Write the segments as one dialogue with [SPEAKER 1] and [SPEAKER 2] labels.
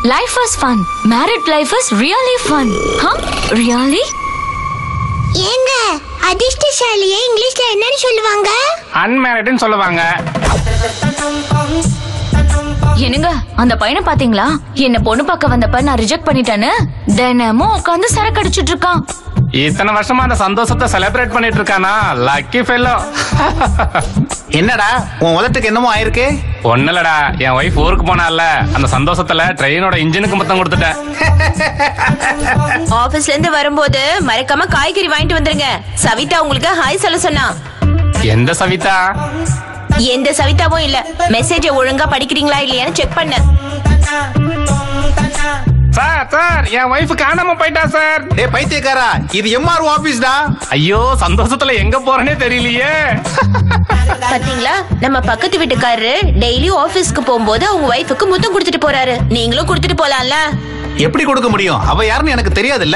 [SPEAKER 1] Life is fun married life is really fun hmm really
[SPEAKER 2] ஏங்க அதிர்ஷ்டசாலியை இங்கிலீஷ்ல என்னன்னு சொல்லுவாங்க
[SPEAKER 3] அன்மேரிட்னு சொல்லுவாங்க
[SPEAKER 1] என்னங்க அந்த பையனை பாத்தீங்களா என்ன பொண்ணு பார்க்க வந்தப்ப நான் ரிஜெக்ட் பண்ணிட்டேன்னு தினமும் உட்காந்து சரக்கு அடிச்சிட்டு இருக்கான்
[SPEAKER 3] இத்தனை வருஷமா அந்த சந்தோஷத்தை செலிப்ரேட் பண்ணிட்டு இருக்கானா லக்கி ஃபெல்லோ
[SPEAKER 4] என்னடா உன் உதட்டுக்கு என்னமோ ஆயிருக்கு
[SPEAKER 3] ஒண்ணுலடா என் ஒய்ஃப் ஊருக்கு போனால அந்த சந்தோஷத்துல ட்ரெயினோட இன்ஜினுக்கு மொத்தம் கொடுத்துட்டேன்
[SPEAKER 5] ஆபீஸ்ல இருந்து வரும்போது மறக்காம காய்கறி வாங்கிட்டு வந்துருங்க சவிதா உங்களுக்கு ஹாய் சொல்ல சொன்னா
[SPEAKER 3] எந்த சவிதா
[SPEAKER 5] எந்த சவிதாவும் இல்ல மெசேஜ ஒழுங்கா படிக்கிறீங்களா இல்லையான்னு செக் பண்ண
[SPEAKER 3] சார் சார் என் ஒய்ஃப் காணாம போயிட்டா சார்
[SPEAKER 4] டேய் பைத்தியக்காரா இது எம்ஆர்ஓ ஆபீஸ்டா
[SPEAKER 3] ஐயோ சந்தோஷத்துல எங்க போறேனே தெரியலையே
[SPEAKER 5] பாத்தீங்களா நம்ம பக்கத்து வீட்டுக்காரரு டெய்லி ஆபீஸ்க்கு போகும்போது அவங்க ஒய்ஃபுக்கு முத்தம் கொடுத்துட்டு போறாரு நீங்களும் கொடுத்துட்டு போலாம்ல
[SPEAKER 4] எப்படி கொடுக்க முடியும் அவ யாருன்னு எனக்கு தெரியாதுல்ல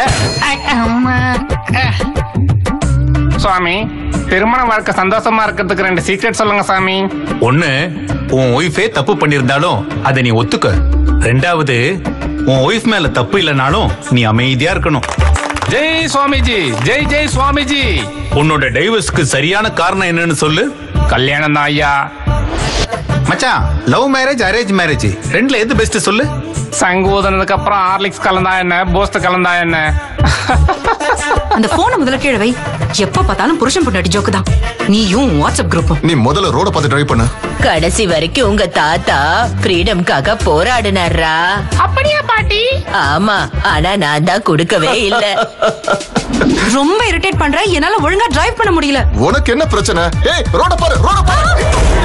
[SPEAKER 3] சுவாமி திருமண வாழ்க்கை சந்தோஷமா இருக்கிறதுக்கு ரெண்டு சீக்ரெட் சொல்லுங்க சாமி
[SPEAKER 4] ஒண்ணு உன் ஒய்ஃபே தப்பு பண்ணிருந்தாலும் அதை நீ ஒத்துக்க ரெண்டாவது உன் ஒய்ஃப் மேல தப்பு இல்லைனாலும் நீ அமைதியா இருக்கணும்
[SPEAKER 3] ஜெய் சுவாமிஜி ஜெய் ஜெய் சுவாமிஜி
[SPEAKER 4] உன்னோட டைவர்ஸ்க்கு சரியான காரணம் என்னன்னு சொல்லு
[SPEAKER 3] கல்யாணம் தான் ஐயா
[SPEAKER 4] மச்சான் லவ் மேரேஜ் அரேஞ்ச் மேரேஜ் ரெண்டுல எது பெஸ்ட் சொல்லு
[SPEAKER 3] சங்கு ஊதுனதுக்கு அப்புறம் ஹார்லிக்ஸ் கலந்தா என்ன போஸ்ட் கலந்தா என்ன
[SPEAKER 6] அந்த போனை முதல்ல கீழே வை எப்ப பார்த்தாலும் புருஷன் பொண்டாட்டி ஜோக்கு தான் நீயும் வாட்ஸ்அப் குரூப்பும்
[SPEAKER 7] நீ முதல்ல ரோட பார்த்து டிரைவ் பண்ணு
[SPEAKER 5] கடைசி வரைக்கும் உங்க தாத்தா ஃப்ரீடம்காக போராடினாரா
[SPEAKER 3] அப்படியா பாட்டி
[SPEAKER 5] ஆமா ஆனா நான் தான் கொடுக்கவே இல்ல
[SPEAKER 6] ரொம்ப இரிட்டேட் பண்ற என்னால ஒழுங்கா டிரைவ் பண்ண முடியல
[SPEAKER 7] உனக்கு என்ன பிரச்சனை ஏய் ரோட பாரு ரோட பாரு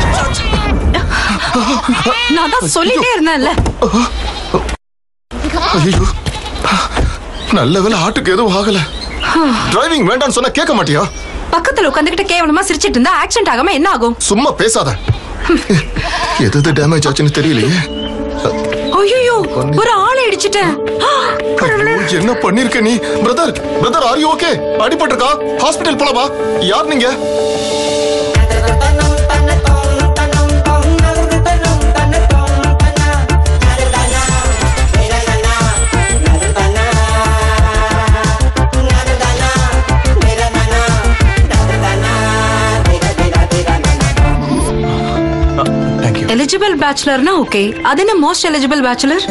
[SPEAKER 6] நான் தான் சொல்லிட்டே இருந்தேன்ல
[SPEAKER 7] ஐயோ நல்ல வேளை ஆட்டுக்கு எதுவும் ஆகல டிரைவிங் வேண்டாம்னு சொன்னா கேட்க மாட்டியா
[SPEAKER 6] பக்கத்துல உட்காந்துக்கிட்டு கேவலமா சிரிச்சிட்டு இருந்தா ஆக்சிடென்ட் ஆகாம என்ன ஆகும்
[SPEAKER 7] சும்மா பேசாத எது எது டேமேஜ் ஆச்சுன்னு தெரியலையே
[SPEAKER 6] ஐயோ ஒரு ஆளை இடிச்சிட்டேன்
[SPEAKER 7] ஐயோ, என்ன பண்ணிருக்க நீ brother brother are you okay அடிபட்டிருக்கா ஹாஸ்பிடல் போலாமா யார் நீங்க
[SPEAKER 8] தேங்க்யூ
[SPEAKER 6] எலிஜிபிள் பேச்சுலர்னா ஓகே அது என்ன மோஸ்ட் எலிஜிபிள் பேச்சுலர்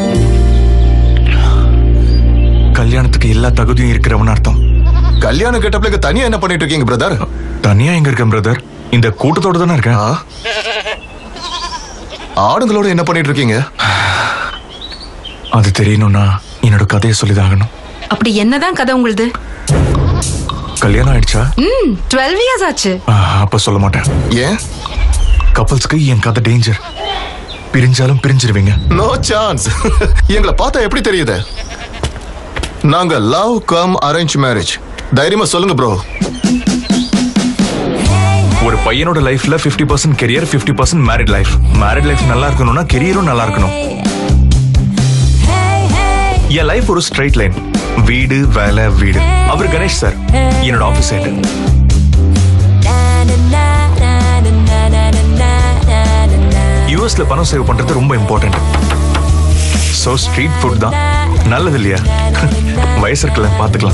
[SPEAKER 8] கல்யாணத்துக்கு எல்லா தகுதியும் இருக்கிறவன் அர்த்தம்
[SPEAKER 7] கல்யாண கெட்டப்ல தனியா என்ன பண்ணிட்டு இருக்கீங்க பிரதர்
[SPEAKER 8] தனியா எங்க இருக்கேன் பிரதர் இந்த கூட்டத்தோட தானே இருக்கேன்
[SPEAKER 7] ஆடுங்களோட என்ன பண்ணிட்டு இருக்கீங்க
[SPEAKER 8] அது தெரியணும்னா என்னோட கதையை சொல்லிதாகணும்
[SPEAKER 6] அப்படி என்னதான் கதை உங்களுது
[SPEAKER 8] கல்யாணம் ஆயிடுச்சா
[SPEAKER 6] ம் டுவெல் இயர்ஸ் ஆச்சு
[SPEAKER 8] ஆ, அப்ப சொல்ல மாட்டேன்
[SPEAKER 7] ஏன்
[SPEAKER 8] கப்பல்ஸ்க்கு என் கதை டேஞ்சர் பிரிஞ்சாலும் பிரிஞ்சிருவீங்க
[SPEAKER 7] நோ சான்ஸ் எங்களை பார்த்தா எப்படி தெரியுது நாங்க லவ் கம் அரேஞ்ச் மேரேஜ் தைரியமா சொல்லுங்க ப்ரோ
[SPEAKER 8] ஒரு பையனோட லைஃப்ல 50% percent career fifty percent married life married life நல்லா இருக்கணும்னா கெரியரும் நல்லா இருக்கணும் என் லைஃப் ஒரு ஸ்ட்ரைட் லைன் வீடு வேலை வீடு அவர் கணேஷ் சார் என்னோட ஆபீஸ் ஹெட் யூஎஸ்ல பணம் சேவ் பண்றது ரொம்ப இம்பார்ட்டன்ட் சோ ஸ்ட்ரீட் ஃபுட் தான் நல்லது இல்லையா வயசு இருக்குல்ல பாத்துக்கலாம்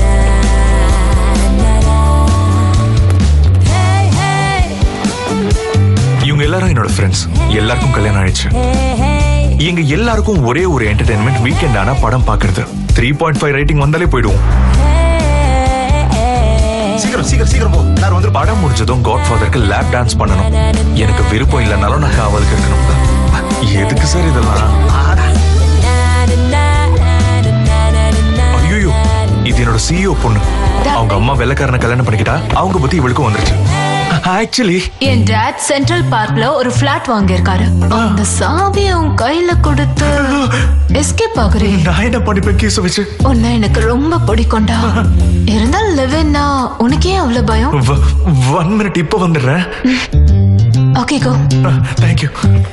[SPEAKER 8] இவங்க எல்லாரும் என்னோட ஃப்ரெண்ட்ஸ் எல்லாருக்கும் கல்யாணம் ஆயிடுச்சு எங்க எல்லாருக்கும் ஒரே ஒரு என்டர்டைன்மெண்ட் வீக்கெண்ட் ஆனா படம் பாக்குறது த்ரீ பாயிண்ட் ஃபைவ் ரேட்டிங் வந்தாலே போயிடுவோம் சீக்கிரம் சீக்கிரம் சீக்கிரம் போ எல்லாரும் வந்து படம் முடிஞ்சதும் காட் ஃபாதருக்கு லேப் டான்ஸ் பண்ணணும் எனக்கு விருப்பம் இல்லைனாலும் நான் காவலுக்கு இருக்கணும் எதுக்கு சார் இதெல்லாம் ஐயோ இது என்னோட சிஇஓ பொண்ணு அவங்க அம்மா வெள்ளக்காரனை கல்யாணம் பண்ணிக்கிட்டா அவங்க பத்தி இவளுக்கும் வந்துருச்சு ஆக்சுவலி
[SPEAKER 1] என் டாட் சென்ட்ரல் பார்க்ல ஒரு பிளாட் வாங்கியிருக்காரு அந்த சாவியை உன் கையில கொடுத்து எஸ்கேப் ஆகுறேன்
[SPEAKER 8] நான் என்ன பண்ணிப்பேன் கேஸ் வச்சு
[SPEAKER 1] உன்னை எனக்கு ரொம்ப பிடிக்கும்டா இருந்தாலும் லிவின்னா உனக்கு ஏன் அவ்வளவு பயம்
[SPEAKER 8] ஒன் மினிட் இப்ப வந்துடுறேன்
[SPEAKER 1] okay go
[SPEAKER 8] thank you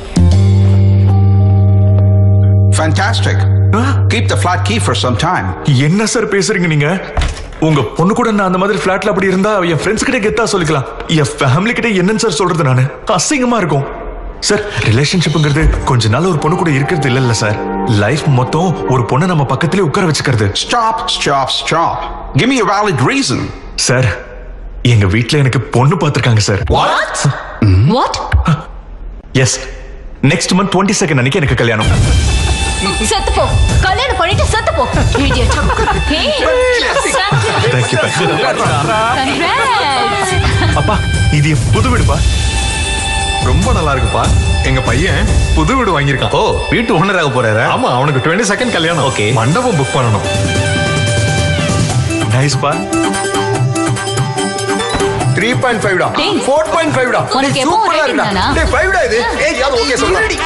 [SPEAKER 9] Fantastic. Keep the flat key for some time.
[SPEAKER 8] என்ன சார் பேசுறீங்க நீங்க உங்க பொண்ணு கூட நான் அந்த மாதிரி ஃபிளாட்ல அப்படி இருந்தா என் ஃப்ரெண்ட்ஸ் கிட்ட கெத்தா சொல்லிக்கலாம் என் ஃபேமிலி கிட்ட என்னன்னு சார் சொல்றது நானு அசிங்கமா இருக்கும் சார் ரிலேஷன்ஷிப்ங்கிறது கொஞ்ச நாள் ஒரு பொண்ணு கூட இருக்கிறது இல்ல சார் லைஃப் மொத்தம் ஒரு பொண்ணை நம்ம பக்கத்திலே உட்கார வச்சுக்கிறது
[SPEAKER 9] Stop, stop, stop. Give me a valid reason.
[SPEAKER 8] Sir எங்க வீட்ல எனக்கு பொண்ணு பார்த்திருக்காங்க sir
[SPEAKER 1] what
[SPEAKER 8] yes next month twenty second அன்னைக்கு எனக்கு கல்யாணம்
[SPEAKER 1] செத்து போ கல்யாணம் பண்ணிட்டு செத்து போ Idiot. Hey,
[SPEAKER 8] thank you
[SPEAKER 1] congrats.
[SPEAKER 8] அப்பா இது என் புது வீடுப்பா
[SPEAKER 7] ரொம்ப நல்லா இருக்குப்பா எங்க பையன் புது வீடு வாங்கியிருக்கான்
[SPEAKER 4] ஓ வீட்டு ஓனராக போறாரா
[SPEAKER 7] ஆமா அவனுக்கு டுவெண்ட்டி செகண்ட் கல்யாணம்
[SPEAKER 4] Okay.
[SPEAKER 7] மண்டபம் புக் பண்ணணும்
[SPEAKER 8] நைஸ்பா
[SPEAKER 10] த்ரீ பாயிண்ட் ஃபைவ் டா
[SPEAKER 1] டேய்.
[SPEAKER 10] ஃபோர் பாயிண்ட் ஃபைவ் டா
[SPEAKER 1] உனக்கு எப்பவும்
[SPEAKER 10] சூப்பரா
[SPEAKER 1] rating
[SPEAKER 10] இருக்குடா
[SPEAKER 1] தானா?
[SPEAKER 10] டேய் ஃபைவ் டா இது ஏய் யாரும் ஓகே சொல்லுடி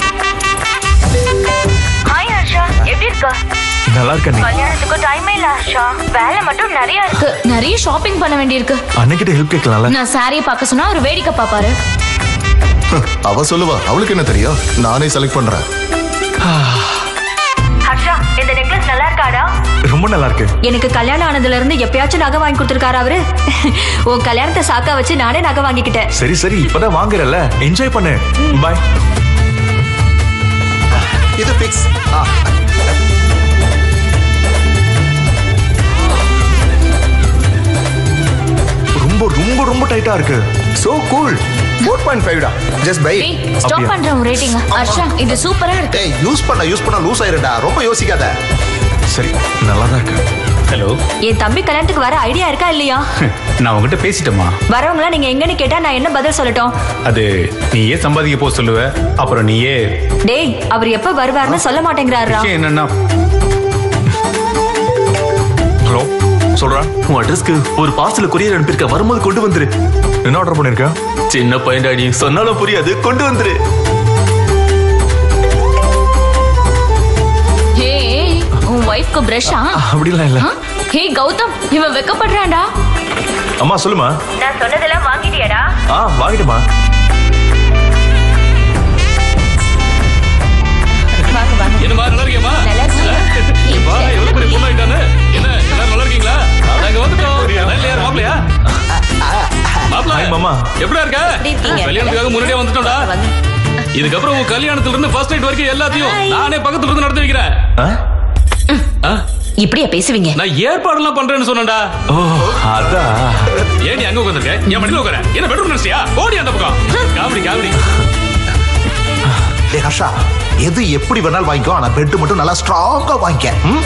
[SPEAKER 11] ஹாய் ஆஷா எப்படி இருக்க
[SPEAKER 8] நல்லா இருக்க நீ
[SPEAKER 11] கல்யாணத்துக்கு டைமே இல்ல ஆஷா வேலை மட்டும் நிறைய இருக்கு
[SPEAKER 1] இருக்கு. நிறைய ஷாப்பிங் பண்ண வேண்டியிருக்கு
[SPEAKER 8] அன்னைக்கிட்ட ஹெல்ப் கேட்கலாம்ல
[SPEAKER 1] நான் சாரியை பார்க்க சொன்னா ஒரு வேடிக்கை பாப்பாரு
[SPEAKER 7] அவ சொல்லுவா அவளுக்கு என்ன தெரியும் நானே செலக்ட் பண்றேன்
[SPEAKER 11] ஹர்ஷா இந்த நெக்லஸ் நல்லா இருக்காடா
[SPEAKER 8] ரொம்ப நல்லா இருக்கு
[SPEAKER 11] எனக்கு கல்யாணம் ஆனதுல இருந்து எப்பயாச்சும் நகை வாங்கி கொடுத்துருக்காரு அவரு உன் கல்யாணத்தை சாக்கா வச்சு நானே நகை வாங்கிக்கிட்டேன்
[SPEAKER 8] சரி சரி இப்பதான் வாங்குறல என்ஜாய் பண்ணு பாய்
[SPEAKER 10] இது ஃபிக்ஸ் ஆ
[SPEAKER 8] ரொம்ப ரொம்ப ரொம்ப டைட்டா இருக்கு
[SPEAKER 10] so cool four point five டா ஜஸ்ட் பை
[SPEAKER 1] டேய் ஸ்டாப்
[SPEAKER 8] அப்படியா?
[SPEAKER 1] பண்றேன் உன் ரேட்டிங் ஹர்ஷா இது சூப்பரா இருக்கு
[SPEAKER 10] டேய் யூஸ் பண்ண யூஸ் பண்ண லூஸ் ஆயிருடா ரொம்ப யோசிக்காத
[SPEAKER 8] சரி நல்லா தான் இருக்கு
[SPEAKER 4] ஹலோ
[SPEAKER 11] என் தம்பி கல்யாணத்துக்கு வர ஐடியா இருக்கா இல்லையா
[SPEAKER 4] நான் உங்ககிட்ட பேசிட்டேமா
[SPEAKER 11] வரவங்களா நீங்க எங்கன்னு கேட்டா நான் என்ன பதில் சொல்லட்டும்
[SPEAKER 4] அது நீயே சம்பாதிக்க போ சொல்லுவ அப்புறம் நீயே
[SPEAKER 11] டேய் அவர் எப்ப வருவார்னு சொல்ல மாட்டேங்கிறாரா
[SPEAKER 4] விஷயம் என்னன்னா
[SPEAKER 8] ஹலோ சொல்றா
[SPEAKER 12] உன் அட்ரஸ்க்கு ஒரு பார்சல் கொரியர் அனுப்பியிருக்க வரும்போது கொண்டு வந்துரு
[SPEAKER 8] என்ன ஆர்டர் பண்ணிருக்க
[SPEAKER 12] சின்ன பையன்டா நீ சொன்னாலும் புரியாது கொண்டு வந்துரு
[SPEAKER 1] ஹே உன் ஒய்ஃப்க்கு பிரஷா
[SPEAKER 8] அப்படிலாம் இல்ல
[SPEAKER 1] ஹே கௌதம் இவன் வெக்கப்படுறான்டா
[SPEAKER 8] அம்மா சொல்லுமா
[SPEAKER 11] நான் சொன்னதெல்லாம் வாங்கிட்டியாடா
[SPEAKER 8] ஆ வாங்கிடுமா
[SPEAKER 13] என்னமா நல்லா இருக்கியம்மா வா எவ்வளவு பெரிய பொண்ணு ஆயிட்டானே என்ன எல்லாரும் நல்லா இருக்கீங்களா நாங்க வந்துட்டோம் இல்லையா மாப்பிளையா மாப்பிள
[SPEAKER 8] ஹாய் மாமா
[SPEAKER 13] எப்படியா இருக்க
[SPEAKER 11] இருக்கீங்க?
[SPEAKER 13] கல்யாணத்துக்காக முன்னாடியே வந்துட்டோம்டா இதுக்கப்புறம் உன் கல்யாணத்துல இருந்து ஃபர்ஸ்ட் நைட் வரைக்கும் எல்லாத்தையும் நானே பக்கத்துல இருந்து நடத்தி வைக்கிறேன்
[SPEAKER 8] ஆ?
[SPEAKER 13] ஆ?
[SPEAKER 11] இப்படியா பேசுவீங்க
[SPEAKER 13] நான் ஏற்பாடெல்லாம் பண்றேன்னு சொன்னேன்டா
[SPEAKER 8] ஓ அதான்
[SPEAKER 13] ஏன் நீ அங்க உட்காந்துருக்க என் மடியில உட்கார என்ன பெட்ரூம் நினைச்சியா ஓடி அந்த பக்கம் காமெடி காமெடி
[SPEAKER 10] டேய் ஹர்ஷா எது எப்படி வேணாலும் வாங்கிக்கோ ஆனா பெட் மட்டும் நல்லா ஸ்ட்ராங்கா வாங்கிக்க ம்?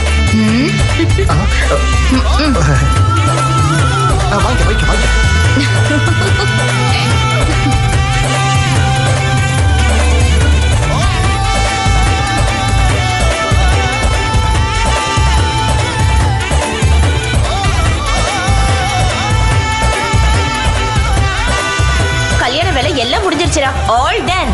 [SPEAKER 10] ஆ, வாங்கிக்க வாங்கிக்க வாங்கிக்க
[SPEAKER 5] கல்யாண வேலை எல்லாம் முடிஞ்சிருச்சுடா all done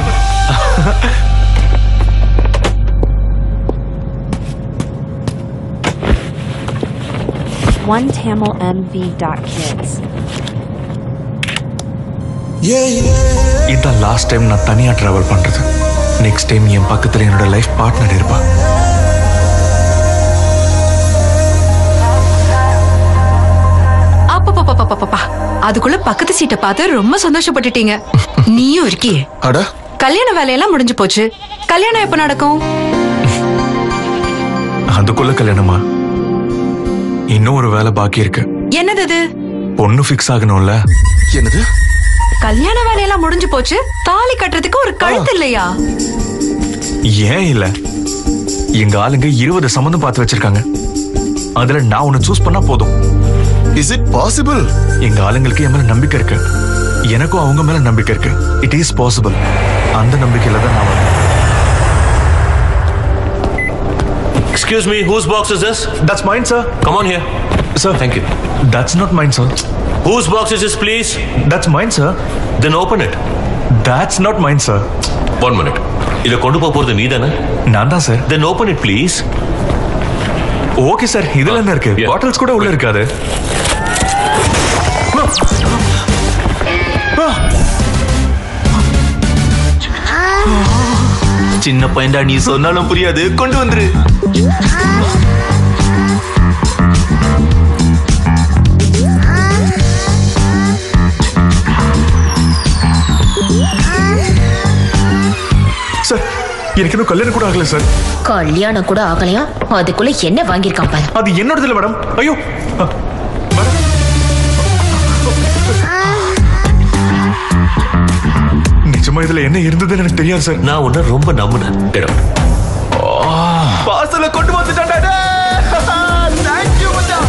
[SPEAKER 14] One Tamil MV dot kids.
[SPEAKER 8] இதான் லாஸ்ட் டைம் நான் தனியா டிராவல் பண்றது நெக்ஸ்ட் டைம் என் பக்கத்துல என்னோட லைஃப் பார்ட்னர் இருப்பா
[SPEAKER 6] அப்பப்பப்பப்பப்பப்பா அதுக்குள்ள பக்கத்து சீட்டை பார்த்து ரொம்ப சந்தோஷப்பட்டுட்டீங்க நீயும் இருக்கியே
[SPEAKER 7] அட
[SPEAKER 6] கல்யாண வேலையெல்லாம் முடிஞ்சு போச்சு கல்யாணம் எப்ப நடக்கும்
[SPEAKER 8] அதுக்குள்ள கல்யாணமா இன்னும் ஒரு வேலை பாக்கி இருக்கு
[SPEAKER 6] என்னது இது
[SPEAKER 8] பொண்ணு ஃபிக்ஸ் ஆகணும்ல
[SPEAKER 7] என்னது
[SPEAKER 6] கல்யாண வேலையெல்லாம் முடிஞ்சு போச்சு தாலி கட்டுறதுக்கு ஒரு கழுத்து இல்லையா
[SPEAKER 8] ஏன் இல்ல எங்க ஆளுங்க இருபது சம்மந்தம் பார்த்து வச்சிருக்காங்க அதுல நான் ஒன்னு சூஸ் பண்ணா போதும்
[SPEAKER 7] இஸ் இட் பாசிபிள்
[SPEAKER 8] எங்க ஆளுங்களுக்கு என் மேல நம்பிக்கை இருக்கு எனக்கும் அவங்க மேல நம்பிக்கை இருக்கு இட் இஸ் பாசிபிள் அந்த நம்பிக்கையில தான் நான் வரேன்
[SPEAKER 12] Excuse me, whose box is this?
[SPEAKER 8] That's mine, sir.
[SPEAKER 12] Come on here.
[SPEAKER 8] Sir.
[SPEAKER 12] Thank you.
[SPEAKER 8] That's not mine, sir.
[SPEAKER 12] Whose box is this, please?
[SPEAKER 8] That's mine, sir.
[SPEAKER 12] Then open it.
[SPEAKER 8] That's not mine, sir.
[SPEAKER 12] One minute. இத கொண்டு போக போறது நீ தானே
[SPEAKER 8] நான் தான் sir
[SPEAKER 12] then open it please
[SPEAKER 8] okay sir இதுல என்ன இருக்கு பாட்டில்ஸ் கூட உள்ள இருக்காது
[SPEAKER 12] சின்ன பையன்டா நீ சொன்னாலும் புரியாது கொண்டு வந்துரு
[SPEAKER 8] சார் எனக்கு இன்னும் கல்யாணம் கூட ஆகல சார்
[SPEAKER 5] கல்யாணம் கூட ஆகலையா அதுக்குள்ள என்ன வாங்கியிருக்கான் பாரு
[SPEAKER 8] அது என்னோடது இல்ல மேடம் ஐயோ அ, மேடம். நிஜமா இதுல என்ன இருந்ததுன்னு எனக்கு தெரியாது சார்
[SPEAKER 12] நான் உன்ன ரொம்ப நம்பினேன் இடம்
[SPEAKER 10] பார்சல கொண்டு வந்துட்டாடா தேங்க்யூ மச்சான்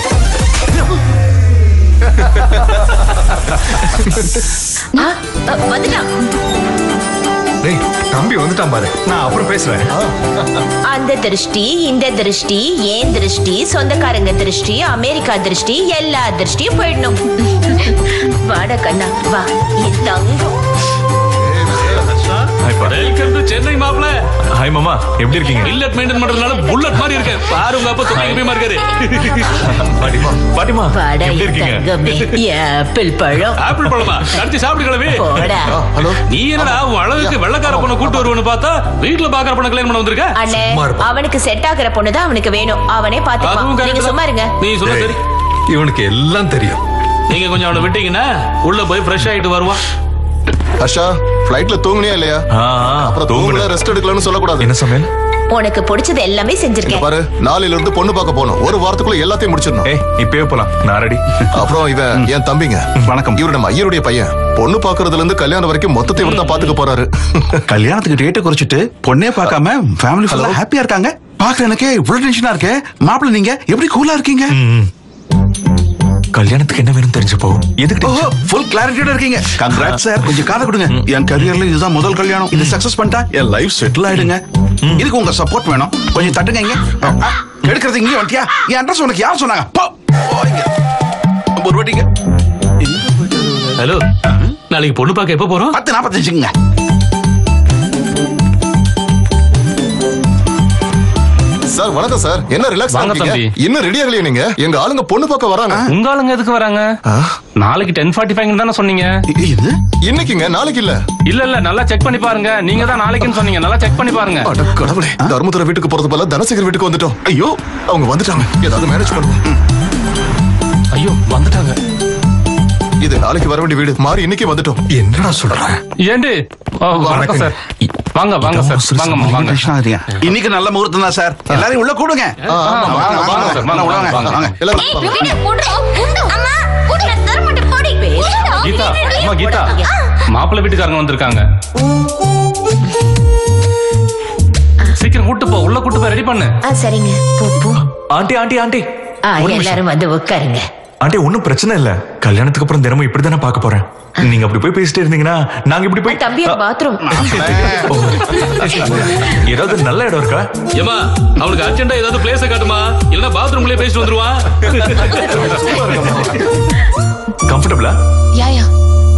[SPEAKER 5] ஆ, அ, வந்துட்டான்
[SPEAKER 8] டேய் தம்பி வந்துட்டான் பாரு நான் அப்புறம் பேசுறேன்
[SPEAKER 5] அந்த திருஷ்டி இந்த திருஷ்டி ஏன் திருஷ்டி சொந்தக்காரங்க திருஷ்டி அமெரிக்கா திருஷ்டி எல்லா திருஷ்டியும் போயிடணும் வாடா கண்ணா வா என் தங்கம்
[SPEAKER 13] வெல்கம் டு சென்னை மாப்ள
[SPEAKER 8] ஹாய் மாமா எப்படி இருக்கீங்க
[SPEAKER 13] மில்லட் மெயின்டைன் பண்றதுனால புல்லட் மாதிரி இருக்கேன் பாரு உங்க அப்பா தொகை எப்பயுமா இருக்காரு
[SPEAKER 8] பாட்டிமா பாட்டிமா
[SPEAKER 5] வாடா
[SPEAKER 8] எப்படி
[SPEAKER 5] என்
[SPEAKER 8] இருக்கீங்க
[SPEAKER 5] தங்கமே ஆப்பிள் பழம்
[SPEAKER 13] ஆப்பிள் பழமா கடிச்சு சாப்பிடு கிளவி
[SPEAKER 5] போடா
[SPEAKER 7] ஹலோ
[SPEAKER 13] நீ என்னடா உன் அழகுக்கு வெள்ளக்கார பொண்ணை கூட்டு வருவன்னு பார்த்தா வீட்டுல பாக்குற பொண்ணை கல்யாணம் பண்ண வந்திருக்க
[SPEAKER 5] அண்ணே அவனுக்கு செட் ஆகுற பொண்ணுதான் அவனுக்கு வேணும் அவனே
[SPEAKER 13] அதுவும்
[SPEAKER 5] பாத்துப்பான்
[SPEAKER 13] correct
[SPEAKER 5] நீங்க
[SPEAKER 13] தான்.
[SPEAKER 5] சும்மா இருங்க
[SPEAKER 13] நீ சொல்ல சரி
[SPEAKER 15] இவனுக்கு எல்லாம் தெரியும்
[SPEAKER 13] நீங்க கொஞ்சம் அவனை விட்டீங்கன்னா உள்ள போய் ஃப்ரெஷ் ஆயிட்டு வருவான்
[SPEAKER 7] ஹர்ஷா ஃபிளைட்ல தூங்குனியா இல்லையா அப்புறம் தூங்கல ரெஸ்ட் எடுக்கலன்னு சொல்லக்கூடாது
[SPEAKER 8] என்ன சமையல்
[SPEAKER 5] உனக்கு பிடிச்சது எல்லாமே
[SPEAKER 7] இங்க
[SPEAKER 5] செஞ்சிருக்கேன்
[SPEAKER 7] பாரு நாளையில இருந்து பொண்ணு பார்க்க போகணும் ஒரு வாரத்துக்குள்ள எல்லாத்தையும் முடிச்சிடணும்
[SPEAKER 8] ஏய் இப்பவே போலாம் நான் ரெடி
[SPEAKER 7] அப்புறம் இவன் என் தம்பிங்க
[SPEAKER 15] வணக்கம்
[SPEAKER 7] இவரு நம்ம ஐயருடைய பையன் பொண்ணு பாக்குறதுல இருந்து கல்யாணம் வரைக்கும் மொத்தத்தை இவர் தான் பாத்துக்க போறாரு
[SPEAKER 15] கல்யாணத்துக்கு டேட்டை குறைச்சிட்டு பொண்ணே பார்க்காம ஃபேமிலி ஃபுல்லா ஹாப்பியா இருக்காங்க பாக்குற எனக்கே இவ்வளவு டென்ஷனா இருக்கே மாப்பிள்ள நீங்க எப்படி கூலா இருக்கீங்க
[SPEAKER 8] கல்யாணத்துக்கு என்ன வேணும் தெரிஞ்சப்போ எதுக்கு
[SPEAKER 15] ஓஹோ ஃபுல் கிளாரிட்டியோட இருக்கீங்க கங்க்ராட் சார் கொஞ்சம் காதை கொடுங்க என் கரியர்ல இதுதான் முதல் கல்யாணம் இது சக்சஸ் பண்ணிட்டா என் லைஃப் செட்டில் ஆயிடுங்க இதுக்கு உங்க சப்போர்ட் வேணும் கொஞ்சம் தட்டுங்க இங்க அ, அ, எடுக்கிறது இங்கே வந்துட்டியா என் அட்ரஸ் உனக்கு யார் சொன்னாங்க போ போ இங்க. ஒரு வாட்டிங்க
[SPEAKER 13] ஹலோ நாளைக்கு பொண்ணு பார்க்க எப்ப போறோம்
[SPEAKER 15] பத்து நாற்பத்தஞ்சுங்க
[SPEAKER 7] சார் வணக்கம் சார் என்ன ரிலாக்ஸ்
[SPEAKER 3] வாங்க
[SPEAKER 7] இருக்கீங்க
[SPEAKER 3] தம்பி.
[SPEAKER 7] இன்னும் ரெடி ஆகலையா நீங்க எங்க ஆளுங்க பொண்ணு பார்க்க வராங்க
[SPEAKER 3] உங்க ஆளுங்க எதுக்கு வராங்க நாளைக்கு டென் ஃபார்ட்டி ஃபைவ் தானே சொன்னீங்க
[SPEAKER 15] இது
[SPEAKER 7] இன்னைக்குங்க நாளைக்கு இல்ல
[SPEAKER 3] இல்ல இல்ல நல்லா செக் பண்ணி பாருங்க நீங்க தான் நாளைக்குன்னு சொன்னீங்க நல்லா செக் பண்ணி பாருங்க
[SPEAKER 7] அட கடவுளே தர்மதுரை வீட்டுக்கு போறது போல தனசேகர் வீட்டுக்கு வந்துட்டோம் ஐயோ அவங்க வந்துட்டாங்க ஏதாவது மேனேஜ் பண்ணுவோம்
[SPEAKER 3] ஐயோ வந்துட்டாங்க
[SPEAKER 7] இது நாளைக்கு வர வேண்டிய வீடு மாறி இன்னைக்கு வந்துட்டோம்
[SPEAKER 8] என்னடா சொல்ற
[SPEAKER 3] ஏண்டி ஓ, வணக்கம் சார் வாங்க வாங்க சார் வாங்கம்மா வாங்க
[SPEAKER 15] டென்ஷன் ஆகுறீங்க இன்னைக்கு நல்ல முகூர்த்தம் தான் சார் எல்லாரையும் உள்ள கூடுங்க
[SPEAKER 7] ஆ, ஆமா,
[SPEAKER 3] வாங்க,
[SPEAKER 7] வாங்க,
[SPEAKER 3] வாங்க சார்,
[SPEAKER 15] வாங்க,
[SPEAKER 3] வாங்க,
[SPEAKER 15] வாங்க,
[SPEAKER 3] வாங்க.
[SPEAKER 15] வாங்க.
[SPEAKER 7] எல்லாரும் வாங்க.
[SPEAKER 3] கீதா அம்மா கீதா மாப்பிள்ளை வீட்டுக்காரங்க வந்திருக்காங்க சீக்கிரம் கூட்டு போ உள்ள கூட்டு போய் ரெடி பண்ணு
[SPEAKER 5] ஆ சரிங்க போ போ
[SPEAKER 8] ஆண்டி ஆண்டி ஆண்டி
[SPEAKER 5] ஆ
[SPEAKER 8] ஒரு நிமிஷம்.
[SPEAKER 5] எல்லாரும் வந்து உட்காருங்க
[SPEAKER 8] ஆண்டி ஒன்னும் பிரச்சனை இல்ல கல்யாணத்துக்கு அப்புறம் தினமும் இப்படி தானே பார்க்க போறேன் நீங்க அப்படி போய் பேசிட்டே இருந்தீங்கன்னா நாங்க இப்படி போய்
[SPEAKER 5] தம்பி பாத்ரூம்
[SPEAKER 8] ஓ. ஏதாவது நல்ல இடம் இருக்கா
[SPEAKER 13] ஏமா அவனுக்கு அர்ஜென்ட்டா ஏதாவது பிளேஸ காட்டுமா இல்லனா பாத்ரூம்லயே பேசிட்டு வந்துருவான்
[SPEAKER 8] கம்ஃபர்டபுளா
[SPEAKER 1] யா யா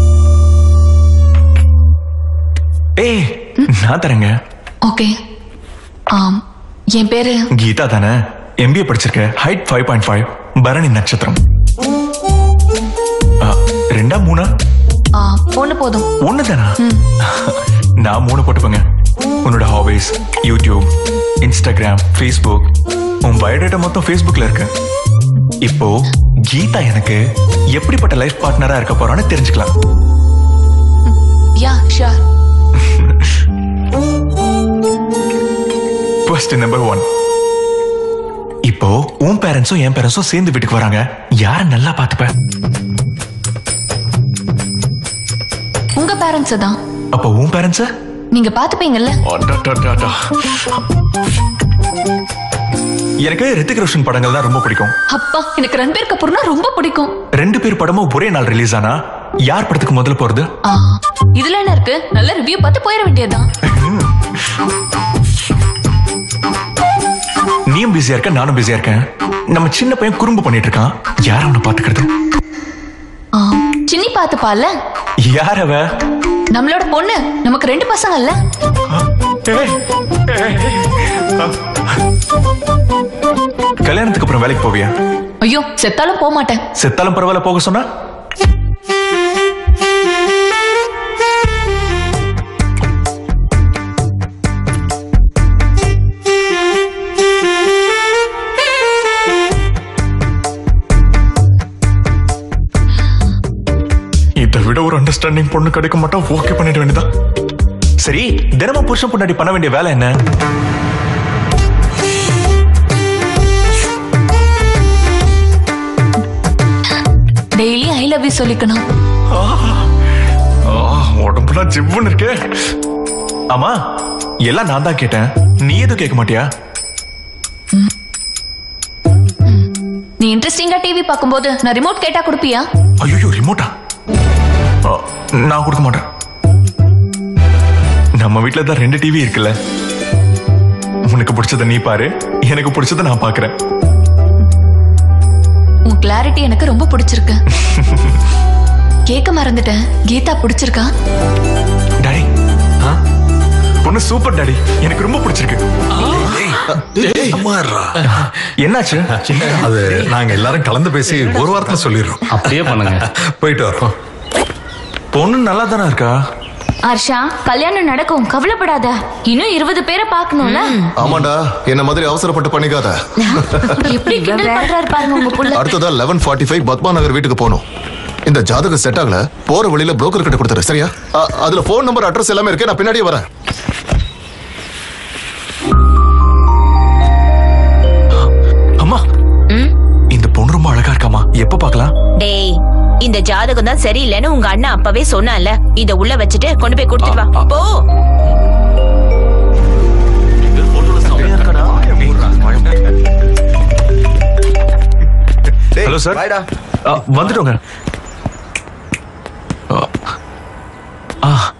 [SPEAKER 8] ஏய் நான் தரேங்க
[SPEAKER 1] ஓகே ஆம் என் பேரு
[SPEAKER 8] கீதா தானே எம்பிஏ படிச்சிருக்கேன் height five point five Bharani நட்சத்திரம் ஆ, ரெண்டா மூணா
[SPEAKER 1] ஆ, ஒண்ணு போதும்
[SPEAKER 8] ஒண்ணு தானா நான் மூணு போட்டுப்பேங்க உன்னோட ஹாபிஸ் யூடியூப் இன்ஸ்டாகிராம் ஃபேஸ்புக் உன் பயோடேட்டா மொத்தம் ஃபேஸ்புக்ல இருக்கு இப்போ கீதா எனக்கு எப்படிப்பட்ட லைஃப் பார்ட்னரா இருக்க போறான்னு தெரிஞ்சுக்கலாம்
[SPEAKER 1] yeah sure
[SPEAKER 8] question number one இப்போ உன் பேரண்ட்ஸும் என் பேரண்ட்ஸும் சேர்ந்து வீட்டுக்கு வராங்க யார நல்லா பார்த்துப்ப
[SPEAKER 1] உங்க பேரண்ட்ஸ் தான்
[SPEAKER 8] அப்போ உன் பேரண்ட்ஸ்
[SPEAKER 1] நீங்க பாத்துப்பீங்கல்ல
[SPEAKER 8] எனக்கு ரித்திக் ரோஷன் படங்கள் தான் ரொம்ப பிடிக்கும்
[SPEAKER 1] அப்பா எனக்கு ரன்பீர் கபூர்னா ரொம்ப பிடிக்கும்
[SPEAKER 8] ரெண்டு பேர் படமும் ஒரே நாள் ரிலீஸ் ஆனா யார் படத்துக்கு முதல்ல போறது
[SPEAKER 1] ஆ, இதுல என்ன இருக்கு நல்ல ரிவ்யூ பார்த்து போயிட வேண்டியதுதான்
[SPEAKER 8] நீயும் பிஸியா இருக்க நானும் பிஸியா இருக்கேன் நம்ம சின்ன பையன் குறும்பு பண்ணிட்டு இருக்கான் யார் அவனை பாத்துக்கிறது
[SPEAKER 1] ஆ, சின்னி பாத்துப்பால
[SPEAKER 8] யார் அவ
[SPEAKER 1] நம்மளோட பொண்ணு நமக்கு ரெண்டு பசங்கல்ல
[SPEAKER 8] கல்யாணத்துக்கு அப்புறம் வேலைக்கு போவியா
[SPEAKER 1] ஐயோ செத்தாலும் போக மாட்டேன்
[SPEAKER 8] செத்தாலும் பரவாயில்ல போக சொன்னா இதை விட ஒரு அண்டர்ஸ்டாண்டிங் பொண்ணு கிடைக்க மாட்டா ஓகே பண்ணிட வேண்டியதா சரி தினமும் புருஷன் பொண்டாட்டி பண்ண வேண்டிய வேலை என்ன
[SPEAKER 1] டெய்லி ஐ லவ் யூ சொல்லிக்கணும்
[SPEAKER 8] ஆ, உடம்புலாம் ஜிவ்வுன்னு இருக்கே ஆமா எல்லாம் நான் தான் கேட்டேன் நீ எதுவும் கேட்க மாட்டியா
[SPEAKER 1] நீ இன்ட்ரெஸ்டிங்கா டிவி பார்க்கும்போது நான் ரிமோட் கேட்டா கொடுப்பியா
[SPEAKER 8] ஐயோ ரிமோட்டா ஆ, நான் கொடுக்க மாட்டேன் நம்ம வீட்ல தான் ரெண்டு டிவி இருக்குல்ல உனக்கு பிடிச்சத நீ பாரு எனக்கு பிடிச்சத நான் பாக்குறேன்
[SPEAKER 1] உன் கிளாரிட்டி எனக்கு ரொம்ப பிடிச்சிருக்கு கேட்க மறந்துட்டேன் கீதா பிடிச்சிருக்கா
[SPEAKER 8] டாடி ஆ? பொண்ணு சூப்பர் டாடி எனக்கு ரொம்ப பிடிச்சிருக்கு என்னாச்சு
[SPEAKER 16] அது நாங்க எல்லாரும் கலந்து பேசி ஒரு வாரத்துல சொல்லிடுறோம்
[SPEAKER 3] அப்படியே பண்ணுங்க
[SPEAKER 16] போயிட்டு வரோம்
[SPEAKER 8] பொண்ணு நல்லா தானே இருக்கா
[SPEAKER 11] ஹர்ஷா கல்யாணம் நடக்கும் கவலைப்படாத இன்னும் இருபது பேரை பார்க்கணும்ல
[SPEAKER 7] ஆமாண்டா என்ன மாதிரி அவசரப்பட்டு பண்ணிக்காத
[SPEAKER 11] எப்படி கிண்டல் பண்றாரு பாருங்க உங்க புள்ள
[SPEAKER 7] அடுத்ததா eleven forty five Padma Nagar வீட்டுக்கு போகணும் இந்த ஜாதகம் செட் ஆகல போற வழியில புரோக்கர் கிட்ட கொடுத்துரு சரியா அ- அதுல போன் நம்பர் அட்ரஸ் எல்லாமே இருக்கு நான் பின்னாடியே வரேன்
[SPEAKER 8] அம்மா இந்த பொண்ணு ரொம்ப அழகா இருக்காமா எப்ப பார்க்கலாம்
[SPEAKER 5] டேய் இந்த ஜாதகம் தான் சரியில்லைன்னு உங்க அண்ணன் அப்பவே சொன்னான்ல இத உள்ள வச்சுட்டு கொண்டு போய் கொடுத்துட்டு வா போ
[SPEAKER 8] ஹலோ சார் வந்துட்டோங்க ஆ. ஆ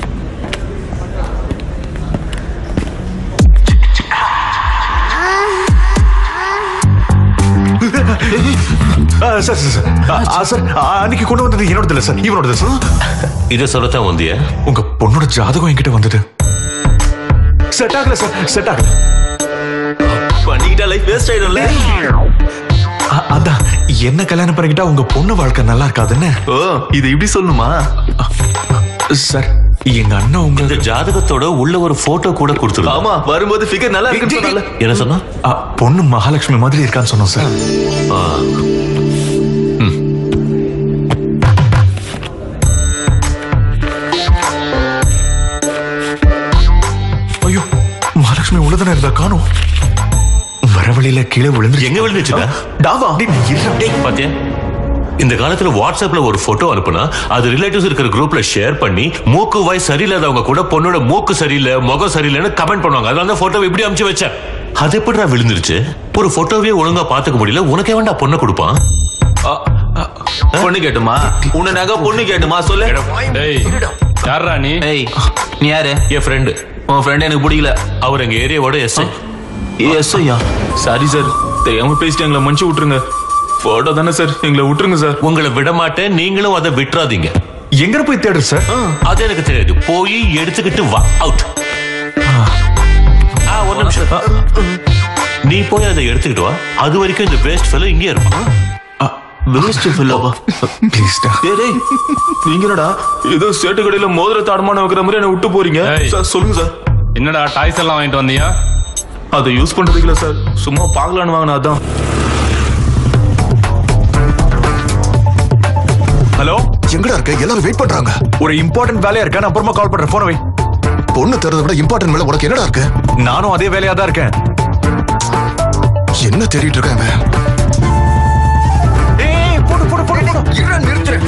[SPEAKER 8] ஆ, சார் சார் சார் ஆ, ஆ, சார் ஆ, அன்னைக்கு கொண்டு வந்தது என்னோடது இல்ல சார் இவனோடது சார்
[SPEAKER 12] இதை சொல்லத்தான் வந்தியா
[SPEAKER 8] உங்க பொண்ணோட ஜாதகம் என்கிட்ட வந்தது செட் ஆகல சார் செட் ஆகல
[SPEAKER 12] பண்ணிக்கிட்டா லைஃப் வேஸ்ட் ஆயிடும்ல
[SPEAKER 8] அ- அதான் என்ன கல்யாணம் பண்ணிக்கிட்டா உங்க பொண்ணு வாழ்க்கை நல்லா இருக்காதுன்னு
[SPEAKER 12] ஓ இது இப்படி சொல்லணுமா
[SPEAKER 8] சார் எங்க அண்ணன் உங்க
[SPEAKER 12] இந்த ஜாதகத்தோட உள்ள ஒரு போட்டோ கூட கொடுத்துரு ஆமா வரும்போது ஃபிகர் நல்லா இருக்குன்னு சொன்னால என்ன சொன்னா
[SPEAKER 8] அ, பொண்ணு மகாலட்சுமி மாதிரி இருக்கான்னு சொன்னோம் சார்
[SPEAKER 12] ஆ. ம்.
[SPEAKER 8] ஐயோ மகாலட்சுமி உள்ளதானே இருந்தா காணும் வர வழியில கீழே விழுந்து
[SPEAKER 12] எங்க விழுந்துச்சுடா
[SPEAKER 8] டாவா
[SPEAKER 12] டேய், பாத்தியா இந்த காலத்துல வாட்ஸ்அப்ல ஒரு போட்டோ அனுப்புனா அது ரிலேட்டிவ்ஸ் இருக்கிற குரூப்ல ஷேர் பண்ணி மூக்கு வாய் சரியில்லாதவங்க கூட பொண்ணோட மூக்கு சரியில்லை முகம் சரியில்லைன்னு கமெண்ட் பண்ணுவாங்க அதனால தான் போட்டோ இப்படி அமுச்சு வச்சேன் அது எப்படிடா விழுந்துருச்சு ஒரு போட்டோவே ஒழுங்கா பாத்துக்க முடியல உனக்கே வேண்டா பொண்ணை கொடுப்பான்
[SPEAKER 17] பொண்ணு கேட்டுமா உன்னை நகை பொண்ணு கேட்டுமா சொல்லு
[SPEAKER 13] டேய் யாரா நீ
[SPEAKER 17] ஏய் நீ யாரு
[SPEAKER 12] என் ஃப்ரெண்டு
[SPEAKER 17] உன் ஃப்ரெண்ட் எனக்கு பிடிக்கல
[SPEAKER 12] அவர் எங்க ஏரியாவோட எஸ்
[SPEAKER 17] எஸ் ஐயா சாரி சார் தெரியாம பேசிட்டு எங்களை மன்னிச்சு விட்டுருங்க போட்டோ தானே சார் எங்களை விட்டுருங்க சார்
[SPEAKER 12] உங்களை விட மாட்டேன் நீங்களும் அதை விட்டுறாதீங்க
[SPEAKER 8] எங்க போய் தேடு சார்
[SPEAKER 12] அது எனக்கு தெரியாது போய் எடுத்துக்கிட்டு வா அவுட் ஒரு நிமிஷம் நீ போய் அதை எடுத்துக்கிட்டு வா அது வரைக்கும் இந்த வேஸ்ட் ஃபெல்லோ இங்கே இருப்பான்
[SPEAKER 17] வேஸ்ட் ஃபெல்லோவா
[SPEAKER 8] ப்ளீஸ்டா
[SPEAKER 17] டேய் டேய் நீங்க என்னடா ஏதோ சேட்டு கடையில மோதிர தாடமான வைக்கிற மாதிரி என்ன விட்டு போறீங்க
[SPEAKER 13] ஏய்.
[SPEAKER 17] சார் சொல்லுங்க சார்
[SPEAKER 13] என்னடா டாய்ஸ் எல்லாம் வாங்கிட்டு வந்தியா
[SPEAKER 17] அதை யூஸ் பண்றதுக்கு இல்ல சார் சும்மா பார்க்கலான்னு வாங்கினா அதான்
[SPEAKER 8] ஹலோ
[SPEAKER 7] எங்கடா இருக்க எல்லாரும் வெயிட் பண்றாங்க
[SPEAKER 8] ஒரு இம்பார்ட்டன்ட் வேலையா இருக்கா நான் அப்புறமா கால் பண்றேன் போன வை
[SPEAKER 7] பொண்ணு தரதை விட இம்பார்ட்டன்ட் வேலை உனக்கு என்னடா இருக்கு
[SPEAKER 8] நானும் அதே வேலையா தான் இருக்கேன்
[SPEAKER 7] என்ன தேடிட்டு இருக்கான் இவன்?
[SPEAKER 8] ஏய் போடு போடு போடு போடு
[SPEAKER 7] இருடா, நிறுத்துறேன்.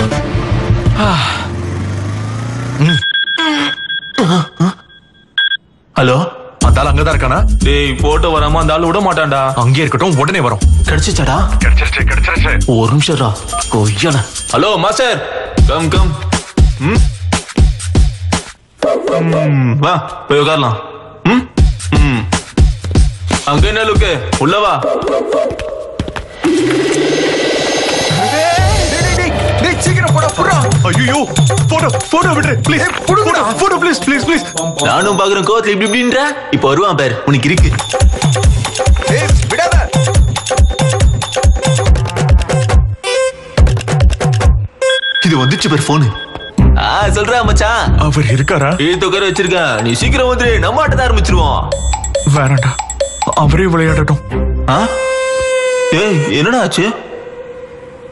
[SPEAKER 17] ஹலோ
[SPEAKER 8] அந்த ஆள் அங்கதான் இருக்கானா
[SPEAKER 17] டேய் போட்டோ வராம அந்த ஆள் விட மாட்டான்டா
[SPEAKER 8] அங்கே இருக்கட்டும் உடனே வரும்
[SPEAKER 17] கிடைச்சிச்சாடா
[SPEAKER 8] கிடைச்சிருச்சு கிடைச்சிருச்சு
[SPEAKER 17] ஒரு நிமிஷம்டா கொய்யால ஹலோ மாஸ்டர் கம் கம் ம் ம், வா போய் உட்காரலாம் ம் ம் அங்க என்ன லுக்கு உள்ள வா
[SPEAKER 8] சீக்கிரம் போடா போடா ஐயோ போடோ போடோ விடு ப்ளீஸ் போடா போடோ ப்ளீஸ் ப்ளீஸ் ப்ளீஸ்
[SPEAKER 17] நானும் பாக்குறேன் கோவத்துல இப்படி இப்படின்ற இப்ப வருவான் பேர் உனக்கு இருக்கு இது வந்துச்சு பேர் போனு ஆ சொல்றா மச்சான்
[SPEAKER 8] அவர் இருக்காரா
[SPEAKER 17] ஏ தொகரை வச்சிருக்கேன் நீ சீக்கிரம் வந்துரு நம்ம ஆட்டத்தை ஆரம்பிச்சிருவோம்
[SPEAKER 8] வேணாண்டா அவரே விளையாடட்டும்
[SPEAKER 17] ஆ ஏய் என்னடா ஆச்சு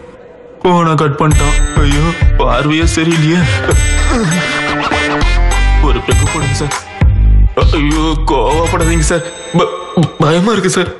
[SPEAKER 17] போன கட் பண்ணிட்டான் ஐயோ பார்வையே சரியில்லையே ஒரு பெக்கு போடுங்க சார் ஐயோ கோவப்படாதீங்க சார் ப- பயமா இருக்கு சார்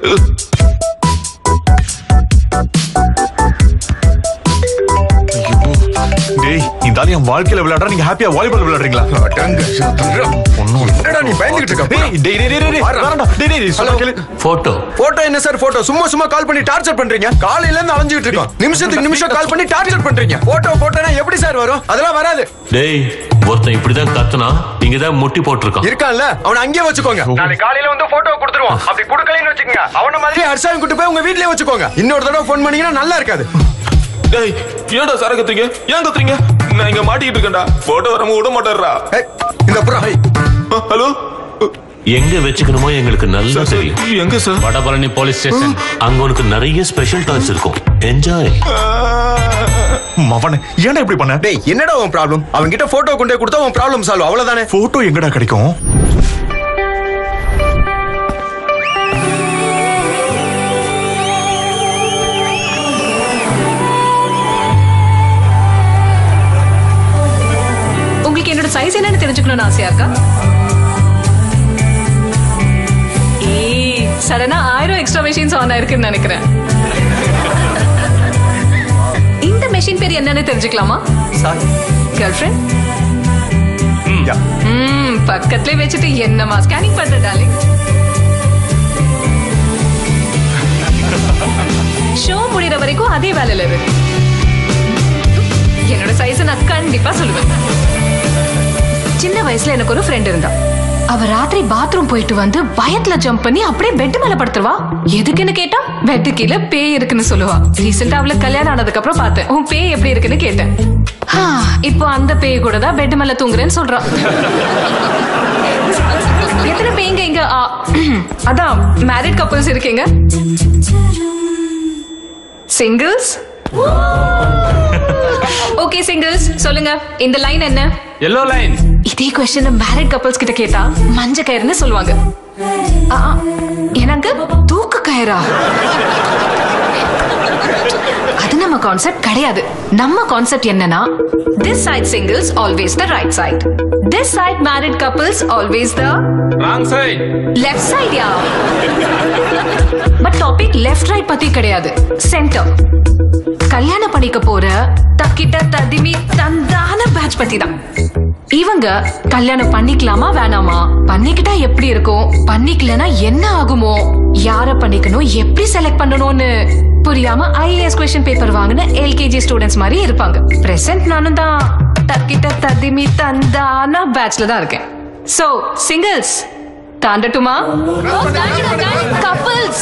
[SPEAKER 16] டேய் இந்த ஆளு என் வாழ்க்கையில விளையாடுறா நீங்க ஹாப்பியா வாலிபால் விளையாடுறீங்களா
[SPEAKER 18] என்னடா நீ பயந்துகிட்டு இருக்க
[SPEAKER 16] டேய் டேய் டேய் டேய், டேய் வேணாம்டா. டேய் டேய், டேய் சொல்ல கேளு
[SPEAKER 12] போட்டோ
[SPEAKER 18] போட்டோ என்ன சார் போட்டோ சும்மா சும்மா கால் பண்ணி டார்ச்சர் பண்றீங்க காலையில இருந்து அலைஞ்சிட்டு இருக்கோம் நிமிஷத்துக்கு நிமிஷம் கால் பண்ணி டார்ச்சர் பண்றீங்க போட்டோ போட்டோனா எப்படி சார் வரும் அதெல்லாம் வராது
[SPEAKER 12] டேய் ஒருத்தன் இப்படிதான் கத்துனா இங்க தான் முட்டி போட்டிருக்கான்
[SPEAKER 18] இருக்கான்ல அவனை அங்கேயே வச்சுக்கோங்க நாளைக்கு காலையில வந்து போட்டோ கொடுத்துருவான் அப்படி கொடுக்கலன்னு வச்சுக்கோங்க அவன மாதிரி ஹர்ஷாவை கூட்டு போய் உங்க வீட்லயே வச்சுக்கோங்க இன்னொரு தடவை ஃபோன் பண்ணீங்கன்னா நல்லா இருக்காது
[SPEAKER 17] டேய் ஏன்டா சார கத்துறீங்க ஏன் கத்துறீங்க நான் இங்க மாட்டிக்கிட்டு இருக்கேன்டா போட்டோ வரம விட மாட்டாரா
[SPEAKER 18] இந்த புறம்
[SPEAKER 17] ஹலோ
[SPEAKER 12] எங்க வச்சுக்கணுமோ எங்களுக்கு நல்லா தெரியும்
[SPEAKER 17] எங்க சார்
[SPEAKER 12] வடபழனி போலீஸ் ஸ்டேஷன் அங்க உனக்கு நிறைய ஸ்பெஷல் டாய்ஸ் இருக்கும் என்ஜாய்
[SPEAKER 16] மவனே ஏன்டா இப்படி பண்ண
[SPEAKER 18] டேய் என்னடா உன் ப்ராப்ளம் அவன் கிட்ட போட்டோ கொண்டே கொடுத்தா உன் ப்ராப்ளம் சால்வ் அவ்வளவுதானே
[SPEAKER 16] போட்டோ எங்கடா கிடைக்கும்
[SPEAKER 1] உங்களுக்கு என்னோட சைஸ் என்னன்னு தெரிஞ்சுக்கணும்னு ஆசையா இருக்கா ஏய் சடனா ஆயிரம் எக்ஸ்ட்ரா மெஷின்ஸ் ஆன் ஆயிருக்குன்னு நினைக்கிறேன் இந்த மெஷின் பேர் என்னன்னு தெரிஞ்சுக்கலாமா கேர்ள் ஃப்ரெண்ட் ம் பக்கத்துலயே வச்சுட்டு என்னமா ஸ்கேனிங் பண்ற டார்லிங் ஷோ முடியற வரைக்கும் அதே வேலையில இரு என்னோட சைஸ் நான் கண்டிப்பா சொல்லுவேன் சின்ன வயசுல எனக்கு ஒரு ஃப்ரெண்ட் இருந்தா அவ ராத்திரி பாத்ரூம் போயிட்டு வந்து பயத்துல ஜம்ப் பண்ணி அப்படியே பெட் மேல படுத்துருவா எதுக்குன்னு கேட்டா பெட்டு கீழே பேய் இருக்குன்னு சொல்லுவா ரீசெண்டா அவளுக்கு கல்யாணம் ஆனதுக்கு அப்புறம் பார்த்தேன் உன் பேய் எப்படி இருக்குன்னு கேட்டேன் "ஆ, இப்போ அந்த பேய் கூட தான் பெட் மேல தூங்குறேன்னு சொல்றா எத்தனை பேய்ங்க இங்க ஆ, அதான் மேரிட் கப்பல்ஸ் இருக்கீங்க சிங்கிள்ஸ் ஓகே சிங்கிள்ஸ் சொல்லுங்க இந்த லைன் என்ன
[SPEAKER 13] எல்லோ லைன்
[SPEAKER 1] இதே கொஸ்டின் மேரிட் கப்பல்ஸ் கிட்ட கேட்டா மஞ்ச கயிறுன்னு சொல்லுவாங்க ஆ, ஆ, எனக்கு தூக்கு கயிறா அது நம்ம கான்செப்ட் கிடையாது நம்ம கான்செப்ட் என்னன்னா this side singles always the right side this side married couples always the
[SPEAKER 13] wrong side
[SPEAKER 1] left side yeah but topic left right பத்தி கிடையாது சென்டர் கல்யாணம் பண்ணிக்க போற தக்கிட்ட ததிமி தந்தான பேட்ச் பத்தி தான் இவங்க கல்யாணம் பண்ணிக்கலாமா வேணாமா பண்ணிக்கிட்டா எப்படி இருக்கும் பண்ணிக்கலனா என்ன ஆகுமோ யார பண்ணிக்கணும் எப்படி செலக்ட் பண்ணணும்னு புரியாம ஐஏஎஸ் கொஸ்டின் பேப்பர் வாங்கின எல்கேஜி ஸ்டூடெண்ட்ஸ் மாதிரி இருப்பாங்க பிரசன்ட் நானும் தான் தக்கிட்ட ததிமி தந்தான பேட்ச்ல தான் இருக்கேன் சோ சிங்கிள்ஸ் தாண்டட்டுமா கப்பல்ஸ்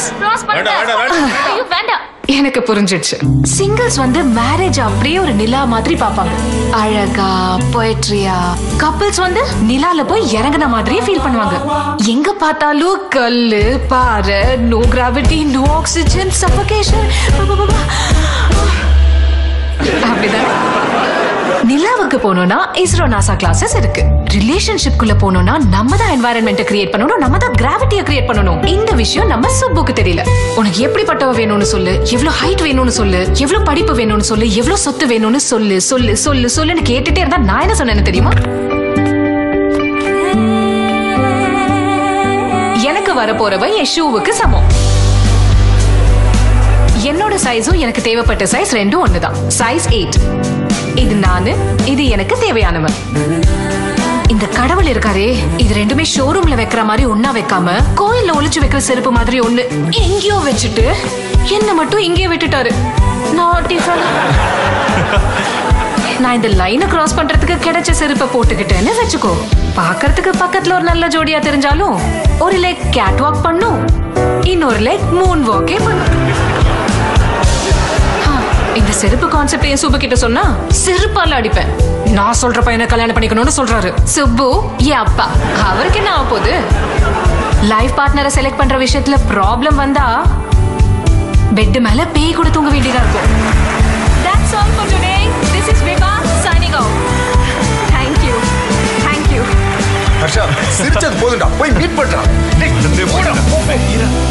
[SPEAKER 1] எனக்கு புரிஞ்சிடுச்சு சிங்கிள்ஸ் வந்து மேரேஜ் அப்படியே ஒரு நிலா மாதிரி பாப்பாங்க அழகா பொயட்ரியா கப்பிள்ஸ் வந்து நிலால போய் இறங்குன மாதிரியே ஃபீல் பண்ணுவாங்க எங்க பார்த்தாலும் கல்லு பாறை no gravity no oxygen suffocation அப்படிதான் நிலாவுக்கு போகணும்னா இஸ்ரோ நாசா கிளாஸஸ் இருக்கு ரிலேஷன்ஷிப் குள்ள போகணும்னா நம்ம தான் என்வாயரன்மெண்ட் கிரியேட் பண்ணணும் நம்ம தான் கிராவிட்டியை கிரியேட் பண்ணணும் இந்த விஷயம் நம்ம சுப்புக்கு தெரியல உனக்கு எப்படிப்பட்டவ வேணும்னு சொல்லு எவ்வளவு ஹைட் வேணும்னு சொல்லு எவ்வளவு படிப்பு வேணும்னு சொல்லு எவ்வளவு சொத்து வேணும்னு சொல்லு சொல்லு சொல்லு சொல்லுன்னு கேட்டுட்டே இருந்தா நான் என்ன சொன்னேன்னு தெரியுமா எனக்கு வரப்போறவ என் ஷூவுக்கு சமம் என்னோட சைஸும் எனக்கு தேவைப்பட்ட சைஸ் ரெண்டும் ஒண்ணுதான் சைஸ் எயிட் இது நானு இது எனக்கு தேவையானவன் இந்த கடவுள் இருக்காரே இது ரெண்டுமே ஷோரூம்ல வைக்கிற மாதிரி ஒன்னா வைக்காம கோயில்ல ஒளிச்சு வைக்கிற செருப்பு மாதிரி ஒண்ணு எங்கேயோ வச்சுட்டு என்ன மட்டும் இங்கேயே விட்டுட்டாரு Naughty fellow. நான் இந்த லைனை கிராஸ் பண்றதுக்கு கிடைச்ச செருப்பை போட்டுக்கிட்டேன்னு வச்சுக்கோ பார்க்கறதுக்கு பக்கத்துல ஒரு நல்ல ஜோடியா தெரிஞ்சாலும் ஒரு leg கேட் வாக் பண்ணும் இன்னொரு leg மூன் வாக்கே பண்ணும் ஆ, இந்த செருப்பு கான்செப்ட் என் சுப்பு கிட்ட சொன்னா செருப்பால அடிப்பேன் நான் சொல்ற பையனை கல்யாணம் பண்ணிக்கணும்னு சொல்றாரு சுப்பு என் அப்பா அவருக்கு என்ன ஆக போகுது லைஃப் பார்ட்னரை செலக்ட் பண்ற விஷயத்துல ப்ராப்ளம் வந்தா பெட் மேல பேய் கூட தூங்க வேண்டியதா இருக்கும் That's all for today. This is Vibha signing off. Thank you. Thank you.
[SPEAKER 18] Harsha சிரிச்சது போதும்டா போய் மீட் பண்றா டேய், போடா, போ, போ.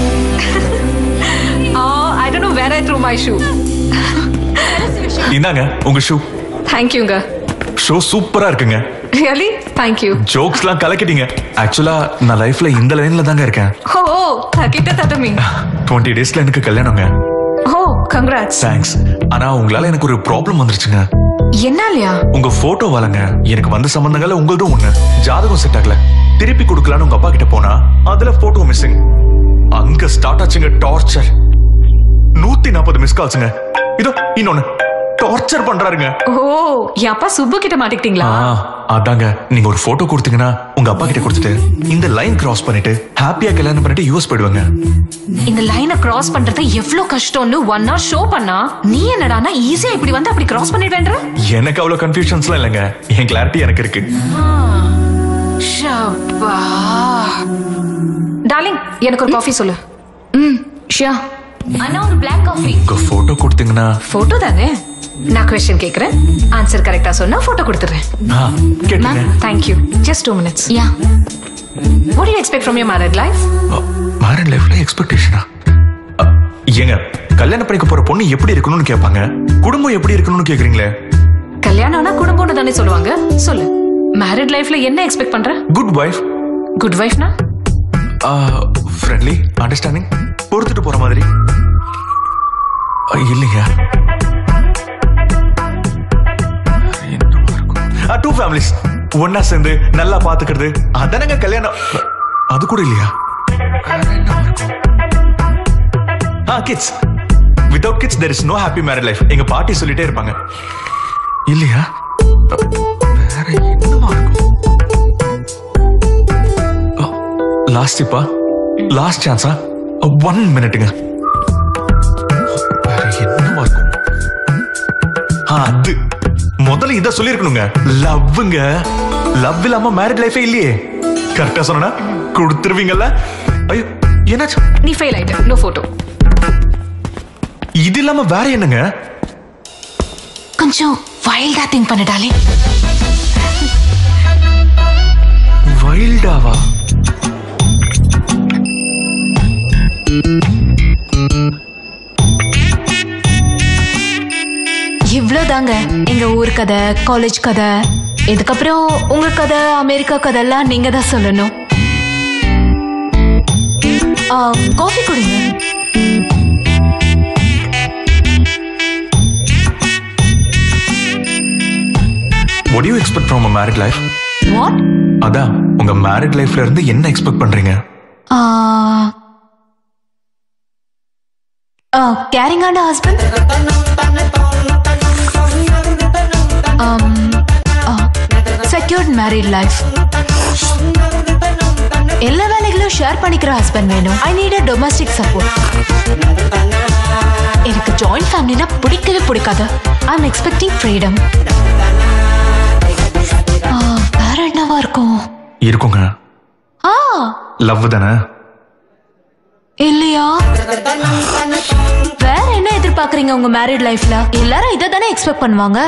[SPEAKER 1] Oh, I don't know where I threw my shoe.
[SPEAKER 16] இந்தாங்க உங்க ஷூ
[SPEAKER 1] Thank youங்க.
[SPEAKER 16] ஷோ சூப்பரா இருக்குங்க
[SPEAKER 1] ரியலி தேங்க்யூ
[SPEAKER 8] ஜோக்ஸ்லாம் கலக்கிட்டீங்க ஆக்சுவலா நான் லைஃப்ல இந்த லைன்ல தாங்க இருக்கேன்
[SPEAKER 1] ஓ தக்கிட்ட ததுமி
[SPEAKER 8] டுவெண்ட்டி டேஸ்ல எனக்கு கல்யாணங்க
[SPEAKER 1] ஓ கங்க்ராட்ஸ்
[SPEAKER 8] தேங்க்ஸ் ஆனா உங்களால எனக்கு ஒரு ப்ராப்ளம் வந்துருச்சுங்க
[SPEAKER 1] என்னாலயா
[SPEAKER 8] உங்க போட்டோ வளங்க எனக்கு வந்த சம்பந்தங்கள்ல உங்களதும் ஒண்ணு ஜாதகம் செட் ஆகல திருப்பி கொடுக்கலான்னு உங்க அப்பா கிட்ட போனா அதுல போட்டோ மிஸ்ஸிங் அங்க ஸ்டார்ட் ஆச்சுங்க டார்ச்சர் நூத்தி நாற்பது மிஸ் கால்ஸுங்க இதோ இன்னொன்னு டார்ச்சர் பண்றாருங்க
[SPEAKER 1] ஓ என் அப்பா சுப்பு கிட்ட மாட்டிக்கிட்டீங்களா
[SPEAKER 8] ஆ, அதாங்க நீங்க ஒரு போட்டோ கொடுத்தீங்கன்னா உங்க அப்பா கிட்ட கொடுத்துட்டு இந்த லைன் கிராஸ் பண்ணிட்டு ஹாப்பியா கல்யாணம் பண்ணிட்டு யூஎஸ் போயிடுவாங்க
[SPEAKER 1] இந்த லைனை கிராஸ் பண்றது எவ்வளவு கஷ்டம்னு ஒன் ஹவர் ஷோ பண்ணா நீ என்னடானா ஈஸியா இப்படி வந்து அப்படி கிராஸ் பண்ணிடுவேன்ற
[SPEAKER 8] எனக்கு அவ்வளவு கன்ஃபியூஷன்ஸ்லாம் இல்லைங்க என் கிளாரிட்டி எனக்கு இருக்கு
[SPEAKER 1] ஷப்பா டார்லிங் எனக்கு ஒரு காஃபி சொல்லு ம் ஷியா அண்ணா ஒரு பிளாக் காஃபி
[SPEAKER 8] உங்க போட்டோ கொடுத்தீங்கன்னா
[SPEAKER 1] போட்டோ தானே நான் கொஸ்டின் கேக்குறேன் ஆன்சர் கரெக்டா சொன்னா போட்டோ கொடுத்துறேன்
[SPEAKER 8] ஆ, கேட்டுங்க
[SPEAKER 1] ma'am thank you just two minutes yeah what you expect from your married life
[SPEAKER 8] married லைஃப்ல எக்ஸ்பெக்டேஷனா ஏங்க கல்யாணம் பண்ணிக்க போற பொண்ணு எப்படி இருக்கணும்னு கேட்பாங்க குடும்பம் எப்படி இருக்கணும்னு கேக்குறீங்களே
[SPEAKER 1] கல்யாணம்னா குடும்பம்னு தானே சொல்லுவாங்க சொல்லு மேரிட் லைஃப்ல என்ன எக்ஸ்பெக்ட் பண்ற
[SPEAKER 8] குட் வைஃப்
[SPEAKER 1] குட் வைஃப்னா
[SPEAKER 8] ஃப்ரெண்ட்லி அண்டர்ஸ்டாண்டிங் பொறுத்துட்டு போற மாதிரி ஆ, இல்லைங்க டூ ஃபேமிலிஸ் ஒன்னா சேர்ந்து நல்லா பாத்துக்கிறது அதானங்க கல்யாணம் அது கூட இல்லையா ஆ kids without kids there is no happy married life எங்க பாட்டி சொல்லிட்டே இருப்பாங்க இல்லையா வேற என்னவா இருக்கும் லாஸ்ட் இப்பா லாஸ்ட் சான்ஸா ஒன் மினிட்டுங்க வேற என்னவா இருக்கும் ஆ, அது முதல்ல இத சொல்லிருக்கணுங்க லவ்வுங்க லவ் இல்லாம மேரிட் லைஃபே இல்லையே கரெக்டா சொன்னா கொடுத்துருவீங்கல்ல ஐயோ என்னாச்சு
[SPEAKER 1] நீ ஃபெயில் ஆயிட்ட நோ போட்டோ
[SPEAKER 8] இது இல்லாம வேற என்னங்க
[SPEAKER 1] கொஞ்சம் வைல்டா திங்க் பண்ணு டார்லிங்
[SPEAKER 8] வைல்டாவா
[SPEAKER 11] இவ்வளோதாங்க எங்க ஊர் கதை காலேஜ் கதை இதுக்கப்புறம் உங்க கதை அமெரிக்கா கதைலாம் நீங்க தான் சொல்லணும் காஃபி கொடுங்க
[SPEAKER 8] what do you expect from a married life
[SPEAKER 11] what
[SPEAKER 8] அதான் உங்க மேரிட் லைஃப்ல இருந்து என்ன எக்ஸ்பெக்ட் பண்றீங்க
[SPEAKER 11] கேரிங் ஆன ஹஸ்பண்ட் செக்யூர்ட் மேரிட் லைஃப் எல்லா வேலைகளும் ஷேர் பண்ணிக்கிற ஹஸ்பண்ட் வேணும் I need a domestic support எனக்கு ஜாயிண்ட் ஃபேமிலினா பிடிக்கவே பிடிக்காது ஐ எம் எக்ஸ்பெக்டிங் ஃப்ரீடம் வேற என்னவா இருக்கும்
[SPEAKER 8] இருக்குங்க
[SPEAKER 11] ஆ
[SPEAKER 8] லவ் தானே
[SPEAKER 11] இல்லையா வேற என்ன எதிர்பார்க்கறீங்க உங்க மேரிட் லைஃப்ல எல்லாரும் இதை தானே எக்ஸ்பெக்ட் பண்ணுவாங்க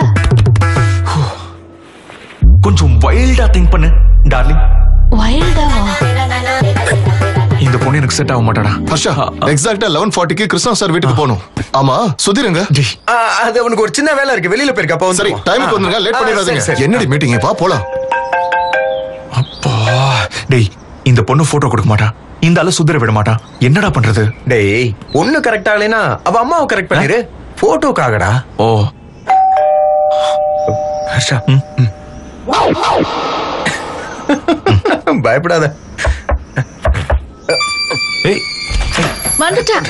[SPEAKER 8] கொஞ்சம் வைல்டா திங்க் பண்ணு டார்லிங்
[SPEAKER 11] வைல்டாவா
[SPEAKER 8] இந்த பொண்ணு எனக்கு செட் ஆக மாட்டாடா
[SPEAKER 7] ஹர்ஷா எக்ஸாக்ட்டா லெவன் ஃபார்ட்டிக்கு கிருஷ்ணா சார் வீட்டுக்கு போகணும் ஆமா சுதிருங்க
[SPEAKER 18] அது அவனுக்கு ஒரு சின்ன வேலை இருக்கு வெளியில போயிருக்க அப்ப
[SPEAKER 7] சரி டைமுக்கு வந்துருங்க லேட் பண்ணிடாதீங்க என்னடி மீட்டிங் வா போலாம்
[SPEAKER 8] அப்பா டேய் இந்த பொண்ணு போட்டோ கொடுக்க மாட்டா இந்த ஆளு சுந்தர விட மாட்டா என்னடா பண்றது
[SPEAKER 18] டேய் ஒண்ணு கரெக்ட் ஆகலைனா அவ அம்மாவை கரெக்ட் பண்ணிரு போட்டோக்காகடா
[SPEAKER 8] ஓ ஹர்ஷா ம், ம்.
[SPEAKER 18] பயப்படாத
[SPEAKER 8] ஏய்
[SPEAKER 11] வந்துட்டேன்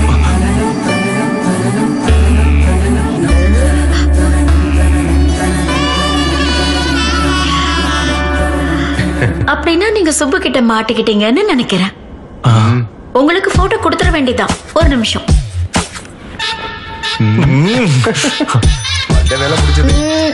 [SPEAKER 19] அப்படின்னா நீங்க சுப்பு கிட்ட மாட்டிக்கிட்டீங்கன்னு நினைக்கிறேன் உங்களுக்கு போட்டோ கொடுத்துட வேண்டியதான் ஒரு நிமிஷம்
[SPEAKER 18] அந்த வேலை முடிஞ்சது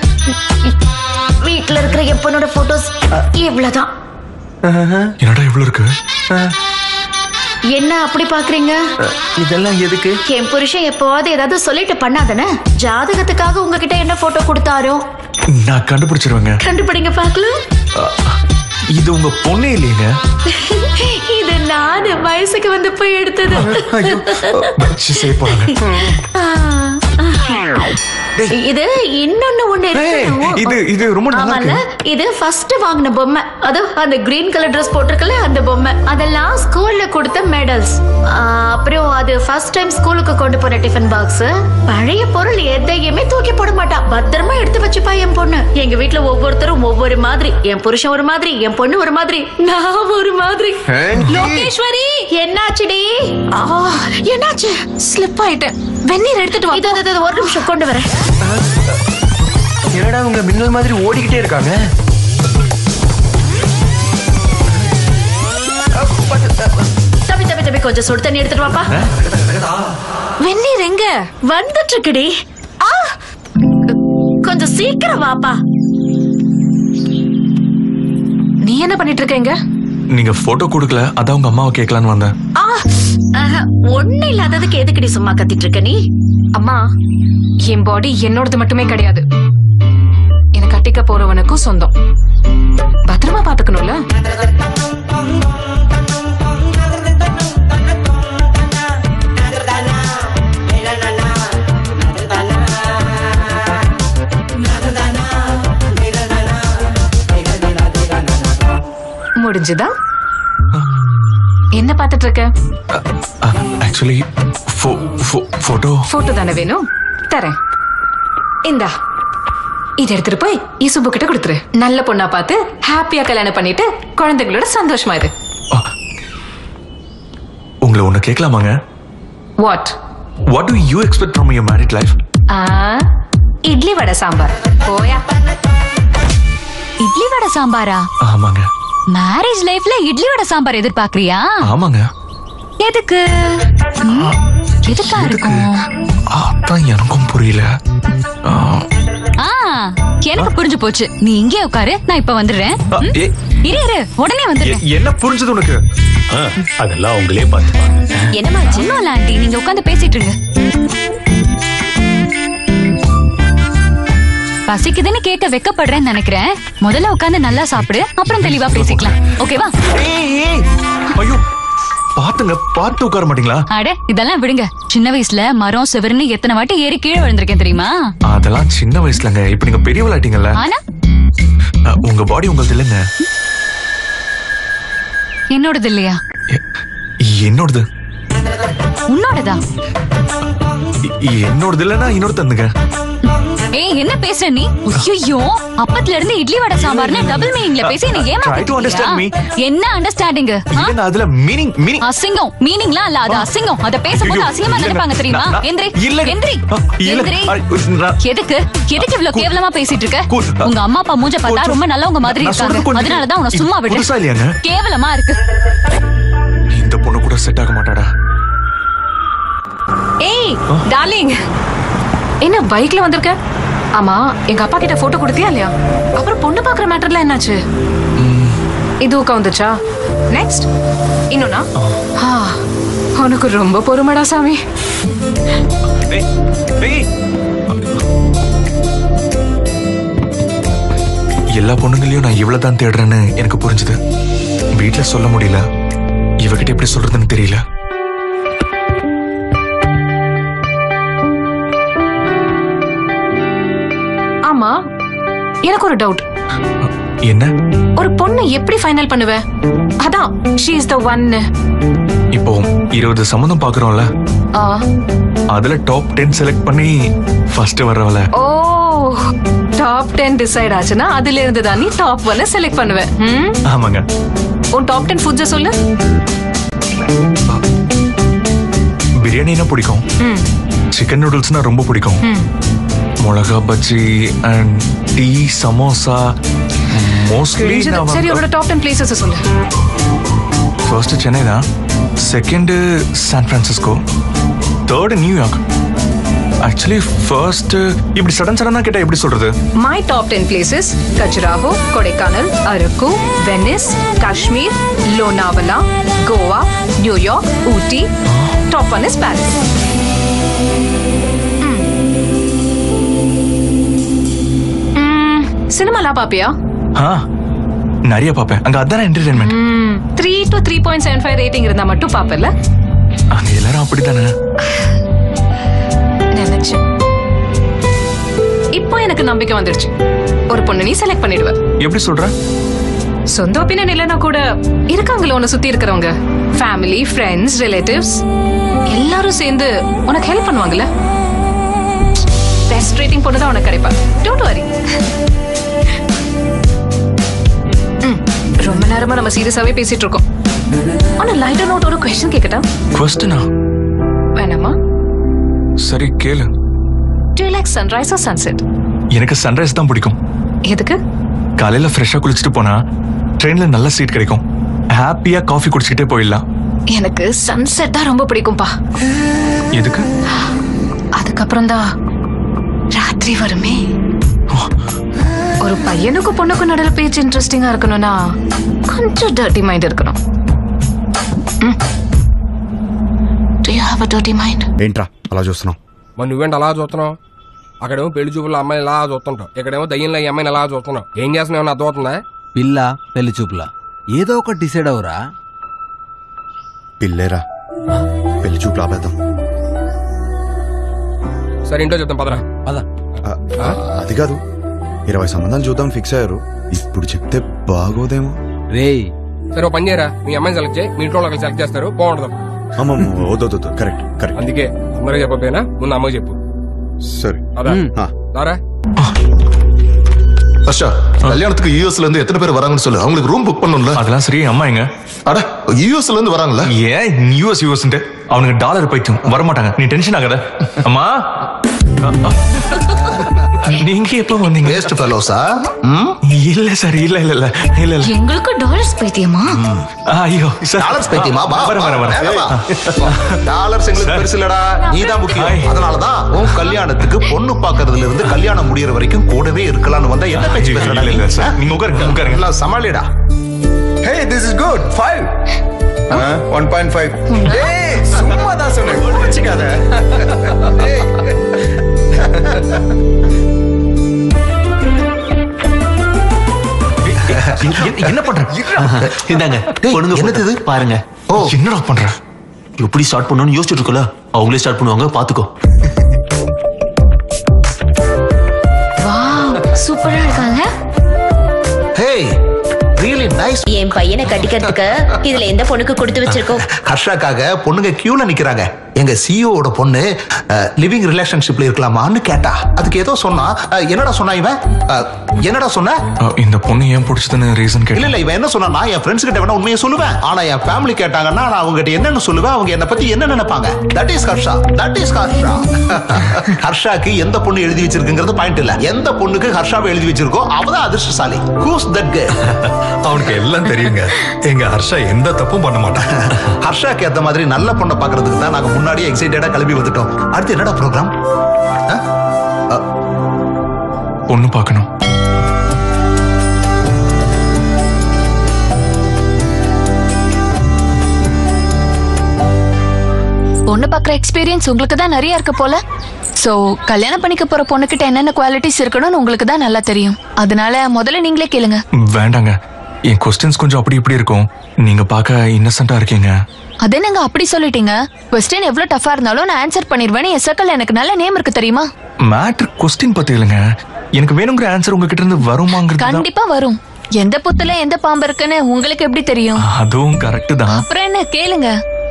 [SPEAKER 19] வீட்ல இருக்கிற என் பொண்ணோட போட்டோஸ் இவ்வளவுதான்
[SPEAKER 8] என்னடா இவ்வளவு இருக்கு
[SPEAKER 19] என்ன அப்படி பாக்குறீங்க
[SPEAKER 18] இதெல்லாம் எதுக்கு
[SPEAKER 19] என் புருஷன் எப்பவாவது ஏதாவது சொல்லிட்டு பண்ணாதானே ஜாதகத்துக்காக உங்ககிட்ட என்ன போட்டோ கொடுத்தாரோ
[SPEAKER 8] நான் கண்டுபிடிச்சிருவேங்க
[SPEAKER 19] கண்டுபிடிங்க பாக்கலாம்
[SPEAKER 8] இது உங்க பொண்ணே இல்லையங்க
[SPEAKER 19] இது நானு வயசுக்கு வந்து போய் எடுத்தது
[SPEAKER 8] வச்சு செய்ய போறாங்க
[SPEAKER 19] ஆ, ஆ. இது இன்னொன்னு ஒண்ணு இருக்கு
[SPEAKER 8] இது இது ரொம்ப நல்லா
[SPEAKER 19] ஆமால
[SPEAKER 8] இருக்கு
[SPEAKER 19] இது ஃபர்ஸ்ட் வாங்கின பொம்மை அது அந்த கிரீன் கலர் Dress போட்டிருக்கல அந்த பொம்மை அதெல்லாம் ஸ்கூல்ல கொடுத்த மெடல்ஸ் அப்புறம் அது ஃபர்ஸ்ட் டைம் ஸ்கூலுக்கு கொண்டு போன டிஃபன் பாக்ஸ் பழைய பொருள் எதையுமே தூக்கி போட மாட்டா பத்திரமா எடுத்து வச்சுப்பா என் பொண்ணு எங்க வீட்ல ஒவ்வொருத்தரும் ஒவ்வொரு மாதிரி என் புருஷன் ஒரு மாதிரி என் பொண்ணு ஒரு மாதிரி நான் ஒரு மாதிரி
[SPEAKER 1] Aunty.
[SPEAKER 19] லோகேஸ்வரி என்னாச்சுடி ஆ, என்னாச்சு
[SPEAKER 1] ஸ்லிப் ஆயிட்டேன் வெந்நீர் எடுத்துட்டு வா
[SPEAKER 19] இது இது, இது, ஒரு நிமிஷம் கொண்டு வரேன்
[SPEAKER 18] என்னடா உங்க மின்னல் மாதிரி ஓடிக்கிட்டே இருக்காங்க
[SPEAKER 19] தம்பி தம்பி தம்பி கொஞ்சம் சுடு தண்ணி எடுத்துட்டு வாப்பா
[SPEAKER 1] வெந்நீர் எங்க
[SPEAKER 19] வந்துட்டு இருக்குடி ஆ கொஞ்சம் சீக்கிரம் வாப்பா
[SPEAKER 1] நீ என்ன பண்ணிட்டு இருக்க இங்க
[SPEAKER 8] நீங்க போட்டோ கொடுக்கல அதான் உங்க அம்மாவை கேட்கலான்னு வந்தேன்
[SPEAKER 19] ஆ ஆஹா, ஒண்ணு இல்லாததுக்கு எதுக்குடி சும்மா கத்திட்டு இருக்க நீ
[SPEAKER 1] அம்மா என் பாடி என்னோடது மட்டுமே கிடையாது என்னை கட்டிக்க போறவனுக்கும் சொந்தம் பத்திரமா பாத்துக்கணும்ல முடிஞ்சுதா என்ன பாத்துட்டு இருக்க
[SPEAKER 8] ஆக்சுவலி போட்டோ
[SPEAKER 1] போட்டோ தானே வேணும் தரேன் இந்தா இதை எடுத்துட்டு போய் இசுபு கிட்ட கொடுத்துரு நல்ல பொண்ணா பார்த்து ஹாப்பியா கல்யாணம் பண்ணிட்டு குழந்தைகளோட சந்தோஷமா இரு
[SPEAKER 8] உங்களை ஒண்ணு கேட்கலாமாங்க
[SPEAKER 1] what
[SPEAKER 8] what do you expect from your married life
[SPEAKER 1] ஆ இட்லி வடை சாம்பார் போயா
[SPEAKER 11] இட்லி வடை சாம்பாரா
[SPEAKER 8] ஆமாங்க
[SPEAKER 11] மேரேஜ் லைஃப்ல இட்லி வடை சாம்பார் எதிர்பார்க்கறியா
[SPEAKER 8] ஆமாங்க
[SPEAKER 11] எதுக்கு ம், எதுக்கா இருக்கும்
[SPEAKER 8] அதான் எனக்கும் புரியல ஆ,
[SPEAKER 11] ஆ எனக்கு புரிஞ்சு போச்சு நீ இங்கே உட்காரு நான் இப்ப வந்துடுறேன்
[SPEAKER 8] ஆ,
[SPEAKER 11] ம்?
[SPEAKER 8] ஏ,
[SPEAKER 11] இரு இரு உடனே வந்துடுறேன்
[SPEAKER 8] எ- என்ன புரிஞ்சது உனக்கு
[SPEAKER 4] அதெல்லாம் அவங்களே பார்த்துப்பாங்க
[SPEAKER 11] என்னமாச்சு ஒண்ணும் இல்ல ஆண்டி நீங்க உட்காந்து பேசிட்டு இருங்க பசிக்குதுன்னு கேட்க வெக்கப்படுறேன்னு நினைக்கிறேன் முதல்ல உட்காந்து நல்லா சாப்பிடு அப்புறம் தெளிவா பேசிக்கலாம் ஓகேவா
[SPEAKER 8] ஏய், ஏய். ஐயோ பாத்துங்க பார்த்து உட்கார மாட்டீங்களா
[SPEAKER 11] அட இதெல்லாம் விடுங்க சின்ன வயசுல மரம் செவருன்னு எத்தனை வாட்டி ஏறி கீழே விழுந்திருக்கேன் தெரியுமா
[SPEAKER 8] அதெல்லாம் சின்ன வயசுலங்க இப்ப நீங்க பெரியவளாயிட்டீங்கல்ல
[SPEAKER 11] ஆனா
[SPEAKER 8] அ, உங்க பாடி உங்களது இல்லைங்க
[SPEAKER 11] என்னோடது இல்லையா
[SPEAKER 8] என்னோடது
[SPEAKER 11] உன்னோடதா
[SPEAKER 8] இ- என்னோடது இல்லைன்னா இன்னொரு தந்துங்க
[SPEAKER 11] ஏய் என்ன பேசுற நீ ஐயோ அப்பத்துல இருந்து இட்லி வடை சாம்பார்னு டபுள் மீனிங்ல பேசி என்ன
[SPEAKER 8] Try to understand me.
[SPEAKER 11] ஏமாத்திட்டியா என்ன அண்டர்ஸ்டாண்டிங்
[SPEAKER 8] இல்லங்க அதுல மீனிங் மீனிங்
[SPEAKER 11] அசிங்கம் மீனிங்லாம் இல்ல அது அசிங்கம் அத பேசும்போது
[SPEAKER 8] ஐயோ,
[SPEAKER 11] அசிங்கமா
[SPEAKER 8] இல்லங்க.
[SPEAKER 11] நினைப்பாங்க தெரியுமா
[SPEAKER 8] நான்- நான்-
[SPEAKER 11] எந்திரி
[SPEAKER 8] இல்லங்க.
[SPEAKER 11] எந்திரி
[SPEAKER 8] ஆ, இல்ல.
[SPEAKER 11] எந்திரி
[SPEAKER 8] ஐ, நான்-
[SPEAKER 11] எதுக்கு எதுக்கு இவ்ளோ கேவலமா பேசிட்டு இருக்க
[SPEAKER 8] கூ-
[SPEAKER 11] உங்க அம்மா அப்பா மூஞ்ச பார்த்தா
[SPEAKER 8] கொஞ்சம்-
[SPEAKER 11] ரொம்ப நல்லவங்க மாதிரி
[SPEAKER 8] நான் சொல்றது
[SPEAKER 11] இருக்காங்க
[SPEAKER 8] கொஞ்சம்
[SPEAKER 11] அதனாலதான் உன்னை சும்மா
[SPEAKER 8] இது புதுசா
[SPEAKER 11] விடுறேன்
[SPEAKER 8] இல்லையாங்க?
[SPEAKER 11] கேவலமா இருக்கு
[SPEAKER 8] இந்த பொண்ணு கூட செட் ஆக மாட்டாடா
[SPEAKER 1] ஏய் டார்லிங் என்ன பைக்ல வந்திருக்க ஆமா எங்க அப்பா கிட்ட போட்டோ கொடுத்தியா இல்லையா அப்புறம் பொண்ணு பாக்குற மேட்டர்ல என்னாச்சு இது உட்காந்துச்சா நெக்ஸ்ட் இன்னொன்னா ஆ, உனக்கு ரொம்ப பொறுமைடா சாமி
[SPEAKER 8] டேய், டேய். எல்லா பொண்ணுங்களையும் நான் இவ்வளவு தான் தேடுறேன்னு எனக்கு புரிஞ்சுது வீட்ல சொல்ல முடியல இவகிட்ட எப்படி சொல்றதுன்னு தெரியல
[SPEAKER 1] ஆமா எனக்கு ஒரு டவுட்
[SPEAKER 8] என்ன
[SPEAKER 1] ஒரு பொண்ணு எப்படி ஃபைனல் பண்ணுவ அதான் ஷீ இஸ் த ஒன்
[SPEAKER 8] இப்போ இருபது சம்மந்தம் பாக்குறோம்ல அதுல டாப் டென் செலக்ட் பண்ணி ஃபர்ஸ்ட் வர்றவள
[SPEAKER 1] ஓ டாப் டென் டிசைட் ஆச்சுன்னா அதுல இருந்து தான் நீ டாப் ஒன்ன செலக்ட் பண்ணுவ ம்?
[SPEAKER 8] ஆமாங்க
[SPEAKER 1] உன் டாப் டென் ஃபுட்ஸை சொல்லு
[SPEAKER 8] பிரியாணினா பிடிக்கும்
[SPEAKER 1] ம்,
[SPEAKER 8] சிக்கன் நூடுல்ஸ்னா ரொம்ப பிடிக்கும்
[SPEAKER 1] ம்.
[SPEAKER 8] மிளகா bajji and tea samosa mostly
[SPEAKER 1] தெரிஞ்சது. சரி உன்னோட டாப் டென் பிளேசஸ் சொல்லு
[SPEAKER 8] ஃபர்ஸ்ட் சென்னை தான் second San Francisco third New York actually first இப்படி சடன் சடனா கேட்டா எப்படி சொல்றது
[SPEAKER 1] My top 10 places Khajuraho, Kodaikanal, Araku, Venice, Kashmir, Lonavala, Goa, New York, Ooty. Top one is Paris. சினிமாலாம் பாப்பியா
[SPEAKER 8] ஆ நிறைய பார்ப்பேன் அங்க அதான entertainment
[SPEAKER 1] three to three point seven five rating இருந்தா மட்டும் பாப்பல
[SPEAKER 8] அங்க எல்லாரும் அப்படித்தானே
[SPEAKER 1] நினைச்சேன் நம்பிக்கை வந்துருச்சு ஒரு பொண்ணு நீ செலக்ட் பண்ணிடுவ
[SPEAKER 8] எப்படி சொல்ற
[SPEAKER 1] சொந்த ஒப்பீனியன் இல்லைன்னா கூட இருக்காங்களே உன்னை சுத்தி இருக்கிறவங்க ஃபேமிலி ஃப்ரெண்ட்ஸ் ரிலேட்டிவ்ஸ் எல்லாரும் சேர்ந்து உனக்கு ஹெல்ப் பண்ணுவாங்கல்ல பெஸ்ட் ரேட்டிங் பொண்ணு தான் உனக்கு கிடைப்பா டோன்ட் வரி ரொம்ப நேரமா நம்ம சீரியஸாவே பேசிட்டு இருக்கோம் ஆனா லைட்டர் நோட் ஒரு கொஸ்டின் கேட்கட்டா
[SPEAKER 8] கொஸ்டினா
[SPEAKER 1] வேணாமா
[SPEAKER 8] சரி கேளு
[SPEAKER 1] do like sunrise or sunset
[SPEAKER 8] எனக்கு சன்ரைஸ் தான் பிடிக்கும்
[SPEAKER 1] எதுக்கு
[SPEAKER 8] காலையில ஃப்ரெஷ்ஷா குளிச்சுட்டு போனா ட்ரெயின்ல நல்ல சீட் கிடைக்கும் ஹாப்பியா காஃபி குடிச்சிட்டே போயிடலாம்
[SPEAKER 1] எனக்கு சன்செட் தான் ரொம்ப பிடிக்கும்பா
[SPEAKER 8] எதுக்கு
[SPEAKER 1] அதுக்கப்புறம் தான் ராத்திரி வருமே ஒரு பையனுக்கும் பொண்ணுக்கும் நடுல பேச்சு இன்ட்ரெஸ்டிங்கா இருக்கணும்னா கொஞ்சம் டர்ட்டி மைண்ட் இருக்கணும் do you have a dirty mind
[SPEAKER 18] ఏంట్రా అలా చూస్తున్నావు మరి నువ్వేంటి అలా చూస్తున్నావు అక్కడేమో పెళ్లి చూపుల అమ్మాయిని ఇలా చూస్తుంటావు ఇక్కడేమో దయ్యంలో ఈ అమ్మాయిని ఇలా చూస్తున్నావు ఏం చేస్తున్నావు ఏమన్నా అర్థమవుతుందా
[SPEAKER 20] పిల్ల పెళ్లి చూపుల ఏదో ఒకటి డిసైడ్ అవరా
[SPEAKER 18] పిల్లేరా పెళ్లి చూపులు ఆపేద్దాం సరే ఇంట్లో చెప్తాం పదరా
[SPEAKER 20] పద
[SPEAKER 18] అది కాదు ఇరవై సంబంధాలు చూద్దాం ఫిక్స్ అయ్యారు ఇప్పుడు చెప్తే బాగోదేమో
[SPEAKER 20] రే
[SPEAKER 18] సరే ఓ పని చేయరా మీ అమ్మాయిని సెలెక్ట్ చేయి మీ ఇంట్లో వాళ్ళకి సెలెక్ట్ చేస్తారు బాగుంటుంది
[SPEAKER 21] అమ్మమ్మ వద్దు కరెక్ట్ కరెక్ట్
[SPEAKER 18] అందుకే అందరూ చెప్పకపోయినా ముందు అమ్మకి చెప్పు
[SPEAKER 21] சரி
[SPEAKER 18] అదా దారా
[SPEAKER 7] ஹர்ஷா கல்யாணத்துக்கு யூஎஸ்ல இருந்து எத்தனை பேர் வராங்கன்னு சொல்லு அவங்களுக்கு ரூம் புக் பண்ணணும்ல
[SPEAKER 8] அதெல்லாம் சரி அம்மா எங்க
[SPEAKER 7] அட யூஎஸ்ல இருந்து வராங்கல்ல
[SPEAKER 8] ஏன் யூஎஸ் யூஎஸ் அவனுக்கு டாலர் பைத்தியம் வரமாட்டாங்க நீ டென்ஷன் ஆகாத அம்மா நீங்க எப்ப வந்தீங்க
[SPEAKER 7] வேஸ்ட் ஃபெலோஸா
[SPEAKER 8] இல்ல சார் இல்ல இல்ல இல்ல இல்ல இல்ல
[SPEAKER 19] எங்களுக்கு டாலர்ஸ் பைத்தியமா
[SPEAKER 8] ஐயோ சார்
[SPEAKER 7] டாலர்ஸ் பைத்தியமா வா
[SPEAKER 8] வர வர வர
[SPEAKER 10] டாலர்ஸ் எங்களுக்கு பெருசு இல்லடா நீதான் முக்கியம் அதனாலதான் உன் கல்யாணத்துக்கு பொண்ணு பாக்குறதுல இருந்து கல்யாணம் முடியற வரைக்கும் கூடவே இருக்கலாம்னு வந்தா என்ன பேச்சு பேசுறடா
[SPEAKER 8] இல்ல, இல்ல, சார். நீங்க உட்காருங்க, உட்காருங்க.
[SPEAKER 10] எல்லாம் சமாளிடா
[SPEAKER 18] hey this is good five one point five சும்மா தான் சொன்னேன் கோச்சிக்காத
[SPEAKER 17] என்ன பண்ற இந்தாங்க பொண்ணுங்க என்னது பாருங்க
[SPEAKER 10] ஓ
[SPEAKER 8] என்னடா பண்ற
[SPEAKER 17] எப்படி ஸ்டார்ட் பண்ணணும்னு யோசிச்சுட்டு இருக்கல அவங்களே ஸ்டார்ட் பண்ணுவாங்க பாத்துக்கோ
[SPEAKER 19] வாவ் சூப்பரா இருக்காங்க
[SPEAKER 10] ஹே ரியலி நைஸ்
[SPEAKER 5] என் பையனை கட்டிக்கிறதுக்கு இதுல எந்த பொண்ணுக்கு கொடுத்து வச்சிருக்கோம்
[SPEAKER 10] ஹர்ஷாக்காக பொண்ணுங்க கியூல நிக்கிறாங்க எங்க சிஓட பொண்ணு லிவிங் ரிலேஷன்ஷிப்ல இருக்கலாமான்னு கேட்டா அதுக்கு ஏதோ சொன்னா அஹ், என்னடா சொன்னா இவன் அஹ், என்னடா சொன்ன
[SPEAKER 8] அஹ், இந்த பொண்ணு ஏன் பிடிச்சதுன்னு ரீசன்
[SPEAKER 10] இல்ல
[SPEAKER 8] கேட்டு
[SPEAKER 10] இல்ல இவன் என்ன சொன்னா நான் என் ஃப்ரெண்ட்ஸ் கிட்ட வேணா உண்மையை சொல்லுவேன் ஆனா என் ஃபேமிலி கேட்டாங்கன்னா நான் அவங்க கிட்ட என்னன்னு சொல்லுவேன் அவங்க என்ன பத்தி என்ன நினைப்பாங்க that is Harsha that is Harsha ஹர்ஷாக்கு எந்த பொண்ணு எழுதி வச்சிருக்குங்கிறது பாயிண்ட் இல்ல எந்த பொண்ணுக்கு ஹர்ஷாவை எழுதி வச்சிருக்கோ அவதான் அதிர்ஷ்டசாலி ஹூஸ் தட் கேர்ள்
[SPEAKER 16] அவனுக்கு எல்லாம் தெரியுங்க எங்க ஹர்ஷா எந்த தப்பும் பண்ண மாட்டான்
[SPEAKER 10] ஹர்ஷாக்கு ஏத்த மாதிரி நல்ல பொண்ணை பாக்குறதுக்கு தான் நாங்க முன்னாடியே எக்ஸைட்டடா கிளம்பி வந்துட்டோம் அடுத்து என்னடா ப்ரோக்ராம்
[SPEAKER 8] பொண்ணு பார்க்கணும்
[SPEAKER 11] பொண்ணு பார்க்குற எக்ஸ்பீரியன்ஸ் உங்களுக்கு தான் நிறைய இருக்கு போல சோ கல்யாணம் பண்ணிக்க போற பொண்ணுகிட்ட என்னென்ன குவாலிட்டிஸ் இருக்கணும்னு உங்களுக்கு தான் நல்லா தெரியும் அதனால முதல்ல நீங்களே கேளுங்க
[SPEAKER 8] வேண்டாங்க என் கொஸ்டின்ஸ் கொஞ்சம் அப்படி இப்படி இருக்கும் நீங்க பார்க்க இன்னசென்ட்டா இருக்கீங்க
[SPEAKER 11] அதே நாங்க அப்படி சொல்லிட்டீங்க கொஸ்டின் எவ்வளவு டஃபா இருந்தாலும் நான் ஆன்சர் பண்ணிடுவேன் என் சர்க்கிள் எனக்கு நல்ல நேம் இருக்கு தெரியுமா
[SPEAKER 8] மேட்ரு கொஸ்டின் பத்தி இல்லைங்க எனக்கு வேணுங்கிற ஆன்சர் உங்ககிட்ட இருந்து வருமாங்கிறது தான்.
[SPEAKER 11] கண்டிப்பா வரும் எந்த புத்துல எந்த பாம்பு இருக்குன்னு உங்களுக்கு எப்படி தெரியும்
[SPEAKER 8] அதுவும் கரெக்ட் தான்
[SPEAKER 11] அப்புறம் என்ன கேளுங்க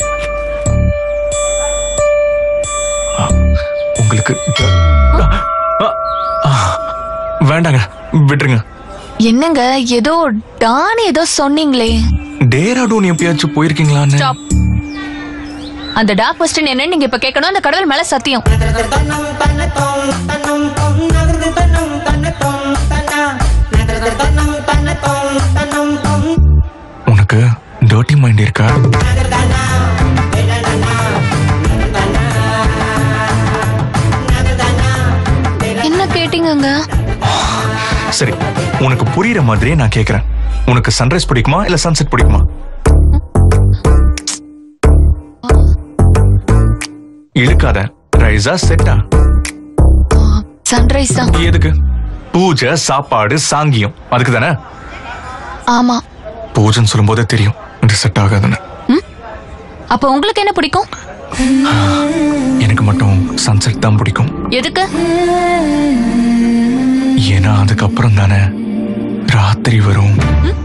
[SPEAKER 8] உங்களுக்கு வேண்டாங்க விட்டுருங்க
[SPEAKER 11] என்னங்க ஏதோ டான் ஏதோ சொன்னீங்களே
[SPEAKER 8] டேராடூன் எப்பயாச்சும் போயிருக்கீங்களான்னு
[SPEAKER 11] Stop. அந்த டாக் கொஸ்டின் என்னன்னு நீங்க இப்ப கேட்கணும் அந்த கடவுள் மேல சத்தியம்
[SPEAKER 8] உனக்கு டர்ட்டி மைண்ட் இருக்கா
[SPEAKER 11] என்ன கேட்டீங்கங்க
[SPEAKER 8] சரி உனக்கு புரியுற மாதிரியே நான் கேக்குறேன் உனக்கு சன்ரைஸ் பிடிக்குமா இல்ல சன்செட் பிடிக்குமா இழுக்காத ரைஸா செட்டா
[SPEAKER 11] சன்ரைஸ் தான்
[SPEAKER 8] எதுக்கு பூஜை சாப்பாடு சாங்கியம் அதுக்கு தானே
[SPEAKER 11] ஆமா
[SPEAKER 8] பூஜைன்னு சொல்லும் போதே தெரியும் இது செட் ஆகாதுன்னு
[SPEAKER 11] அப்ப உங்களுக்கு என்ன பிடிக்கும்
[SPEAKER 8] எனக்கு மட்டும் சன்செட் தான் பிடிக்கும்
[SPEAKER 11] எதுக்கு
[SPEAKER 8] ஏன்னா அதுக்கப்புறம் தானே ராத்திரி வரும்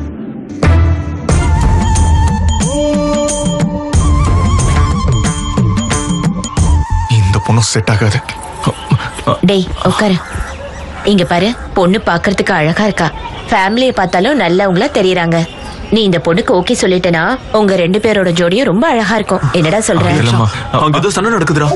[SPEAKER 8] இந்த பொண்ணு செட் ஆகாது
[SPEAKER 5] டேய் உட்காரு இங்க பாரு பொண்ணு பார்க்கிறதுக்கு அழகா இருக்கா ஃபேமிலியை பார்த்தாலும் நல்லவங்களா தெரியறாங்க நீ இந்த பொண்ணுக்கு ஓகே சொல்லிட்டனா உங்க ரெண்டு பேரோட ஜோடியும் ரொம்ப அழகா இருக்கும் என்னடா சொல்ற
[SPEAKER 17] இல்லம்மா அங்க ஏதோ சண்டை நடக்குதுடா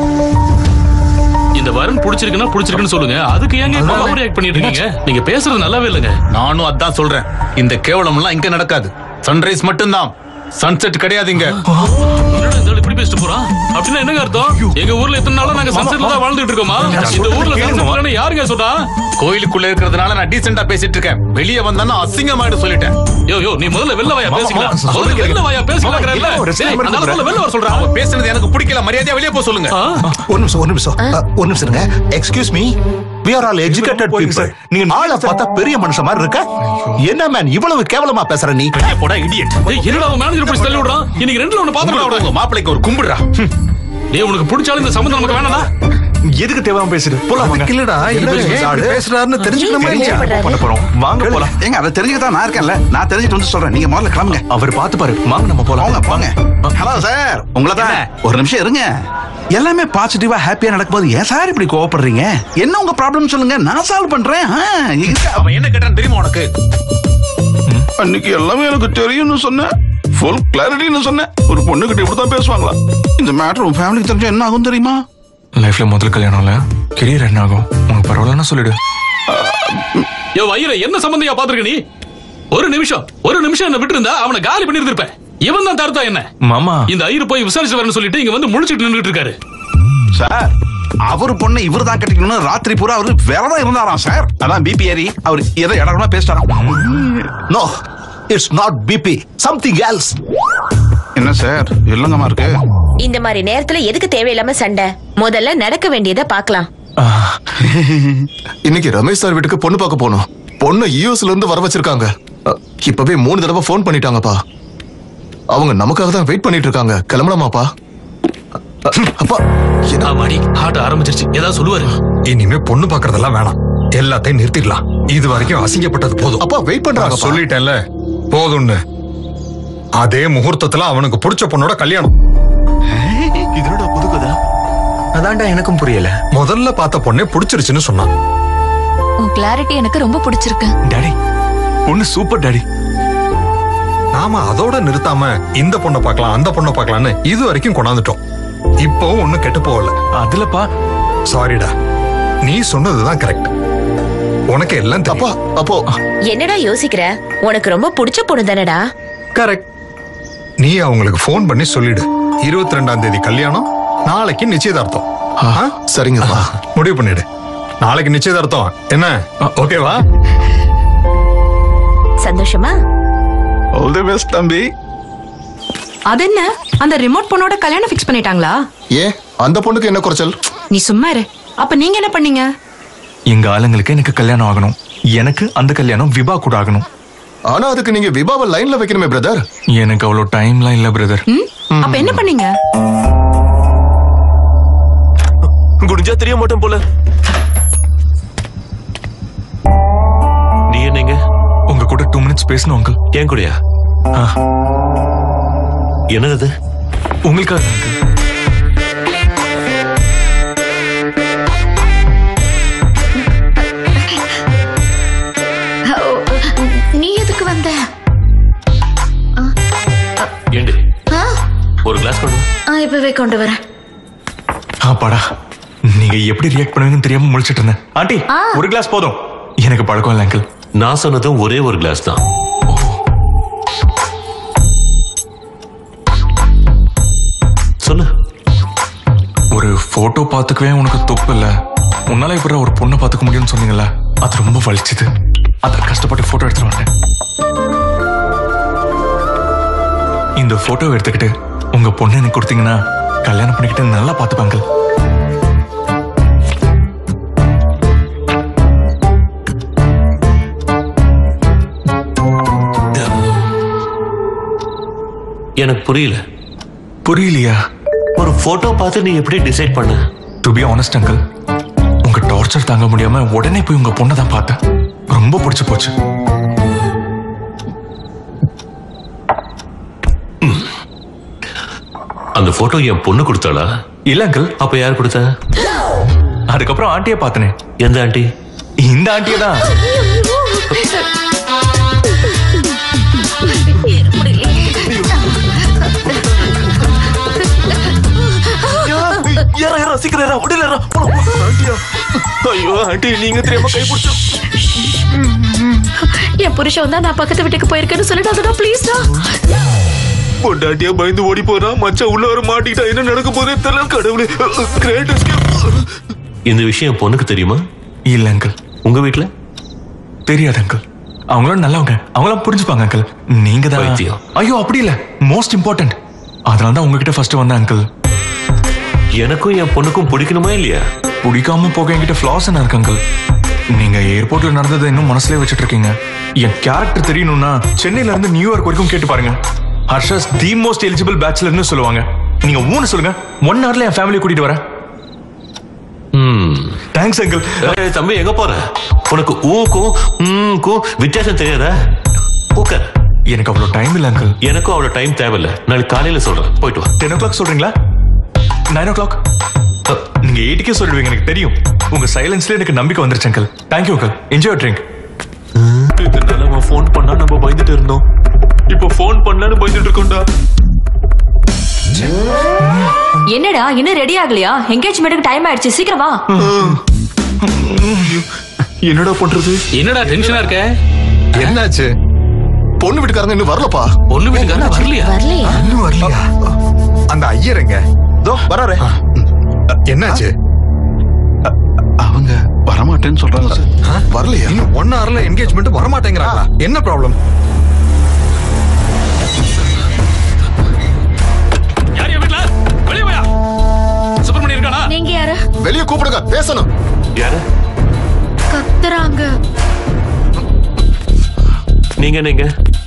[SPEAKER 13] இந்த வரன் பிடிச்சிருக்குன்னா பிடிச்சிருக்குன்னு சொல்லுங்க அதுக்கு ஏங்க இப்ப ஓவர் ரியாக்ட் பண்ணிட்டு இருக்கீங்க நீங்க பேசுறது நல்லாவே இல்லைங்க
[SPEAKER 4] நானும் அதான் சொல்றேன் இந்த கேவலம்லாம் இங்க நடக்காது சன்ரைஸ் மட்டும்தான் சன்செட் கிடையாது இங்க
[SPEAKER 13] என்னடா இந்த ஆளு இப்படி பேசிட்டு போறான் அப்படின்னா என்னங்க அர்த்தம் எங்க ஊர்ல எத்தனை நாளா நாங்க சன்செட்ல தான் வாழ்ந்துட்டு இருக்கோமா இந்த ஊர்ல சன்செட்ல யாருங்க சொல்றா
[SPEAKER 4] கோயிலுக்குள்ள இருக்கிறதுனால நான் டீசெண்டா பேசிட்டு இருக்கேன் வெளியே வந்தானா அசிங்கமாயிடு சொல்லிட்டேன்
[SPEAKER 13] யோ யோ நீ முதல்ல வெளில வாயா பேசிக்கலாம் முதல்ல வெளில வாயா பேசிக்கலாம்ங்கறல்ல டேய், அந்த ஆளு முதல்ல வெளில வர சொல்றா
[SPEAKER 4] அவன் பேசுனது எனக்கு பிடிக்கல மரியாதையா வெளியே போக சொல்லுங்க
[SPEAKER 10] ஒரு நிமிஷம் ஒரு நிமிஷம் அ, ஒரு நிமிஷம் இருங்க excuse me we are all educated people நீங்க ஆளை பார்த்தா பெரிய மனுஷன் மாதிரி இருக்க என்ன மேன் இவ்வளவு கேவலமா பேசுற நீ
[SPEAKER 4] போடா இடியட்
[SPEAKER 13] டேய் என்னடா அவன் மேனேஜர் பிடிச்சு தள்ளி விடுறான் இன்னைக்கு ரெண்டுல ஒண்ணு பாத்துறடா
[SPEAKER 4] உங்க மாப்பிளைக்கு ஒரு கும்பிடுறா
[SPEAKER 13] டேய் உனக்கு பிடிச்சாலும் இந்த சம்பந்தம் நமக்கு வேணாடா
[SPEAKER 8] எதுக்கு தேவையாம பேசுது போலாம் வாங்க
[SPEAKER 21] இல்லடா
[SPEAKER 15] என்னங்க,
[SPEAKER 21] இவர்
[SPEAKER 15] ஏன்
[SPEAKER 21] ஏன் இப்படி பேசுறாருன்னு தெரிஞ்சுக்கணுமா இல்லையா
[SPEAKER 8] பண்ண போறோம் வாங்க போலாம்
[SPEAKER 15] ஏங்க அதை தெரிஞ்சுக்க நான் இருக்கேன்ல நான் தெரிஞ்சுட்டு வந்து சொல்றேன் நீங்க முதல்ல கிளம்புங்க
[SPEAKER 8] அவர் பார்த்து பாரு வாங்க நம்ம போலாம்
[SPEAKER 15] போங்க போங்க ஹலோ சார் உங்களை தான் ஒரு நிமிஷம் இருங்க எல்லாமே பாசிட்டிவா ஹாப்பியா நடக்கும்போது ஏன் சார் இப்படி கோவப்படுறீங்க என்ன உங்க ப்ராப்ளம் சொல்லுங்க நான் சால்வ் பண்றேன் ஆ, இது-
[SPEAKER 4] அவன் என்ன கேட்டான் தெரியுமா உனக்கு
[SPEAKER 15] அன்னைக்கு எல்லாமே எனக்கு தெரியும்னு சொன்னேன் ஃபுல் கிளாரிட்டின்னு சொன்னேன் ஒரு பொண்ணுகிட்ட இப்படி தான் பேசுவாங்களா இந்த மேட்டர் உன் ஃபேமிலிக்கு தெரிஞ்சா என்ன ஆகும் தெரியுமா
[SPEAKER 8] லைஃப்ல முதல் கல்யாணம்ல கெரியர் என்ன ஆகும் உனக்கு பரவாயில்லன்னா சொல்லிடு
[SPEAKER 13] யோ வயிற என்ன சம்பந்தியா பாத்துருக்க நீ ஒரு நிமிஷம் ஒரு நிமிஷம் என்ன விட்டு இருந்தா அவனை காலி பண்ணிருந்திருப்பேன் இவன் தான் தருத்தா என்ன
[SPEAKER 8] மாமா
[SPEAKER 13] இந்த ஐயரு போய் விசாரிச்சு வரேன்னு சொல்லிட்டு இங்க வந்து முழிச்சிட்டு நின்னுட்டு இருக்காரு
[SPEAKER 15] சார் அவர் பொண்ணை இவர் தான் கட்டிக்கணும்னு ராத்திரி பூரா அவரு வேறதான் இருந்தாராம் சார் அதான் பிபி ஏறி அவர் ஏதோ இடமா பேசிட்டாராம்
[SPEAKER 10] no it's not BP something else
[SPEAKER 15] என்ன சார் இல்லங்கம்மா இருக்கு
[SPEAKER 5] இந்த மாதிரி நேரத்துல எதுக்கு தேவையில்லாம சண்டை முதல்ல நடக்க வேண்டியதை பார்க்கலாம்
[SPEAKER 7] இன்னைக்கு ரமேஷ் சார் வீட்டுக்கு பொண்ணு பார்க்க போனோம் பொண்ணு யூஎஸ்ல இருந்து வர வச்சிருக்காங்க அ, இப்பவே மூணு தடவை ஃபோன் பண்ணிட்டாங்கப்பா அவங்க நமக்காக தான் வெயிட் பண்ணிட்டு இருக்காங்க கிளம்பலாமாப்பா அ, அப்பா
[SPEAKER 13] மாடி ஹார்ட் ஆரம்பிச்சிருச்சு ஏதாவது சொல்லுவாரு
[SPEAKER 16] இனிமே பொண்ணு பாக்குறதெல்லாம் வேணாம் எல்லாத்தையும் நிறுத்திடலாம் இது வரைக்கும் அசிங்கப்பட்டது போதும்
[SPEAKER 7] அப்பா வெயிட்
[SPEAKER 16] நான் சொல்லிட்டேன்ல போதும்னு அதே முகூர்த்தத்துல அவனுக்கு பிடிச்ச பொண்ணோட கல்யாணம்
[SPEAKER 17] இதனோட புது கதை அதான்டா எனக்கும் புரியல
[SPEAKER 16] முதல்ல பார்த்த பொண்ணே பிடிச்சிருச்சுன்னு சொன்னான்
[SPEAKER 11] உன் கிளாரிட்டி எனக்கு ரொம்ப பிடிச்சிருக்கு
[SPEAKER 8] டாடி பொண்ணு சூப்பர் டாடி
[SPEAKER 16] நாம அதோட நிறுத்தாம இந்த பொண்ணை பார்க்கலாம் அந்த பொண்ணை பார்க்கலாம்னு இது வரைக்கும் கொண்டாந்துட்டோம் இப்போ ஒண்ணும் கெட்டு போகல
[SPEAKER 8] அதுலப்பா
[SPEAKER 16] சாரிடா நீ சொன்னதுதான் கரெக்ட் உனக்கு எல்லாம்
[SPEAKER 7] அப்பா அப்போ
[SPEAKER 5] என்னடா யோசிக்கிற உனக்கு ரொம்ப பிடிச்ச பொண்ணு தானடா
[SPEAKER 16] கரெக்ட் நீ அவங்களுக்கு ஃபோன் பண்ணி சொல்லிடு இருபத்தி ரெண்டாம் தேதி கல்யாணம் நாளைக்கு நிச்சயதார்த்தம்
[SPEAKER 7] சரிங்கப்பா
[SPEAKER 16] முடிவு பண்ணிடு நாளைக்கு நிச்சயதார்த்தம் என்ன ஓகேவா
[SPEAKER 5] சந்தோஷமா
[SPEAKER 15] ஆல் தி பெஸ்ட் தம்பி
[SPEAKER 6] அது என்ன அந்த ரிமோட் பொண்ணோட கல்யாணம் ஃபிக்ஸ் பண்ணிட்டாங்களா
[SPEAKER 7] ஏன் அந்த பொண்ணுக்கு என்ன குறைச்சல்
[SPEAKER 6] நீ சும்மா இரு அப்ப நீங்க என்ன பண்ணீங்க
[SPEAKER 8] எங்க ஆளுங்களுக்கு எனக்கு கல்யாணம் ஆகணும் எனக்கு அந்த கல்யாணம் விபா கூட ஆகணும்
[SPEAKER 7] ஆனா அதுக்கு நீங்க விபாவை லைன்ல வைக்கணுமே பிரதர்
[SPEAKER 8] எனக்கு அவ்வளவு டைம்லாம் இல்ல பிரதர்
[SPEAKER 6] ம்? அப்ப என்ன பண்ணீங்க
[SPEAKER 17] குடிஞ்சா தெரிய மாட்டோம் போல
[SPEAKER 12] நீ என்னங்க
[SPEAKER 8] உங்க கூட டூ மினிட்ஸ் பேசணும் அங்கிள்
[SPEAKER 12] ஏன் கூடயா என்னது
[SPEAKER 8] உங்களுக்காக uncle.
[SPEAKER 19] நீ எதுக்கு வந்த
[SPEAKER 12] ஏண்டு
[SPEAKER 19] ஆ?
[SPEAKER 12] ஒரு கிளாஸ் கொண்டு வா.
[SPEAKER 19] ஆ, இப்பவே கொண்டு வரேன்
[SPEAKER 8] ஆப்பாடா நீங்க எப்படி ரியாக்ட் பண்ணுவீங்கன்னு தெரியாம முழிச்சிட்டு இருந்தேன் ஆண்டி
[SPEAKER 19] ஆ.
[SPEAKER 8] ஒரு கிளாஸ் போதும் எனக்கு பழக்கம் இல்லை அங்கிள்
[SPEAKER 12] நான் சொன்னதும் ஒரே ஒரு கிளாஸ் தான் சொல்லு
[SPEAKER 8] ஒரு போட்டோ பார்த்துக்கவே உனக்கு தொப்பு இல்ல உன்னால இப்படி ஒரு பொண்ணை பார்த்துக்க முடியும்னு சொன்னீங்கல்ல அது ரொம்ப வலிச்சுது அத கஷ்டப்பட்டு போட்டோ எடுத்துட்டு வந்தேன் இந்த போட்டோ எடுத்துக்கிட்டு உங்க பொண்ணு எனக்கு கொடுத்தீங்கன்னா கல்யாணம் பண்ணிக்கிட்டு நல்லா பார்த்துப்பாங்க
[SPEAKER 12] எனக்கு புரியல
[SPEAKER 8] புரியலையா
[SPEAKER 12] ஒரு போட்டோ பார்த்து நீ எப்படி டிசைட் பண்ண
[SPEAKER 8] டு பி ஆனஸ்ட் அங்கிள் உங்க டார்ச் டார்ச்சர் தாங்க முடியாம உடனே போய் உங்க பொண்ணை தான் பார்த்தேன் ரொம்ப பிடிச்சு போச்சு
[SPEAKER 12] அந்த போட்டோ என் பொண்ணு கொடுத்தாளா
[SPEAKER 8] இல்ல அங்கிள்
[SPEAKER 12] அப்ப யார் கொடுத்தா
[SPEAKER 8] அதுக்கப்புறம் ஆண்டியை பார்த்தனே
[SPEAKER 12] எந்த ஆண்டி
[SPEAKER 8] இந்த ஆண்டியை தான்
[SPEAKER 17] ஏறா ஏறா சீக்கிரம் ஏறா உடனே ஏறா போலாம், போலாம். ஆண்டியா ஐயோ ஆண்டி நீங்க தெரியாம கை பிடிச்சா
[SPEAKER 19] என் புருஷன் வந்தா நான் பக்கத்து வீட்டுக்கு போயிருக்கேன்னு சொல்லிட்டாங்கடா ப்ளீஸ்டா
[SPEAKER 17] பொண்டாட்டியா பயந்து ஓடி போறா மச்சான் உள்ள வர மாட்டிக்கிட்டா என்ன நடக்க போதே தெரியல கடவுளே கிரேட்
[SPEAKER 12] இந்த விஷயம் என் பொண்ணுக்கு தெரியுமா
[SPEAKER 8] இல்ல அங்கிள்
[SPEAKER 12] உங்க வீட்ல
[SPEAKER 8] தெரியாது அங்கிள் அவங்களும் நல்லவங்க அவங்களாம் புரிஞ்சுப்பாங்க அங்கிள் நீங்க தான்
[SPEAKER 12] பைத்தியம்.
[SPEAKER 8] ஐயோ அப்படி இல்ல மோஸ்ட் இம்பார்ட்டன்ட் அதனால தான் உங்ககிட்ட ஃபர்ஸ்ட் வந்தேன் அங்கிள்
[SPEAKER 12] எனக்கும் என் பொண்ணுக்கும் பிடிக்கணுமா இல்லையா
[SPEAKER 8] பிடிக்காம போக என்கிட்ட ஃபிளாஸ் என்ன இருக்கு அங்கிள் நீங்க ஏர்போர்ட்ல நடந்ததை இன்னும் மனசுலயே வச்சிட்டு இருக்கீங்க என் கேரக்டர் தெரியணும்னா சென்னையில இருந்து நியூயார்க் வரைக்கும் கேட்டு பாருங்க ஹர்ஷாஸ் தி மோஸ்ட் எலிஜிபிள் பேச்சுலர்னு சொல்லுவாங்க நீங்க ஊன்னு சொல்லுங்க ஒன் ஹவர்ல என் ஃபேமிலி கூட்டிட்டு வரேன் தேங்க்ஸ் அங்கிள்
[SPEAKER 12] ஏய், தம்பி எங்க போற உனக்கு ஊக்கும் ம்க்கும் வித்தியாசம் தெரியாதா உட்கார்
[SPEAKER 8] எனக்கு அவ்வளவு டைம் இல்ல அங்கிள்
[SPEAKER 12] எனக்கும் அவ்வளவு டைம் தேவையில்ல நாளைக்கு காலையில சொல்றேன் போயிட்டு வா
[SPEAKER 8] டென் ஓ கிளாக் சொல்றீங்களா நைன் ஓ கிளாக் நீங்க எயிட்டுக்கே சொல்லிடுவீங்க எனக்கு தெரியும் உங்க சைலன்ஸ்ல எனக்கு நம்பிக்கை வந்துருச்சு uncle thank you uncle enjoy drink
[SPEAKER 17] இதனால அவன் ஃபோன் பண்ணா நம்ம பயந்துட்டு இருந்தோம் இப்போ ஃபோன் பண்ணலான்னு பயந்துட்டு இருக்கோம்டா
[SPEAKER 2] என்னடா இன்னும் ரெடி ஆகலையா என்கேஜ்மெண்ட்டுக்கு டைம் ஆயிடுச்சு சீக்கிரம் வா
[SPEAKER 8] என்னடா பண்றது
[SPEAKER 13] என்னடா டென்ஷனா இருக்க
[SPEAKER 16] என்னாச்சு
[SPEAKER 7] பொண்ணு வீட்டுக்காரங்க இன்னும் வரலப்பா
[SPEAKER 13] பொண்ணு வீட்டுக்காரங்க வரலையா
[SPEAKER 5] வரலையா
[SPEAKER 16] இன்னும் வரலையா அந்த ஐயருங்க
[SPEAKER 15] தோ வராரு
[SPEAKER 16] என்னாச்சு
[SPEAKER 15] அவங்க வரமாட்டேன்னு சொல்றாங்க சார்
[SPEAKER 16] வரலையா இன்னும் ஒன் ஹவர்ல என்கேஜ்மெண்ட் வரமாட்டேங்கிறாங்களா என்ன ப்ராப்ளம்
[SPEAKER 13] யார் என் வீட்ல வெளிய போயா சுப்பிரமணியம் இருக்கானா
[SPEAKER 19] நீங்க யாரு
[SPEAKER 7] வெளியே கூப்பிடுங்க பேசணும்
[SPEAKER 12] யாரு
[SPEAKER 19] கத்துறாங்க
[SPEAKER 12] நீங்க நீங்க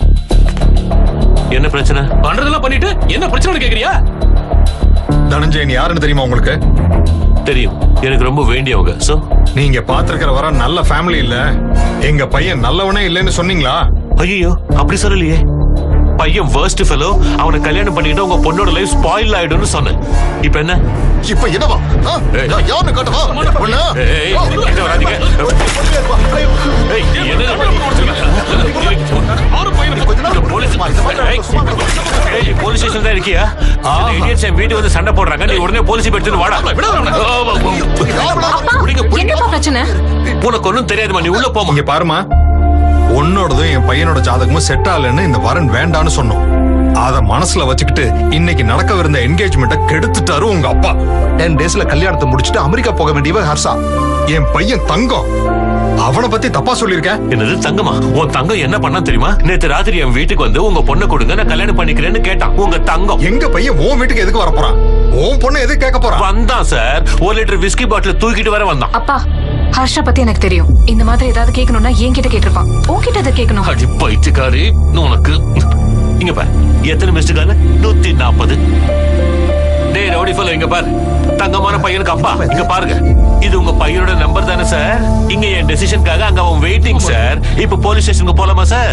[SPEAKER 12] என்ன பிரச்சனை
[SPEAKER 13] பண்றதெல்லாம் பண்ணிட்டு என்ன பிரச்சனை கேக்குறியா
[SPEAKER 16] தனஞ்சயன் யாருன்னு தெரியுமா உங்களுக்கு
[SPEAKER 12] தெரியும் எனக்கு ரொம்ப வேண்டியவங்க சோ
[SPEAKER 16] நீங்க பாத்திருக்கிற வர நல்ல ஃபேமிலி இல்ல எங்க பையன் நல்லவனே இல்லைன்னு சொன்னீங்களா
[SPEAKER 12] ஐயோ அப்படி சொல்லலையே பையன் worst fellow அவனை கல்யாணம் பண்ணிக்கிட்டு உங்க பொண்ணோட லைஃப் ஸ்பாயில் ஆயிடும்னு சொன்னேன் இப்ப என்ன
[SPEAKER 7] இப்ப என்னவா ஆ? நான் யாருன்னு காட்டவா ஒண்ணு
[SPEAKER 12] ஏய், கிட்ட வராதீங்க. ஏய், என்ன ஏய், போலீஸ் ஸ்டேஷன் தான் இருக்கியா இந்த idiots என் வீட்டுக்கு வந்து சண்டை போடுறாங்க நீ உடனே போலீஸ் எடுத்துட்டு வாடா
[SPEAKER 1] என்னப்பா பிரச்சனை
[SPEAKER 12] உனக்கு ஒண்ணும் தெரியாதுமா நீ உள்ள போமா
[SPEAKER 16] இங்க பாருமா உன்னோடதும் என் பையனோட ஜாதகமும் செட் ஆகலன்னு இந்த வரன் வேண்டான்னு சொன்னோம் அத மனசுல வச்சுக்கிட்டு இன்னைக்கு நடக்கவிருந்த என்கேஜ்மெண்ட்டை கெடுத்துட்டாரு உங்க அப்பா
[SPEAKER 10] டென் டேஸ்ல கல்யாணத்தை முடிச்சுட்டு அமெரிக்கா போக வேண்டியவ ஹர்ஷா
[SPEAKER 16] என் பையன் தங்கம் அவனை பத்தி தப்பா சொல்லியிருக்க
[SPEAKER 12] என்னது தங்கமா உன் தங்கம் என்ன பண்ணா தெரியுமா நேத்து ராத்திரி என் வீட்டுக்கு வந்து உங்க பொண்ணை கொடுங்க நான் கல்யாணம் பண்ணிக்கிறேன்னு கேட்டான் உங்க தங்கம்
[SPEAKER 16] எங்க பையன் உன் வீட்டுக்கு எதுக்கு வர போறான் உன் பொண்ணு எதுக்கு கேட்க போறான்
[SPEAKER 12] வந்தான் சார் ஒரு லிட்டர் விஸ்கி பாட்டில் தூக்கிட்டு வர வந்தான்
[SPEAKER 1] அப்பா ஹர்ஷா பத்தி எனக்கு தெரியும் இந்த மாதிரி ஏதாவது கேட்கணும்னா என்கிட்ட கேட்டிருப்பான் உன்கிட்ட எதை கேட்கணும்
[SPEAKER 12] அடி பைத்தியக்காரி உனக்கு இங்க பாரு எத்தனை மிஸ்டு கால நூத்தி நாற்பது டேய் ரவுடி fellow இங்க பாரு தங்கமான பையனுக்கு அப்பா இங்க பாருங்க இது உங்க பையனோட நம்பர் தானே சார் இங்க என் டெசிஷனுக்காக அங்க அவன் வெயிட்டிங் சார் இப்ப போலீஸ் ஸ்டேஷனுக்கு போலாமா சார்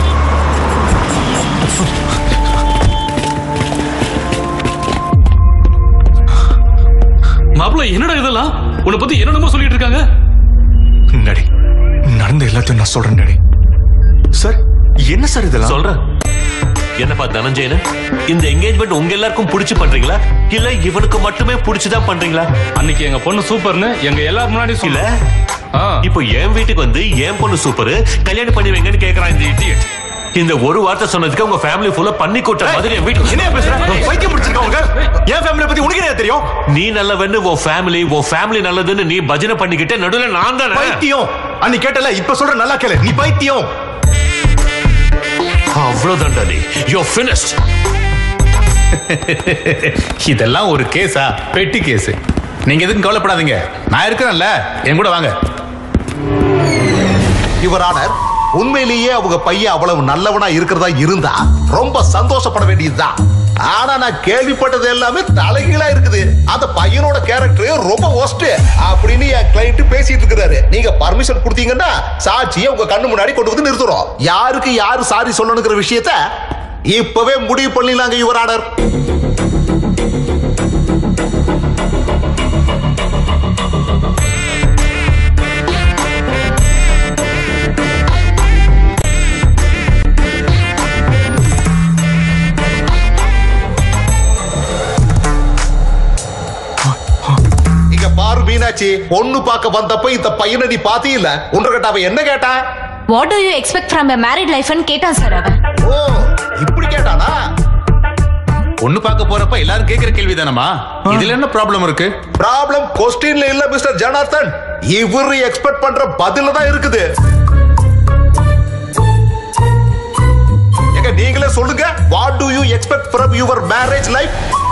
[SPEAKER 13] மாப்பிள்ள என்னடா இதெல்லாம் உன்னை பத்தி என்னென்னமோ சொல்லிட்டு இருக்காங்க
[SPEAKER 8] நடி நடந்த எல்லாத்தையும் நான் சொல்றேன் நடி சார் என்ன சார் இதெல்லாம்
[SPEAKER 12] சொல்றேன் என்னப்பா தனஞ்சயன் இந்த என்கேஜ்மெண்ட் உங்க எல்லாருக்கும் பிடிச்சு பண்றீங்களா இல்ல இவனுக்கு மட்டுமே பிடிச்சுதான் பண்றீங்களா
[SPEAKER 13] அன்னைக்கு எங்க பொண்ணு சூப்பர்னு எங்க எல்லாரும் முன்னாடி
[SPEAKER 12] இல்ல
[SPEAKER 13] சொல்ல
[SPEAKER 12] இப்போ என் வீட்டுக்கு வந்து என் பொண்ணு சூப்பர் கல்யாணம் பண்ணி வைங்கன்னு கேக்குறான் இந்த idiot. இந்த ஒரு வார்த்தை சொன்னதுக்கு உங்க ஃபேமிலி ஃபுல்லா பண்ணி கூட்ட மாதிரி என் வீட்டுக்கு
[SPEAKER 8] என்ன பேசுற பைத்தியம் பிடிச்சிருக்கவங்க என் ஃபேமிலியை பத்தி உனக்கு என்ன தெரியும்
[SPEAKER 12] நீ நல்லவன்னு உன் ஃபேமிலி உன் ஃபேமிலி நல்லதுன்னு நீ பஜனை பண்ணிக்கிட்டே நடுவுல நான் தானே
[SPEAKER 8] பைத்தியம் அன்னி கேட்டல இப்ப சொல்ற நல்லா கேளு நீ பைத்தியம்
[SPEAKER 12] அவ்வளவுதான்டா நீ யோ finished
[SPEAKER 4] இதெல்லாம் ஒரு கேஸா பெட்டி கேஸ் நீங்க எதுக்கும் கவலைப்படாதீங்க நான் இருக்கிறேன்ல என் கூட வாங்க
[SPEAKER 10] யுவர் ஆனர் உண்மையிலேயே அவங்க பையன் அவ்வளவு நல்லவனா இருக்கிறதா இருந்தா ரொம்ப சந்தோஷப்பட வேண்டியதுதான் ஆனா நான் கேள்விப்பட்டது எல்லாமே தலைகீழா இருக்குது அந்த பையனோட கேரக்டர் ரொம்ப ஒஸ்ட் அப்படின்னு என் கிளைண்ட் பேசிட்டு இருக்கிறாரு நீங்க பர்மிஷன் கொடுத்தீங்கன்னா சாட்சியை உங்க கண்ணு முன்னாடி கொண்டு வந்து நிறுத்துறோம் யாருக்கு யாரு சாரி சொல்லணுங்கிற விஷயத்த இப்பவே முடிவு பண்ணிடலாங்க யுவர் ஆர்டர் இங்க பாரு மீனாட்சி பொண்ணு பார்க்க வந்தப்ப இந்த பையனை நீ பாத்தீல்ல உன்கிட்ட அவன் என்ன கேட்டான்
[SPEAKER 2] what do you expect from a married லைஃப்னு கேட்டான் சார் அவன்
[SPEAKER 10] ஓ இப்படி கேட்டானா
[SPEAKER 4] பொண்ணு பார்க்க போறப்ப எல்லாரும் கேக்குற கேள்விதானமா இதுல என்ன ப்ராப்ளம் இருக்கு
[SPEAKER 10] ப்ராப்ளம் கொஸ்டின்ல இல்ல மிஸ்டர் ஜனார்த்தன் இவரு எக்ஸ்பெக்ட் பண்ற பதில தான் இருக்குது எங்க நீங்களே சொல்லுங்க what do you expect from your marriage life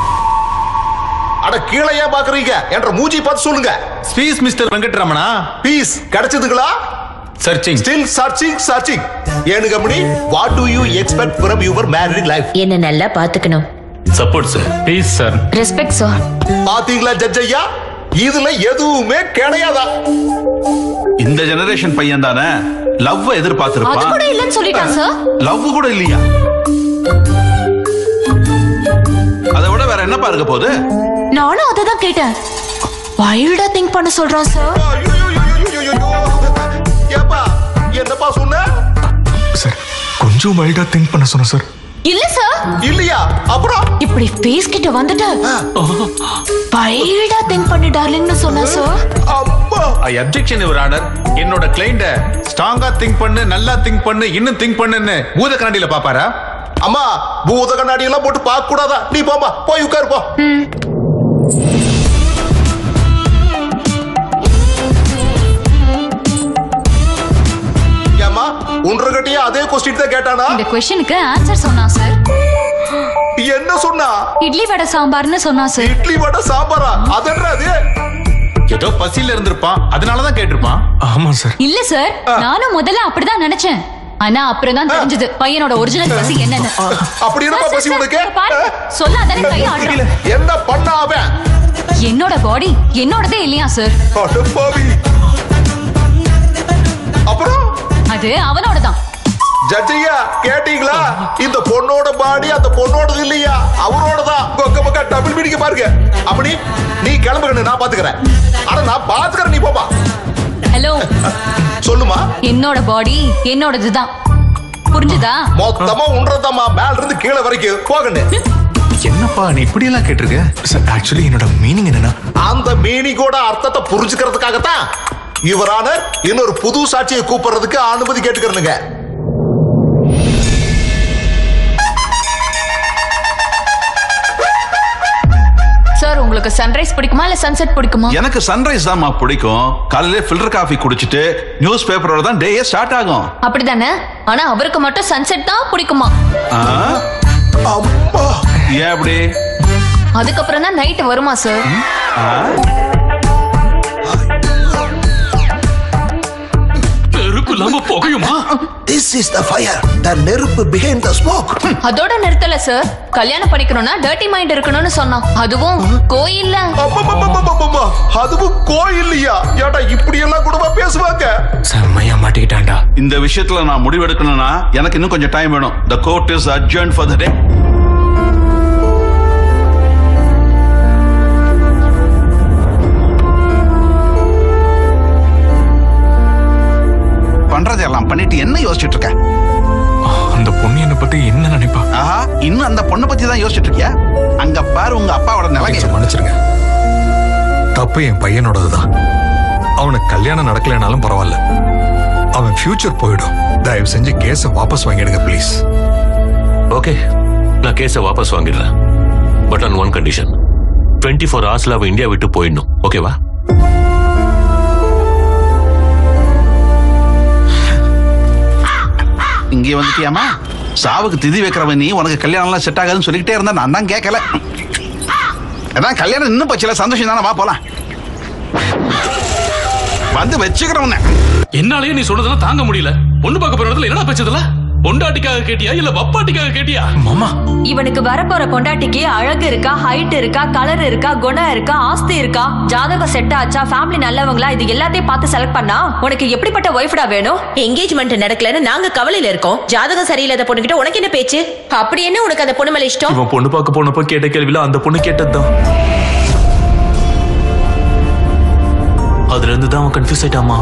[SPEAKER 10] அட கீழே ஏன் பாக்குறீங்க என்ற மூஞ்சி பார்த்து சொல்லுங்க
[SPEAKER 4] ஸ்பீஸ் மிஸ்டர் வெங்கட்ரமணா
[SPEAKER 10] பீஸ் கிடைச்சதுங்களா
[SPEAKER 4] சர்ச்சிங்
[SPEAKER 10] ஸ்டில் சர்ச்சிங் சர்ச்சிங் ஏனுங்க Mani what do you expect from your marriage life
[SPEAKER 5] என்ன நல்லா பாத்துக்கணும்
[SPEAKER 12] support sir
[SPEAKER 3] please sir
[SPEAKER 2] respect sir
[SPEAKER 10] பாத்தீங்களா ஜட்ஜ் ஐயா இதுல எதுவுமே கிடையாதா
[SPEAKER 15] இந்த ஜெனரேஷன் பையன் தானே லவ்
[SPEAKER 2] அது கூட
[SPEAKER 15] எதிர்பார்த்திருப்பான்
[SPEAKER 2] இல்லைன்னு சொல்லிட்டான் சார்
[SPEAKER 15] லவ் கூட இல்லையா அதை விட வேற என்ன பாருங்க போகுது
[SPEAKER 2] நானும் அதை தான் கேட்டேன் வைல்டா திங்க் பண்ண சொல்றான் சார்
[SPEAKER 10] ஏப்பா என்னப்பா சொன்ன
[SPEAKER 8] சார் கொஞ்சம் வைல்டா திங்க் பண்ண சொன்னேன் சார்
[SPEAKER 2] இல்ல சார்
[SPEAKER 10] இல்லையா அப்புறம்
[SPEAKER 2] இப்படி ஃபேஸ் கிட்ட வந்துட்டு வைல்டா திங்க் பண்ணி டார்லிங்னு சொன்னா sir
[SPEAKER 4] I objection your order என்னோட கிளைண்ட ஸ்ட்ராங்கா திங்க் பண்ணு நல்லா திங்க் பண்ணு இன்னும் திங்க் பண்ணுன்னு பூத கண்ணாடியில பாப்பாரா
[SPEAKER 10] அம்மா பூத கண்ணாடி எல்லாம் போட்டு பார்க்க கூடாதா நீ போமா போய் உட்காரு போ ஏம்மா உன்றகிட்டயே அதே கொஸ்டின் தான் கேட்டானா
[SPEAKER 9] இந்த கொஸ்டினுக்கு ஆன்சர் சொன்னான் சார்
[SPEAKER 10] என்ன சொன்னா
[SPEAKER 9] இட்லி வடை சாம்பார்னு சொன்னான் சார்
[SPEAKER 10] இட்லி வடை சாம்பாரா அதென்ன அது
[SPEAKER 4] ஏதோ பசியில இருந்திருப்பான் அதனாலதான் கேட்டிருப்பான்
[SPEAKER 8] ஆமா சார்
[SPEAKER 9] இல்ல சார் நானும் முதல்ல அப்படிதான் நினைச்சேன் ஆனா அப்புறம் தான் தெரிஞ்சது பையனோட ஒரிஜினல் பசி என்னன்னு
[SPEAKER 10] அப்படி என்னப்பா பசி உனக்கு
[SPEAKER 9] பாருங்க சொல்லாதானே கை ஆடுறான்
[SPEAKER 10] என்ன பண்ண அவன்
[SPEAKER 9] என்னோட பாடி என்னோடதே இல்லையா சார்
[SPEAKER 10] அடப்பாவி அப்புறம்
[SPEAKER 9] அது அவனோட தான்
[SPEAKER 10] ஜட்ஜையா கேட்டீங்களா இந்த பொண்ணோட பாடி அந்த பொண்ணோடது இல்லையா அவரோடதான் கொக்க பக்க டபுள் மீடிக்க பாருங்க அப்படி நீ கிளம்புகணும் நான் பாத்துக்கிறேன் ஆனா நான் பாத்துக்கிறேன் நீ போப்பா
[SPEAKER 9] ஹலோ
[SPEAKER 10] சொல்லுமா
[SPEAKER 9] என்னோட பாடி என்னோடது தான் புரிஞ்சுதா
[SPEAKER 10] மொத்தமா உன்றதாம்மா மேல இருந்து கீழே வரைக்கும் போகணும்
[SPEAKER 8] என்னப்பா நீ இப்படி எல்லாம் கேட்டிருக்க சார் ஆக்சுவலி என்னோட மீனிங் என்னன்னா
[SPEAKER 10] அந்த மீனிங்கோட அர்த்தத்தை புரிஞ்சுக்கிறதுக்காகத்தான் இவரான இன்னொரு புது சாட்சியை கூப்பிடுறதுக்கு அனுமதி கேட்டுக்கிறனுங்க
[SPEAKER 11] சார் உங்களுக்கு சன்ரைஸ் பிடிக்குமா இல்ல சன்செட் பிடிக்குமா
[SPEAKER 15] எனக்கு சன்ரைஸ் தான்மா பிடிக்கும் காலையில ஃபில்டர் காஃபி குடிச்சிட்டு நியூஸ் பேப்பரோட தான் டேயே ஸ்டார்ட் ஆகும்
[SPEAKER 11] அப்படிதானே ஆனா அவருக்கு மட்டும் சன்செட் தான் பிடிக்குமா
[SPEAKER 15] ஆ? ஏன் அப்படி
[SPEAKER 11] அதுக்கப்புறம் தான் நைட் வருமா சார்
[SPEAKER 15] ஆ?
[SPEAKER 13] நெருப்பு இல்லாம புகையுமா
[SPEAKER 10] this is the fire the நெருப்பு பிஹைண்ட் த ஸ்மோக்
[SPEAKER 11] அதோட நிறுத்தல சார் கல்யாணம் பண்ணிக்கணும்னா டர்ட்டி மைண்ட் இருக்கணும்னு சொன்னான் அதுவும் கோயில்ல
[SPEAKER 10] அதுவும் கோயில்லையா ஏடா இப்படி எல்லாம் கூடவா பேசுவாங்க
[SPEAKER 8] செம்மையா மாட்டிக்கிட்டான்டா
[SPEAKER 15] இந்த விஷயத்துல நான் முடிவெடுக்கணும்னா எனக்கு இன்னும் கொஞ்சம் டைம் வேணும் the court is adjourn for the day பண்றதெல்லாம் பண்ணிட்டு என்ன யோசிச்சுட்டு இருக்க
[SPEAKER 8] அந்த பொண்ணு என்ன பத்தி என்ன நினைப்பா
[SPEAKER 15] ஆஹா இன்னும் அந்த பொண்ணை பத்தி தான் யோசிச்சுட்டு இருக்கியா அங்க பாரு உங்க அப்பாவோட நிலைமை
[SPEAKER 16] சார், மன்னிச்சிருங்க தப்பு என் பையனோடதுதான் அவனுக்கு கல்யாணம் நடக்கலைனாலும் பரவாயில்ல அவன் ஃபியூச்சர் போயிடும் தயவு செஞ்சு கேஸை வாபஸ் வாங்கிடுங்க ப்ளீஸ்
[SPEAKER 12] ஓகே நான் கேஸை வாபஸ் வாங்கிடுறேன் but on one condition twenty four ஹவர்ஸ்ல அவன் இந்தியா விட்டு போயிடணும் ஓகேவா
[SPEAKER 15] இங்கே வந்துட்டியாமா சாவுக்கு திதி வைக்கிறவன் நீ உனக்கு கல்யாணம் எல்லாம் செட் ஆகாதுன்னு சொல்லிக்கிட்டே இருந்தா நான் தான் கேட்கல அதான் கல்யாணம் இன்னும் பச்சல சந்தோஷம் தானே வா போலாம் வந்து வச்சுக்கிறவன
[SPEAKER 13] என்னாலயே நீ சொன்னதெல்லாம் தாங்க முடியல பொண்ணு பார்க்க போற இடத்துல என்னடா பேச்சதுல பொண்டாட்டிக்காக கேட்டியா இல்ல வப்பாட்டிக்காக கேட்டியா
[SPEAKER 8] மாமா
[SPEAKER 2] இவனுக்கு வரப்போற பொண்டாட்டிக்கு அழகு இருக்கா ஹைட் இருக்கா கலர் இருக்கா குணம் இருக்கா ஆஸ்தி இருக்கா ஜாதகம் செட் ஆச்சா ஃபேமிலி நல்லவங்களா இது எல்லாத்தையும் பார்த்து செலக்ட் பண்ணா உனக்கு எப்படிப்பட்ட ஒய்ஃப்டா வேணும்
[SPEAKER 5] என்கேஜ்மெண்ட் நடக்கலன்னு நாங்க கவலையில இருக்கோம் ஜாதகம் சரியில்லாத பொண்ணுகிட்ட உனக்கு என்ன பேச்சு அப்படி என்ன உனக்கு அந்த பொண்ணு மேல இஷ்டம்
[SPEAKER 17] இவன் பொண்ணு பார்க்க போனப்போ கேட்ட கேள்வியில அந்த பொண்ணு கேட்டதுதான் அதுல இருந்து தான் அவன் கன்ஃபியூஸ் ஆயிட்டாமா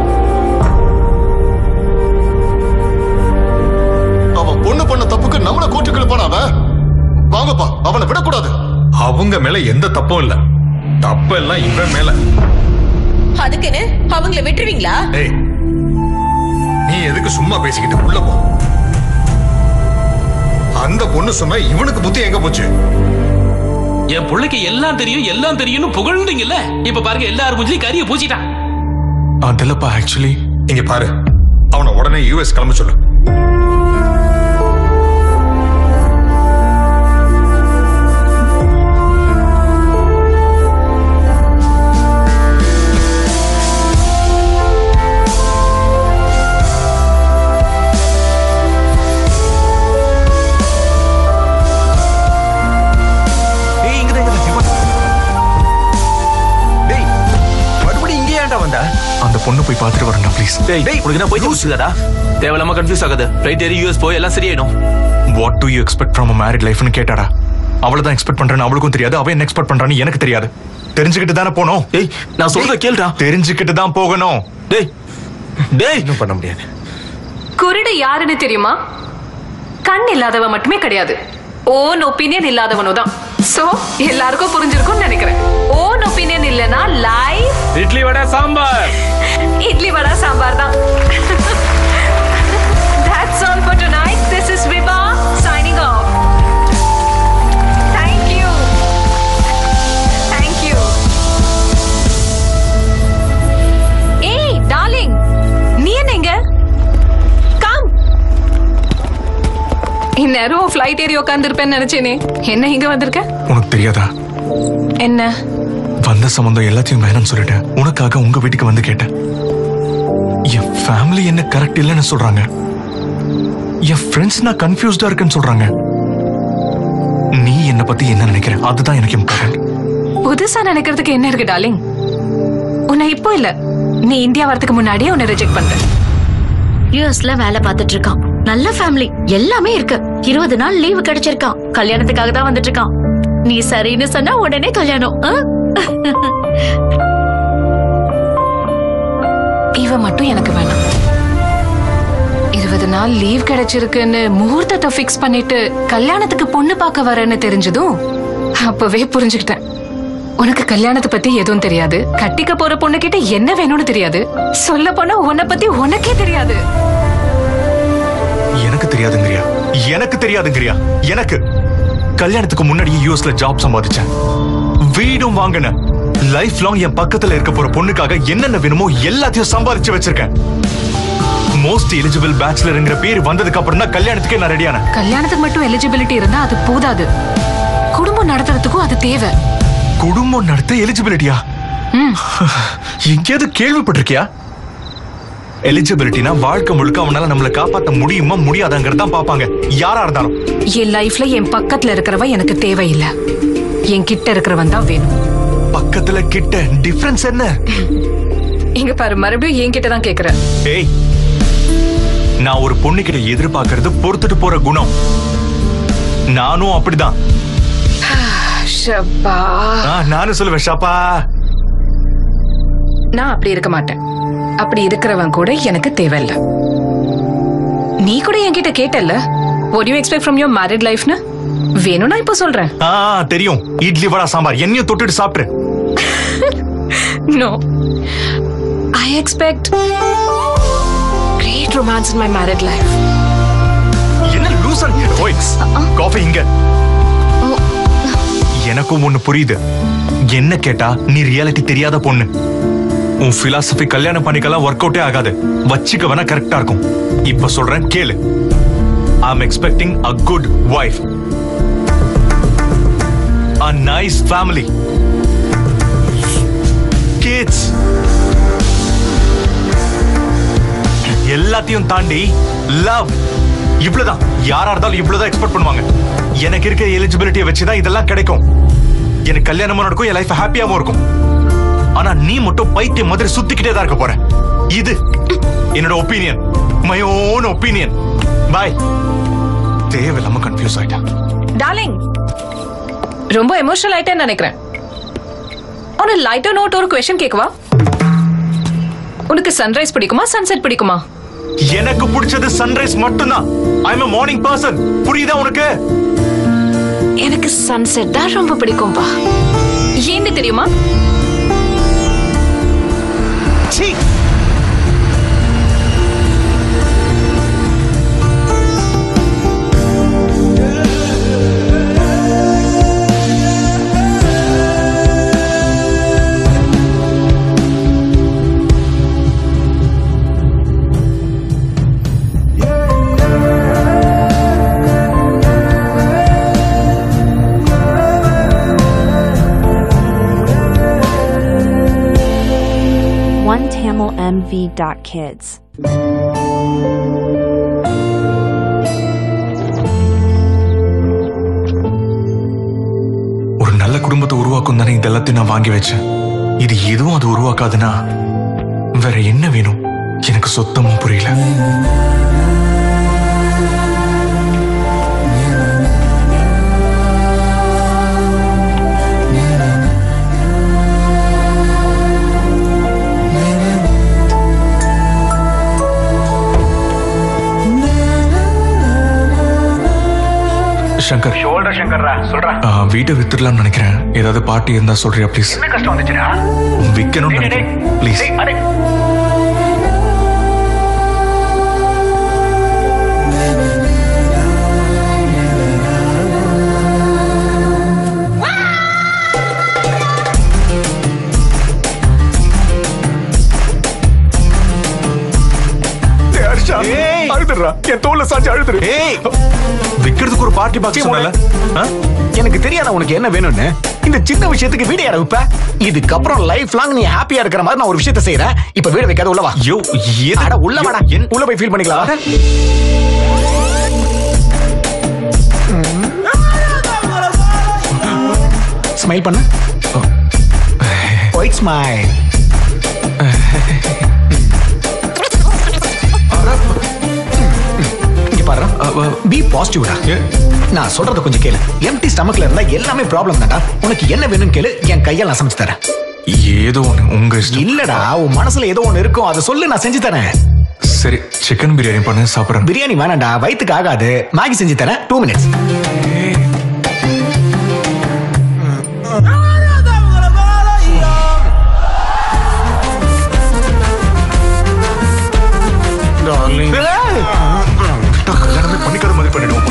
[SPEAKER 7] அவன் பொண்ணு பண்ண தப்புக்கு நம்மள கோர்ட்டுக்கு இழுப்பானா அவன் வாங்கப்பா அவனை விடக்கூடாது
[SPEAKER 16] அவங்க மேல எந்த தப்பும் இல்ல தப்பெல்லாம் இவன் மேல
[SPEAKER 5] அதுக்குன்னு அவங்கள விட்டுருவீங்களா
[SPEAKER 16] ஏய் நீ எதுக்கு சும்மா பேசிக்கிட்டு உள்ள போ அந்த பொண்ணு சொன்னா இவனுக்கு புத்தி எங்க போச்சு
[SPEAKER 13] என் பிள்ளைக்கு எல்லாம் தெரியும் எல்லாம் தெரியும்னு புகழ்ந்தீங்கல்ல இப்ப பாருங்க எல்லாரும் மூஞ்சிலையும் கரிய பூச்சிட்டான்
[SPEAKER 8] அதில்லப்பா ஆக்சுவலி
[SPEAKER 16] இங்க பாரு அவனை உடனே யூஎஸ் கிளம்ப சொல்லு
[SPEAKER 8] ஏய் இங்க தான் இங்க தான்
[SPEAKER 18] டேய் மறுபடியும் இங்கே ஏன்டா வந்த
[SPEAKER 8] அந்த பொண்ணு போய் பார்த்துட்டு வரேன்டா ப்ளீஸ்
[SPEAKER 17] டேய் உனக்கு என்ன போய் முடிச்சுதாடா தேவையில்லாம கன்ஃபியூஸ் ஆகாத ஃப்ளைட் ஏறி யூஎஸ் போய் எல்லாம் சரியாயிடும்
[SPEAKER 8] what do you expect from a married லைஃப்னு கேட்டாடா அவளை தான் எக்ஸ்பெக்ட் பண்றேன்னு அவளுக்கும் தெரியாது அவன் என்ன எக்ஸ்பெக்ட் பண்றான்னு எனக்கு தெரியாது தெரிஞ்சுக்கிட்டு தானே போனோம்
[SPEAKER 17] ஏய் நான் சொல்றத கேளுடா
[SPEAKER 8] தெரிஞ்சுக்கிட்டு தான் போகணும்
[SPEAKER 17] டேய் டேய்
[SPEAKER 8] இன்னும் பண்ண முடியாது
[SPEAKER 1] குருடு யாருன்னு தெரியுமா கண் இல்லாதவன் மட்டுமே கிடையாது ஓன் ஒப்பீனியன் இல்லாதவனோ தான் சோ எல்லாருக்கும் புரிஞ்சிருக்கும்னு நினைக்கிறேன் ஓன் ஒப்பீனியன் இல்லனா லைஃப்
[SPEAKER 13] இட்லி வடை சாம்பார்
[SPEAKER 1] இட்லி வடை சாம்பார் தான் That's all for tonight. This is Vibha signing off. Thank you. Thank you. ஏய் டார்லிங் நீ என்ன இங்க கம் இந்நேரம் ஃப்ளைட் ஏறி உட்காந்துருப்பேன்னு நினைச்சேனே என்ன இங்க வந்திருக்க
[SPEAKER 8] உனக்கு தெரியாதா
[SPEAKER 1] என்ன
[SPEAKER 8] வந்த சம்பந்தம் எல்லாத்தையும் வேணும்னு சொல்லிட்டேன் உனக்காக உங்க வீட்டுக்கு வந்து கேட்டேன் என் ஃபேமிலி என்ன கரெக்ட் இல்லைன்னு சொல்றாங்க என் ஃப்ரெண்ட்ஸ் நான் கன்ஃபியூஸ்டா இருக்குன்னு சொல்றாங்க நீ என்ன பத்தி என்ன நினைக்கிற அதுதான் எனக்கு இம்பார்ட்டன்ட்
[SPEAKER 1] புதுசா நினைக்கிறதுக்கு என்ன இருக்கு டார்லிங் உன்னை இப்போ இல்ல நீ இந்தியா வரதுக்கு முன்னாடியே உன்னை ரிஜெக்ட் பண்றேன்
[SPEAKER 19] யூஎஸ்ல வேலை பார்த்துட்டு இருக்கான் நல்ல ஃபேமிலி எல்லாமே இருக்கு இருபது நாள் லீவு கிடைச்சிருக்கான் கல்யாணத்துக்காக தான் வந்துட்டு இருக்கான் நீ சரின்னு சொன்னா உடனே கல்யாணம் ஆ?
[SPEAKER 1] இவ மட்டும் எனக்கு வேணாம் இருபது நாள் லீவ் கிடைச்சிருக்குன்னு முகூர்த்தத்தை ஃபிக்ஸ் பண்ணிட்டு கல்யாணத்துக்கு பொண்ணு பார்க்க வரேன்னு தெரிஞ்சதும் அப்பவே புரிஞ்சுக்கிட்டேன் உனக்கு கல்யாணத்தை பத்தி எதுவும் தெரியாது கட்டிக்க போற பொண்ணு கிட்ட என்ன வேணும்னு தெரியாது சொல்ல போனா உன்னை பத்தி உனக்கே தெரியாது
[SPEAKER 8] எனக்கு தெரியாதுங்கிறியா எனக்கு தெரியாதுங்கிறியா எனக்கு கல்யாணத்துக்கு முன்னாடியே யூஎஸ்ல ஜாப் சம்பாதிச்சேன் வீடும் வாங்கினேன் லைஃப் லாங் என் பக்கத்துல இருக்க போற பொண்ணுக்காக என்னென்ன வேணுமோ எல்லாத்தையும் சம்பாதிச்சு வச்சிருக்கேன் மோஸ்ட் எலிஜிபிள் பேச்சுலருங்கிற பேர் வந்ததுக்கு அப்புறம் தான் கல்யாணத்துக்கே நான் ரெடியானேன்
[SPEAKER 1] கல்யாணத்துக்கு மட்டும் எலிஜிபிலிட்டி இருந்தா அது போதாது குடும்பம் நடத்துறதுக்கும் அது தேவை
[SPEAKER 8] குடும்பம் நடத்த எலிஜிபிலிட்டியா எங்கேயாவது கேள்விப்பட்டிருக்கியா எலிஜிபிலிட்டினா வாழ்க்கை முழுக்க அவனால நம்மள காப்பாத்த முடியுமா முடியாதாங்கிறதான் பாப்பாங்க யாரா இருந்தாலும்
[SPEAKER 1] என் லைஃப்ல என் பக்கத்துல இருக்கிறவ எனக்கு தேவையில்லை என் கிட்ட இருக்கிறவன் தான் வேணும்
[SPEAKER 8] பக்கத்துல கிட்ட டிஃபரன்ஸ் என்ன
[SPEAKER 1] இங்க பாரு மறுபடியும் என் கிட்ட தான் கேக்குற
[SPEAKER 8] ஏய் நான் ஒரு பொண்ணுகிட்ட எதிர்பார்க்கறது பொறுத்துட்டு போற குணம் நானும் அப்படிதான்
[SPEAKER 1] ஷப்பா
[SPEAKER 8] ஆ, நானும் சொல்லுவேன் ஷாப்பா
[SPEAKER 1] நான் அப்படி இருக்க மாட்டேன் அப்படி இருக்கிறவன் கூட எனக்கு தேவையில்ல நீ கூட என்கிட்ட கேட்டல்ல what do you expect from your married லைஃப்னு வேணும்னா இப்போ சொல்றேன்
[SPEAKER 8] ஆ தெரியும் இட்லி வடா சாம்பார் என்னையும் தொட்டுட்டு சாப்பிட்டு
[SPEAKER 1] No. I expect great romance in my married life.
[SPEAKER 8] என்ன லூசன் ஓய் காஃபி இங்க எனக்கும் ஒண்ணு புரியுது என்ன கேட்டா நீ ரியாலிட்டி தெரியாத பொண்ணு உன் பிலாசபி கல்யாணம் பண்ணிக்கலாம் ஒர்க் அவுட்டே ஆகாது வச்சுக்க வேணா கரெக்டா இருக்கும் இப்ப சொல்றேன் கேளு I am expecting a good wife a nice family kids எல்லாத்தையும் தாண்டி லவ் இவ்வளவுதான் யாரா இருந்தாலும் இவ்வளவுதான் எக்ஸ்பெக்ட் பண்ணுவாங்க எனக்கு இருக்க எலிஜிபிலிட்டியை வச்சுதான் இதெல்லாம் கிடைக்கும் எனக்கு கல்யாணமும் நடக்கும் என் லைஃப் ஹாப்பியாவும் இருக்கும் ஆனா நீ மட்டும் பைத்தியம் மாதிரி சுத்திக்கிட்டே தான் இருக்க போற இது என்னோட opinion my own opinion boy தேவையில்லாம கன்ஃபியூஸ் ஆயிட்டா
[SPEAKER 1] டார்லிங் ரொம்ப எமோஷனல் ஆயிட்டேன்னு நினைக்கிறேன் உன லைட்டா நோட் ஒரு கொஸ்டின் கேட்கவா உனக்கு சன்ரைஸ் பிடிக்குமா சன்செட் பிடிக்குமா
[SPEAKER 8] எனக்கு பிடிச்சது சன்ரைஸ் மட்டும்தான் ஐ எம் மார்னிங் பர்சன் புரியுதா உனக்கு
[SPEAKER 1] எனக்கு சன்செட் தான் ரொம்ப பிடிக்கும்பா ஏன்னு தெரியுமா
[SPEAKER 8] சீ
[SPEAKER 14] OneTamilMV.kids.
[SPEAKER 8] ஒரு நல்ல குடும்பத்தை உருவாக்கும் தானே இது எல்லாத்தையும் நான் வாங்கி வச்சேன் இது எதுவும் அது உருவாக்காதுன்னா வேற என்ன வேணும் எனக்கு சுத்தமா புரியல சங்கர்
[SPEAKER 22] ஷோல்டர் சங்கர்ரா சொல்றா
[SPEAKER 8] ஆ, வீட்டை வித்துடலாம்னு நினைக்கிறேன் ஏதாவது பார்ட்டி இருந்தா சொல்றியா ப்ளீஸ்
[SPEAKER 22] என்ன கஷ்டம் வந்துச்சுடா
[SPEAKER 8] விற்கணும்னு நினைக்கிறேன் ப்ளீஸ்
[SPEAKER 22] டேய், அடே
[SPEAKER 8] அழுதுறா என் தோல்ல சாஞ்சு அழுதுரு விக்கிறதுக்கு ஒரு பார்ட்டி பாக்ஸ் சொன்னல
[SPEAKER 22] எனக்கு தெரியாத உனக்கு என்ன வேணும்னு இந்த சின்ன விஷயத்துக்கு வீடு யார வைப்ப இதுக்கப்புறம் லைஃப் லாங் நீ ஹாப்பியா இருக்கிற மாதிரி நான் ஒரு விஷயத்த செய்யறேன் இப்ப வீடு வைக்காத உள்ள வா
[SPEAKER 8] யோ
[SPEAKER 22] அட உள்ள வாடா உள்ள போய் ஃபீல் பண்ணிக்கலாம் வா. ஸ்மைல் பண்ணு ஒயிட் ஸ்மைல் இங்க பாரு பி பாசிட்டிவ்டா நான் சொல்றத கொஞ்சம் கேளு எம்டி ஸ்டமக்ல இருந்தா எல்லாமே ப்ராப்ளம் தான்டா உனக்கு என்ன வேணும்னு கேளு என் கையால் நான் சமைச்சு தரேன்
[SPEAKER 8] ஏதோ ஒண்ணு உங்க இஷ்டம்
[SPEAKER 22] இல்லடா உன் மனசுல ஏதோ ஒண்ணு இருக்கும் அதை சொல்லு நான் செஞ்சு தரேன்
[SPEAKER 8] சரி சிக்கன் பிரியாணி பண்ணு சாப்பிடுறேன்
[SPEAKER 22] பிரியாணி வேணாம்டா வயித்துக்கு ஆகாது மேகி செஞ்சு தரேன் டூ மினிட்ஸ்
[SPEAKER 8] கல்யாணமே பண்ணிக்காத மாதிரி பண்ணிடுவோம்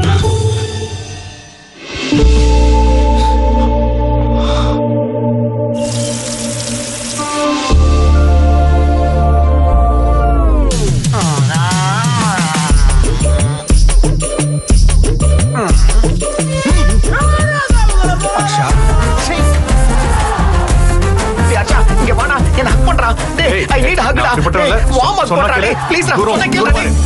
[SPEAKER 22] டேய், அச்சா, இங்க வாடா, என்ன hug பண்றா. டேய், I need hug டா.
[SPEAKER 8] அப்படிப்பட்டவன்ல.
[SPEAKER 22] டேய், warm up
[SPEAKER 8] சொன்னா
[SPEAKER 22] பண்றா,
[SPEAKER 8] கேளு.
[SPEAKER 22] டேய். Please டா,
[SPEAKER 8] தூரம்,
[SPEAKER 22] சொன்னா கேளுடா,
[SPEAKER 8] தூரம்
[SPEAKER 22] டேய்.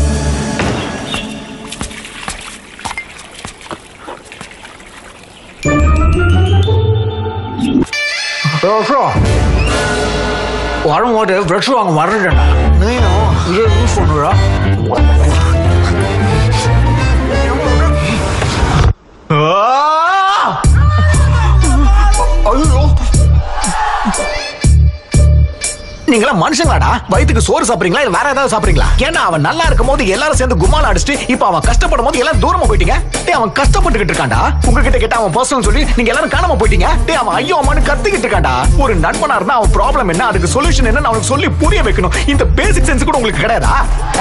[SPEAKER 22] வரும்போது ப்ரஷ் வாங்க மறந்துட்டேன்டா நீயும் இதை யூஸ் பண்ணுறா ஐயோ நீங்களா மனுஷங்களாடா வயித்துக்கு சோறு சாப்பிடுறீங்களா இல்ல வேற ஏதாவது சாப்பிடுறீங்களா ஏன்னா அவன் நல்லா இருக்கும் போது எல்லாரும் சேர்ந்து கும்மால அடிச்சுட்டு இப்ப அவன் கஷ்டப்படும் போது எல்லாரும் தூரமா போயிட்டீங்க டேய் அவன் கஷ்டப்பட்டுக்கிட்டு இருக்கான்டா உங்ககிட்ட கேட்ட அவன் பர்சனல் சொல்லி நீங்க எல்லாரும் காணாம போயிட்டீங்க டேய் அவன் ஐயோ அம்மான்னு கத்திக்கிட்டு இருக்கான்டா ஒரு நண்பனா இருந்தா அவன் ப்ராப்ளம் என்ன அதுக்கு சொல்யூஷன் என்ன அவனுக்கு சொல்லி புரிய வைக்கணும் இந்த பேசிக் சென்ஸ் கூட உங்களுக்கு கிடையாதா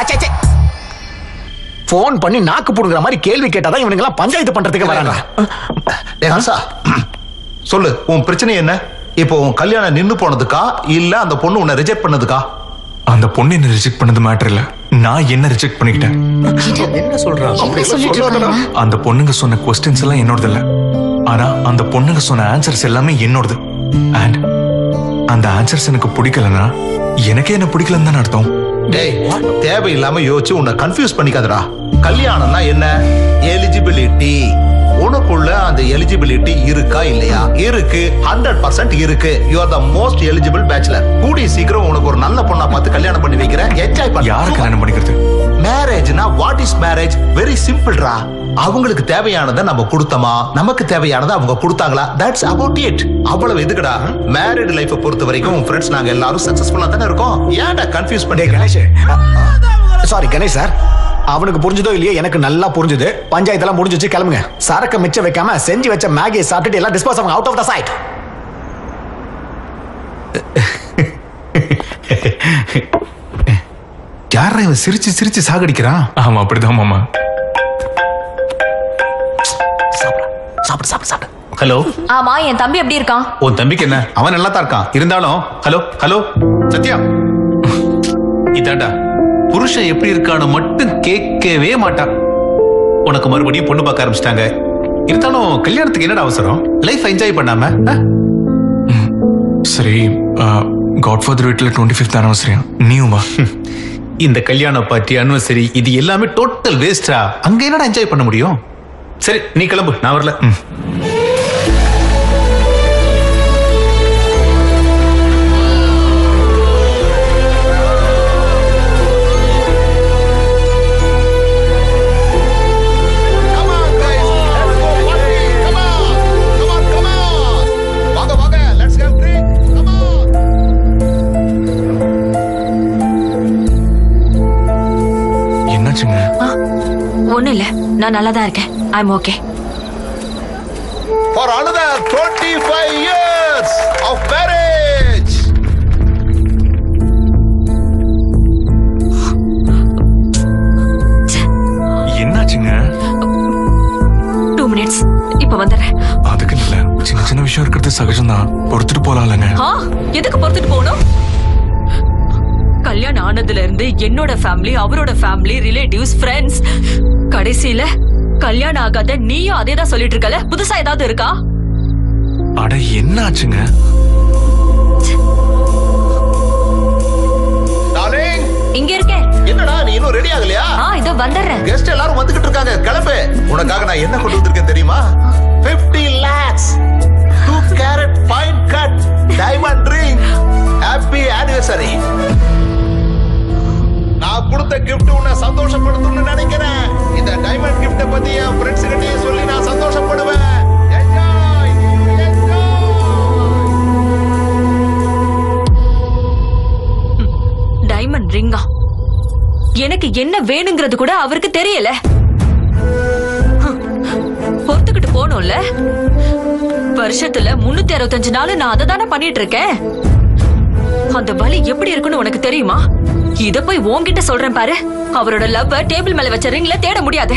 [SPEAKER 22] போன் பண்ணி நாக்கு புடுங்குற மாதிரி கேள்வி கேட்டாதான் இவனுங்க எல்லாம் பஞ்சாயத்து பண்றதுக்கு வராங்க
[SPEAKER 10] டேய் ஹம்சா சொல்லு உன் பிரச்சனை என்ன இப்போ உன் கல்யாணம் நின்னு போனதுக்கா இல்ல அந்த பொண்ணு உன்னை ரிஜெக்ட் பண்ணதுக்கா
[SPEAKER 8] அந்த பொண்ணு என்ன ரிஜெக்ட் பண்ணது மேட்டர் இல்ல நான் என்ன ரிஜெக்ட் பண்ணிக்கிட்டேன்
[SPEAKER 10] என்ன சொல்றான்
[SPEAKER 8] அப்படி சொல்லாதடா. அந்த பொண்ணுங்க சொன்ன கொஸ்டின்ஸ் எல்லாம் என்னோடது இல்ல ஆனா அந்த பொண்ணுங்க சொன்ன ஆன்சர்ஸ் எல்லாமே என்னோடது அண்ட் அந்த ஆன்சர்ஸ் எனக்கு பிடிக்கலனா எனக்கே என்ன பிடிக்கலன்னு தானே அர்த்தம்
[SPEAKER 10] டேய் தேவையில்லாம யோசிச்சு உன்னை கன்ஃபியூஸ் பண்ணிக்காதடா கல்யாணம்னா என்ன எலிஜிபிலிட்டி உனக்குள்ள அந்த எலிஜிபிலிட்டி இருக்கா இல்லையா இருக்கு ஹண்ட்ரட் பர்சன்ட் இருக்கு you are the most eligible bachelor கூடிய சீக்கிரம் உனக்கு ஒரு நல்ல பொண்ணா பார்த்து கல்யாணம் பண்ணி வைக்கிறேன் என்ஜாய் பண்ண
[SPEAKER 8] யாரை கல்யாணம் பண்ணிக்கிறது
[SPEAKER 10] மேரேஜ்னா வாட் இஸ் மேரேஜ் வெரி சிம்பிள்ரா அவங்களுக்கு தேவையானதை நம்ம கொடுத்தோமா நமக்கு தேவையானதை அவங்க கொடுத்தாங்களா தட்ஸ் அபவுட் இட் அவ்வளவு எதுக்குடா மேரிட் லைஃபை பொறுத்த வரைக்கும் உன் ஃப்ரெண்ட்ஸ் நாங்க எல்லாரும் சக்சஸ்ஃபுல்லா தானே இருக்கோம் ஏன்டா கன்ஃபியூஸ் பண்ணி
[SPEAKER 22] கணேஷ் சாரி கணேஷ் சார் அவனுக்கு புரிஞ்சதோ இல்லையோ எனக்கு நல்லா புரிஞ்சுது பஞ்சாயத்தெல்லாம் முடிஞ்சிச்சு கிளம்புங்க சரக்கு மிச்சம் வைக்காம செஞ்சு வச்ச மேகியை சாப்பிட்டுட்டு எல்லாம் டிஸ்போஸ் ஆகும் அவுட் ஆஃப் த சைட்
[SPEAKER 4] யாரா இவன் சிரிச்சு சிரிச்சு சாகடிக்கிறான்
[SPEAKER 8] ஆமா அப்படிதான் மாமா
[SPEAKER 22] சாப்பிடு சாப்பிடு சாப்பிடு
[SPEAKER 4] ஹலோ
[SPEAKER 2] ஆமா என் தம்பி எப்படி இருக்கான்
[SPEAKER 4] உன் தம்பிக்கு என்ன அவன் நல்லா தான் இருக்கான் இருந்தாலும் ஹலோ ஹலோ சத்யா இதாண்டா புருஷன் எப்படி இருக்கான்னு மட்டும் கேட்கவே மாட்டான் உனக்கு மறுபடியும் பொண்ணு பார்க்க ஆரம்பிச்சிட்டாங்க இருந்தாலும் கல்யாணத்துக்கு என்னடா அவசரம் லைஃப் என்ஜாய் பண்ணாம ஆ?
[SPEAKER 8] சரி காட் ஃபாதர் வீட்டில் டுவெண்ட்டி ஃபிஃப்த் ஆனிவர்சரி நீயும் வா
[SPEAKER 4] இந்த கல்யாண பார்ட்டி அனிவர்சரி இது எல்லாமே டோட்டல் வேஸ்டா அங்க என்னடா என்ஜாய் பண்ண முடியும் சரி நீ கிளம்பு நான் வரல
[SPEAKER 10] வாங்க வாங்க லெட்ஸ் கெட் ட்ரிங்க்
[SPEAKER 8] என்னாச்சுங்க
[SPEAKER 2] ஒண்ணும் இல்ல நான் நல்லா தான் இருக்கேன் I'm okay
[SPEAKER 10] for another 25 years of marriage
[SPEAKER 8] என்னாச்சுங்க
[SPEAKER 2] டூ மினிட்ஸ் இப்ப வந்துடுறேன்
[SPEAKER 8] அதுக்கு இல்ல சின்ன சின்ன விஷயம் இருக்கிறது சகஜம்தான் பொறுத்துட்டு போலாம்லங்க
[SPEAKER 2] ஆ எதுக்கு பொறுத்துட்டு போகணும் கல்யாணம் ஆனதுல இருந்து என்னோட ஃபேமிலி அவரோட ஃபேமிலி ரிலேட்டிவ்ஸ் ஃப்ரெண்ட்ஸ் கடைசியில கல்யாணம் ஆகாத நீயும் அதே தான் சொல்லிட்டு இருக்கல புதுசா ஏதாவது இருக்கா
[SPEAKER 8] அட என்னாச்சுங்க
[SPEAKER 10] டார்லிங்
[SPEAKER 2] இங்க இருக்கேன்
[SPEAKER 10] என்னடா நீ இன்னும் ரெடி ஆகலையா
[SPEAKER 2] ஆ இதோ வந்துடுறேன்
[SPEAKER 10] கெஸ்ட் எல்லாரும் வந்துகிட்டு இருக்காங்க கிளம்பு உனக்காக நான் என்ன கொண்டு வந்திருக்கேன் தெரியுமா 50 lakhs 2 carat fine cut diamond ring happy anniversary நான் கொடுத்த gift உன்னை சந்தோஷப்படுத்தும்னு நினைக்கிறேன் இந்த டைமண்ட் gift பத்தி என் ஃப்ரெண்ட்ஸ் கிட்டயும் சொல்லி நான் சந்தோஷப்படுவேன் Enjoy!
[SPEAKER 2] டைமண்ட் ரிங்கா எனக்கு என்ன வேணுங்கிறது கூட அவருக்கு தெரியல ஹம். பொறுத்துக்கிட்டு போகணும்ல வருஷத்துல முன்னூத்தி அறுபத்தஞ்சு நாள் நான் அதை தானே பண்ணிட்டு இருக்கேன் அந்த வலி எப்படி இருக்குன்னு உனக்கு தெரியுமா இத போய் உன்கிட்ட சொல்றேன் பாரு அவரோட லவ் டேபிள் மேல வச்ச ரிங்ல தேட முடியாது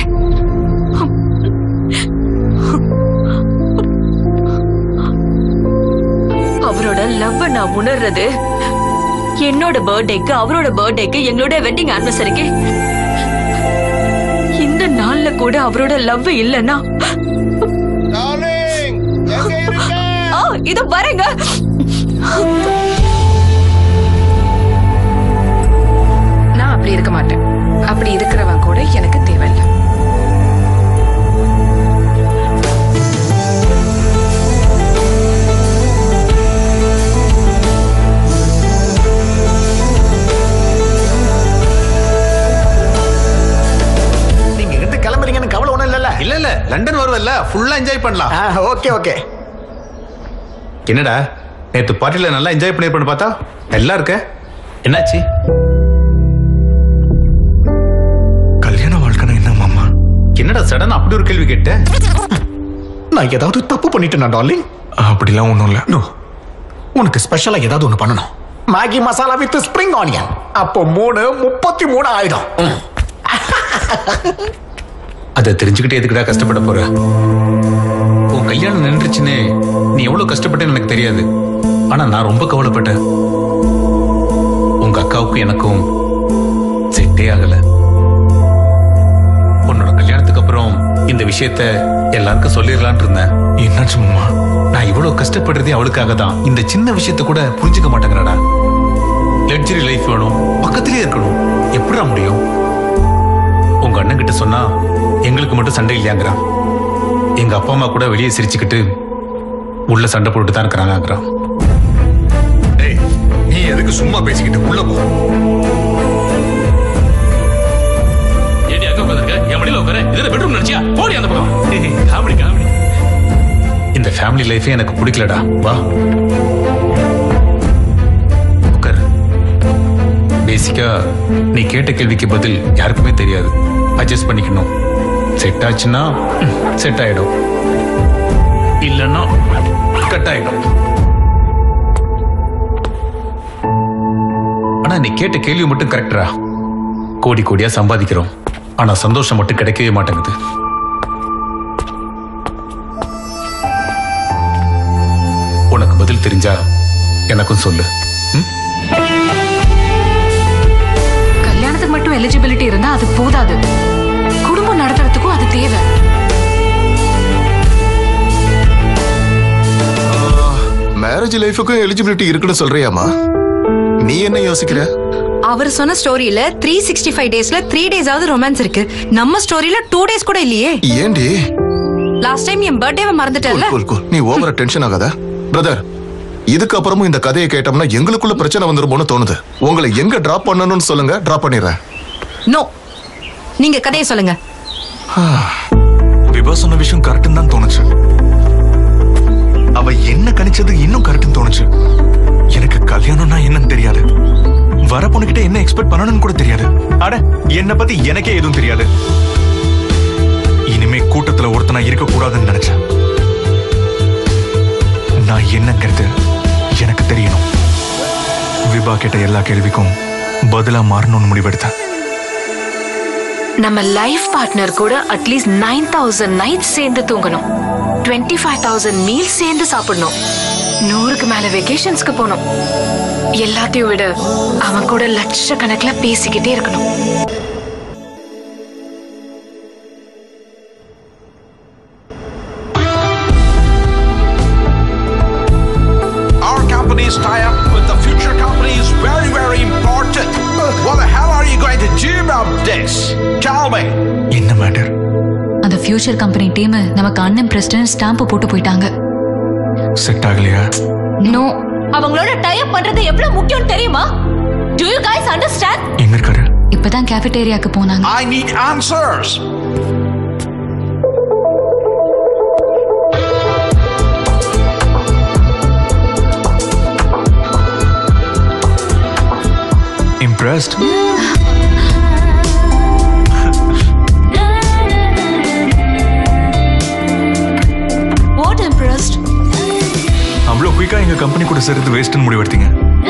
[SPEAKER 2] அவரோட லவ் நான் உணர்றது என்னோட பர்த்டேக்கு அவரோட பர்த்டேக்கு எங்களோட வெட்டிங் ஆனிவர்சரிக்கு இந்த நாள்ல கூட அவரோட லவ் இல்லைன்னா ஆ, இதோ பாருங்க
[SPEAKER 1] நான் அப்படி இருக்க மாட்டேன் அப்படி இருக்கிறவன் கூட எனக்கு தேவையில்லை
[SPEAKER 22] நீங்க கிட்ட கிளம்புறீங்கன்னு கவலை ஒண்ணும் இல்லல்ல
[SPEAKER 4] இல்ல இல்ல லண்டன் வருவல்ல ஃபுல்லா என்ஜாய் பண்ணலாம்
[SPEAKER 22] ஓகே ஓகே
[SPEAKER 4] என்னடா நேத்து பார்ட்டில நல்லா என்ஜாய் பண்ணிருப்பேன்னு பார்த்தா எல்லாம் இருக்க என்னாச்சு
[SPEAKER 8] கல்யாண வாழ்க்கைனா என்ன மாமா
[SPEAKER 4] என்னடா சடன் அப்படி ஒரு கேள்வி கேட்ட
[SPEAKER 22] நான் ஏதாவது தப்பு பண்ணிட்டேனா டார்லிங்
[SPEAKER 8] அப்படிலாம் ஒண்ணும் இல்ல
[SPEAKER 22] நோ உனக்கு ஸ்பெஷலா ஏதாவது ஒண்ணு பண்ணணும் Maggi masala with spring onion அப்போ மூணு முப்பத்தி மூணு ஆயிடும் ம்.
[SPEAKER 4] அதை தெரிஞ்சுக்கிட்டு எதுக்குடா கஷ்டப்பட போற உன் கல்யாணம் நின்றுச்சுன்னு நீ எவ்வளவு கஷ்டப்பட்டேன்னு எனக்கு தெரியாது ஆனா நான் ரொம்ப கவலைப்பட்டேன் உங்க அக்காவுக்கும் எனக்கும் செட்டே ஆகல உன்னோட கல்யாணத்துக்கு அப்புறம் இந்த விஷயத்த எல்லாருக்கும் சொல்லிடலான் இருந்தேன்
[SPEAKER 8] என்னாச்சு மாமா
[SPEAKER 4] நான் இவ்வளவு கஷ்டப்படுறதே அவளுக்காக தான் இந்த சின்ன விஷயத்த கூட புரிஞ்சுக்க மாட்டேங்கிறாடா லக்ஸரி லைஃப் வேணும் பக்கத்திலே இருக்கணும் எப்படிடா முடியும் உங்க அண்ணன் கிட்ட சொன்னா எங்களுக்கு மட்டும் சண்டை இல்லையாங்கிறான் எங்க அப்பா அம்மா கூட வெளியே சிரிச்சுக்கிட்டு உள்ள சண்டை போட்டுட்டு தான் இருக்கிறாங்கிறான்
[SPEAKER 16] டேய் நீ எதுக்கு சும்மா பேசிக்கிட்டு உள்ள போ
[SPEAKER 13] ஏடி அங்க உட்காந்துருக்க என் மடியில உட்கார இதுல பெட்ரூம் நினைச்சியா போடி அந்த பக்கம் காமெடி காமெடி
[SPEAKER 4] இந்த ஃபேமிலி லைஃபே எனக்கு பிடிக்கலடா வா உட்கார் பேசிக்கா நீ கேட்ட கேள்விக்கு பதில் யாருக்குமே தெரியாது அட்ஜஸ்ட் பண்ணிக்கணும் செட் ஆச்சுன்னா செட் ஆயிடும் இல்லைன்னா கட் ஆயிடும் ஆனா நீ கேட்ட கேள்வி மட்டும் கரெக்டரா கோடி கோடியா சம்பாதிக்கிறோம் ஆனா சந்தோஷம் மட்டும் கிடைக்கவே மாட்டேங்குது உனக்கு பதில் தெரிஞ்சா எனக்கும் சொல்லு
[SPEAKER 1] கல்யாணத்துக்கு மட்டும் எலிஜிபிலிட்டி இருந்தா அது போதாது குடும்பம் நடத்துறதுக்கும் அது தேவை
[SPEAKER 7] மேரேஜ் லைஃபுக்கும் எலிஜிபிலிட்டி இருக்குன்னு சொல்றியாமா நீ என்ன யோசிக்கிற
[SPEAKER 6] அவர் சொன்ன ஸ்டோரியில த்ரீ சிக்ஸ்டி ஃபைவ் டேஸ்ல த்ரீ டேஸாவது ரொமான்ஸ் இருக்கு நம்ம ஸ்டோரியில டூ டேஸ் கூட இல்லையே
[SPEAKER 7] ஏண்டி
[SPEAKER 6] லாஸ்ட் டைம் என் பர்த்டேவை மறந்துட்டேன்ல
[SPEAKER 7] கூல் கூல் நீ ஓவரா டென்ஷன் ஆகாத பிரதர் இதுக்கப்புறமும் இந்த கதையை கேட்டோம்னா எங்களுக்குள்ள பிரச்சனை வந்துருமோன்னு தோணுது உங்களை எங்க டிராப் பண்ணணும்னு சொல்லுங்க டிராப் பண்ணிடுறேன்
[SPEAKER 6] நோ நீங்க கதையை சொல்லுங்க
[SPEAKER 8] விபா சொன்ன விஷயம் கரெக்ட்னு தான் தோணுச்சு அவ என்ன கணிச்சது இன்னும் கரெக்ட்னு தோணுச்சு எனக்கு கல்யாணம்னா என்னன்னு தெரியாது வர பொண்ணுகிட்ட என்ன எக்ஸ்பெக்ட் பண்ணணும்னு கூட தெரியாது அட என்ன பத்தி எனக்கே எதுவும் தெரியாது இனிமே கூட்டத்துல ஒருத்தனா இருக்க கூடாதுன்னு நினைச்சேன் நான் என்னங்கிறது எனக்கு தெரியணும் விபா கேட்ட எல்லா கேள்விக்கும் பதிலா மாறணும்னு முடிவெடுத்தேன்
[SPEAKER 1] நம்ம லைஃப் பார்ட்னர் கூட அட்லீஸ்ட் நைன் தௌசண்ட் நைட் சேர்ந்து தூங்கணும் டுவெண்ட்டி ஃபைவ் தௌசண்ட் மீல் சேர்ந்து சாப்பிடணும் நூறுக்கு மேல வெக்கேஷன்ஸ்க்கு போகணும் எல்லாத்தையும் விட அவன் கூட லட்சக்கணக்கில் பேசிக்கிட்டே இருக்கணும்
[SPEAKER 15] Our company's tie-up with the future company is very, very important. What the hell are you going to do about this? Tell me.
[SPEAKER 8] என்ன மேட்டர்
[SPEAKER 9] அந்த ஃபியூச்சர் கம்பெனி டீம் நமக்கு அண்ணன் பிரசிடன்ட் ஸ்டாம்ப் போட்டு போயிட்டாங்க
[SPEAKER 8] செட் ஆகலையா
[SPEAKER 2] நோ அவங்களோட type பண்றது எவ்வளவு முக்கியம் தெரியுமா டு யூ கைஸ் அண்டர்ஸ்டாண்ட்
[SPEAKER 8] எங்க இருக்காரு
[SPEAKER 9] இப்பதான் கேஃபிடேரியாக்கு போனாங்க
[SPEAKER 15] I need answers.
[SPEAKER 8] Impressed
[SPEAKER 2] what impressed
[SPEAKER 8] அவ்வளோ குயிக்கா எங்க கம்பெனி கூட சேர்த்து வேஸ்ட்னு முடிவெடுத்தீங்க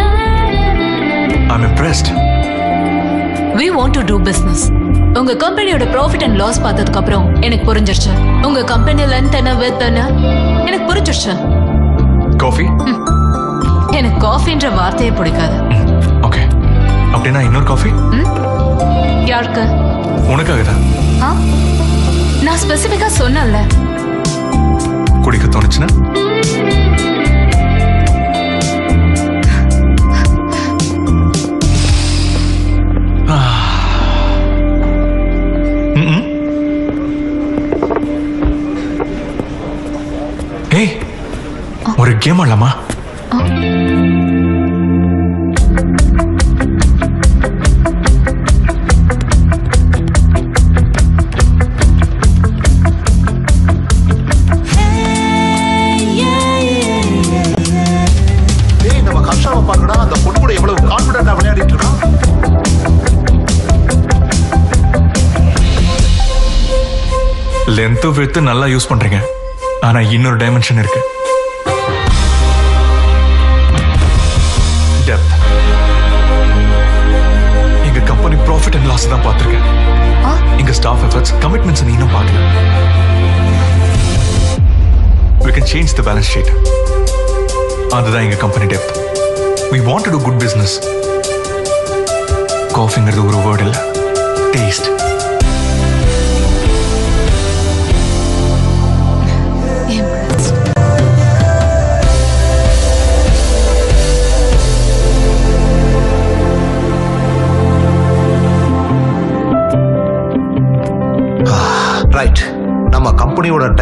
[SPEAKER 8] I'm impressed
[SPEAKER 9] we want to do business உங்க கம்பெனியோட ப்ராஃபிட் அண்ட் லாஸ் பார்த்ததுக்கு அப்புறம் எனக்கு புரிஞ்சிருச்சு உங்க கம்பெனி லென்த் என்ன வித் என்ன எனக்கு புரிஞ்சிருச்சு
[SPEAKER 8] காஃபி
[SPEAKER 9] எனக்கு காஃபின்ற வார்த்தையே பிடிக்காது
[SPEAKER 8] ஓகே அப்படின்னா இன்னொரு காஃபி
[SPEAKER 9] யாருக்கு
[SPEAKER 8] உனக்காக தான்
[SPEAKER 9] ஆ? நான் ஸ்பெசிஃபிக்கா சொன்னேன்ல
[SPEAKER 8] குடிக்க தோணுச்சுன்னா ம்ம். ஏய் ஒரு கேம் ஆடலாமா
[SPEAKER 10] ஏய் நம்ம கர்ஷாவை பாருங்கடா அந்த பொண்ணு கூட எவ்வளவு கான்பிடண்டா விளையாடிட்டு இருக்கான்
[SPEAKER 8] லென்த்து வித்து நல்லா யூஸ் பண்றீங்க ஆனா இன்னொரு டைமென்ஷன் இருக்கு டெப்த் எங்க கம்பெனி ப்ராஃபிட் அண்ட் லாஸ் தான் பார்த்திருக்கேன் எங்க ஸ்டாஃப் எஃபர்ட்ஸ் கமிட்மெண்ட்ஸ் நீ இன்னும் பார்க்கல we can change the balance sheet அதுதான் எங்க company depth we want to do good business காஃபிங்கிறது ஒரு வேர்ட் இல்ல டேஸ்ட்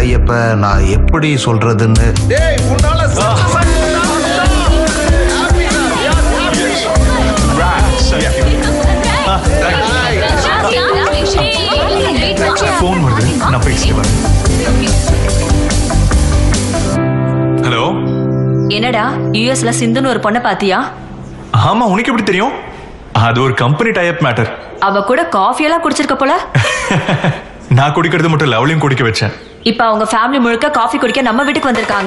[SPEAKER 10] டையப்ப நான் எப்படி சொல்றதுன்னு
[SPEAKER 15] டேய் உன்னால
[SPEAKER 8] போன் வருது நான் பேசிட்டு வரேன் ஹலோ
[SPEAKER 2] என்னடா யூஎஸ்ல சிந்துன்னு ஒரு பொண்ணை பாத்தியா
[SPEAKER 8] ஆமா உனக்கு எப்படி தெரியும் அது ஒரு கம்பெனி டைப் மேட்டர்
[SPEAKER 2] அவ கூட காஃபி எல்லாம் குடிச்சிருக்க போல
[SPEAKER 8] நான் குடிக்கிறது மட்டும் இல்ல அவளையும் குடிக்க வச்சேன்
[SPEAKER 2] இப்ப அவங்க ஃபேமிலி முழுக்க காஃபி குடிக்க நம்ம வீட்டுக்கு வந்திருக்காங்க